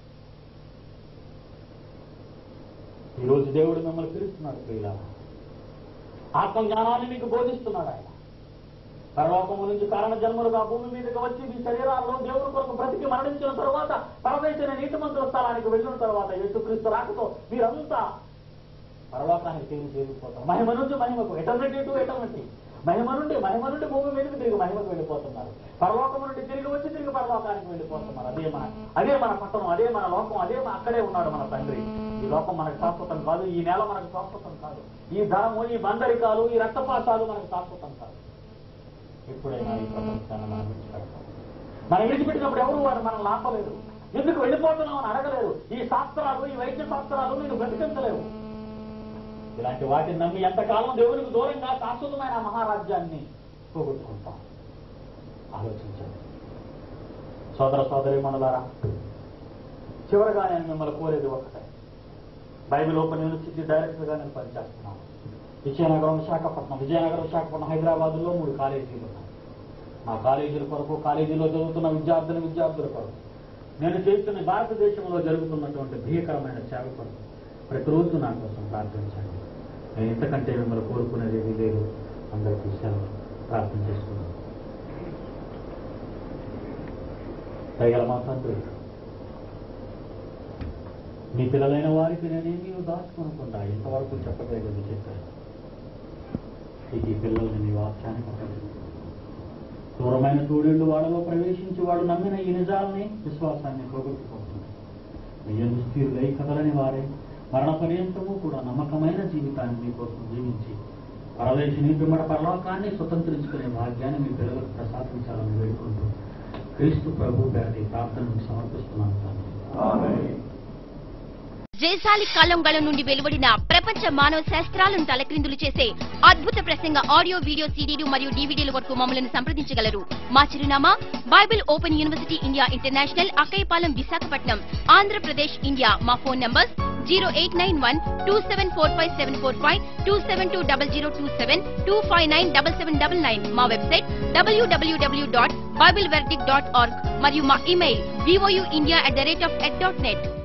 ఈ రోజు దేవుడు మిమ్మల్ని పిలుస్తున్నాడు ప్రియుల ఆత్మజ్ఞానాన్ని మీకు బోధిస్తున్నాడు ఆయన పరలోకము నుంచి కారణ జన్మలుగా భూమి మీదకి వచ్చి మీ శరీరాల్లో దేవుడి కొరకు బ్రతికి మరణించిన తర్వాత పరదేశిన నీతిమంతుల స్థలానికి వెళ్ళిన తర్వాత యేసుక్రీస్తు రాకతో మీరంతా పరలోకానికి తిరిగి చేరిపోతారు మహిమ నుంచి మహిమకు ఎటర్నిటీ టు ఎటర్నిటీ మహిమ నుండి మహిమ నుండి భూమి మీదకి తిరిగి మహిమకు వెళ్ళిపోతున్నారు పరలోకము నుండి తిరిగి వచ్చి తిరిగి పరలోకానికి వెళ్ళిపోతున్నారు అదే మన అదే మన పట్టణం అదే మన లోకం అదే మన- అక్కడే ఉన్నాడు మన తండ్రి ఈ లోకం మనకు శాశ్వతం కాదు ఈ నేల మనకు శాశ్వతం కాదు ఈ ధనము ఈ బందరికాలు ఈ రక్తపాతాలు మనకు శాశ్వతం కాదు ఎప్పుడైనా ఈ ప్రపంచాన్ని మనం విడిచిపెడతాం మనం విడిచిపెట్టినప్పుడు ఎవరు వారు మనం ఆపలేదు ఎందుకు వెళ్ళిపోతున్నాం అని అడగలేరు ఈ శాస్త్రాలు ఈ వైద్య శాస్త్రాలు నేను బ్రతికించలేవు ఇలాంటి వాటిని నమ్మి ఎంతకాలం దేవునికి దూరంగా శాశ్వతమైన ఆ మహారాజ్యాన్ని పోగొట్టుకుంటాం ఆలోచించండి సోదర సోదరి మనలారా చివరగా నేను మిమ్మల్ని కోరేది ఒకటే బైబిల్ ఓపెన్ యూనివర్సిటీ డైరెక్టర్ గా నేను పనిచేస్తున్నాను విజయనగరం విశాఖపట్నం విజయనగరం విశాఖపట్నం హైదరాబాద్లో మూడు కాలేజీలు ఉన్నాయి మా కాలేజీల కొరకు కాలేజీలో చదువుతున్న విద్యార్థుల విద్యార్థుల కొరకు నేను చేస్తున్న భారతదేశంలో జరుగుతున్నటువంటి భీకరమైన సేవ కొరకు ప్రతిరోజు నా కోసం ప్రార్థించండి నేను ఇంతకంటే మిమ్మల్ని కోరుకునేది ఏమీ లేదు అందరికీ సెలవు ప్రార్థన చేసుకున్నాను దయగల మా తండ్రి మీ పిల్లలైన వారికి నేనేమీ దాచుకోనకుండా ఇంతవరకు చెప్పగలిగింది చెప్పాను ఇక ఈ పిల్లల్ని మీ వాక్యానికి అప్పగించు. దూరమైన తోడేళ్లు వాళ్ళలో ప్రవేశించి వాడు నమ్మిన ఈ నిజాల్ని విశ్వాసాన్ని పోగొట్టుకుంటున్నారు మీ స్థిరులై కదలని వారే మరణ పర్యంతము కూడా నమ్మకమైన జీవితాన్ని మీకోసం జీవించి పరదేశిని పిమ్మడ పరలోకాన్ని స్వతంత్రించుకునే భాగ్యాన్ని మీ పిల్లలకు ప్రసాదించాలని వేడుకుంటూ క్రీస్తు ప్రభు గారి ప్రార్థనకు సమర్పిస్తున్నాను తండ్రి. జయశాలి కలంగళం నుండి వెలువడిన ప్రపంచ మానవ శాస్త్రాలను తలక్రిందులు చేసే అద్భుత ప్రసంగ ఆడియో వీడియో సీడీలు మరియు డీవీడీల వరకు మమ్మల్ని సంప్రదించగలరు మా చిరునామా Bible open university India international Akkayyapalem Visakhapatnam Andhra Pradesh India మా phone number zero eight nine one two seven four five seven four five two seven two double zero two seven two five nine double seven double nine మా website WWW dot Bible dot org మరియు మా email VOU India at the rate of at dot net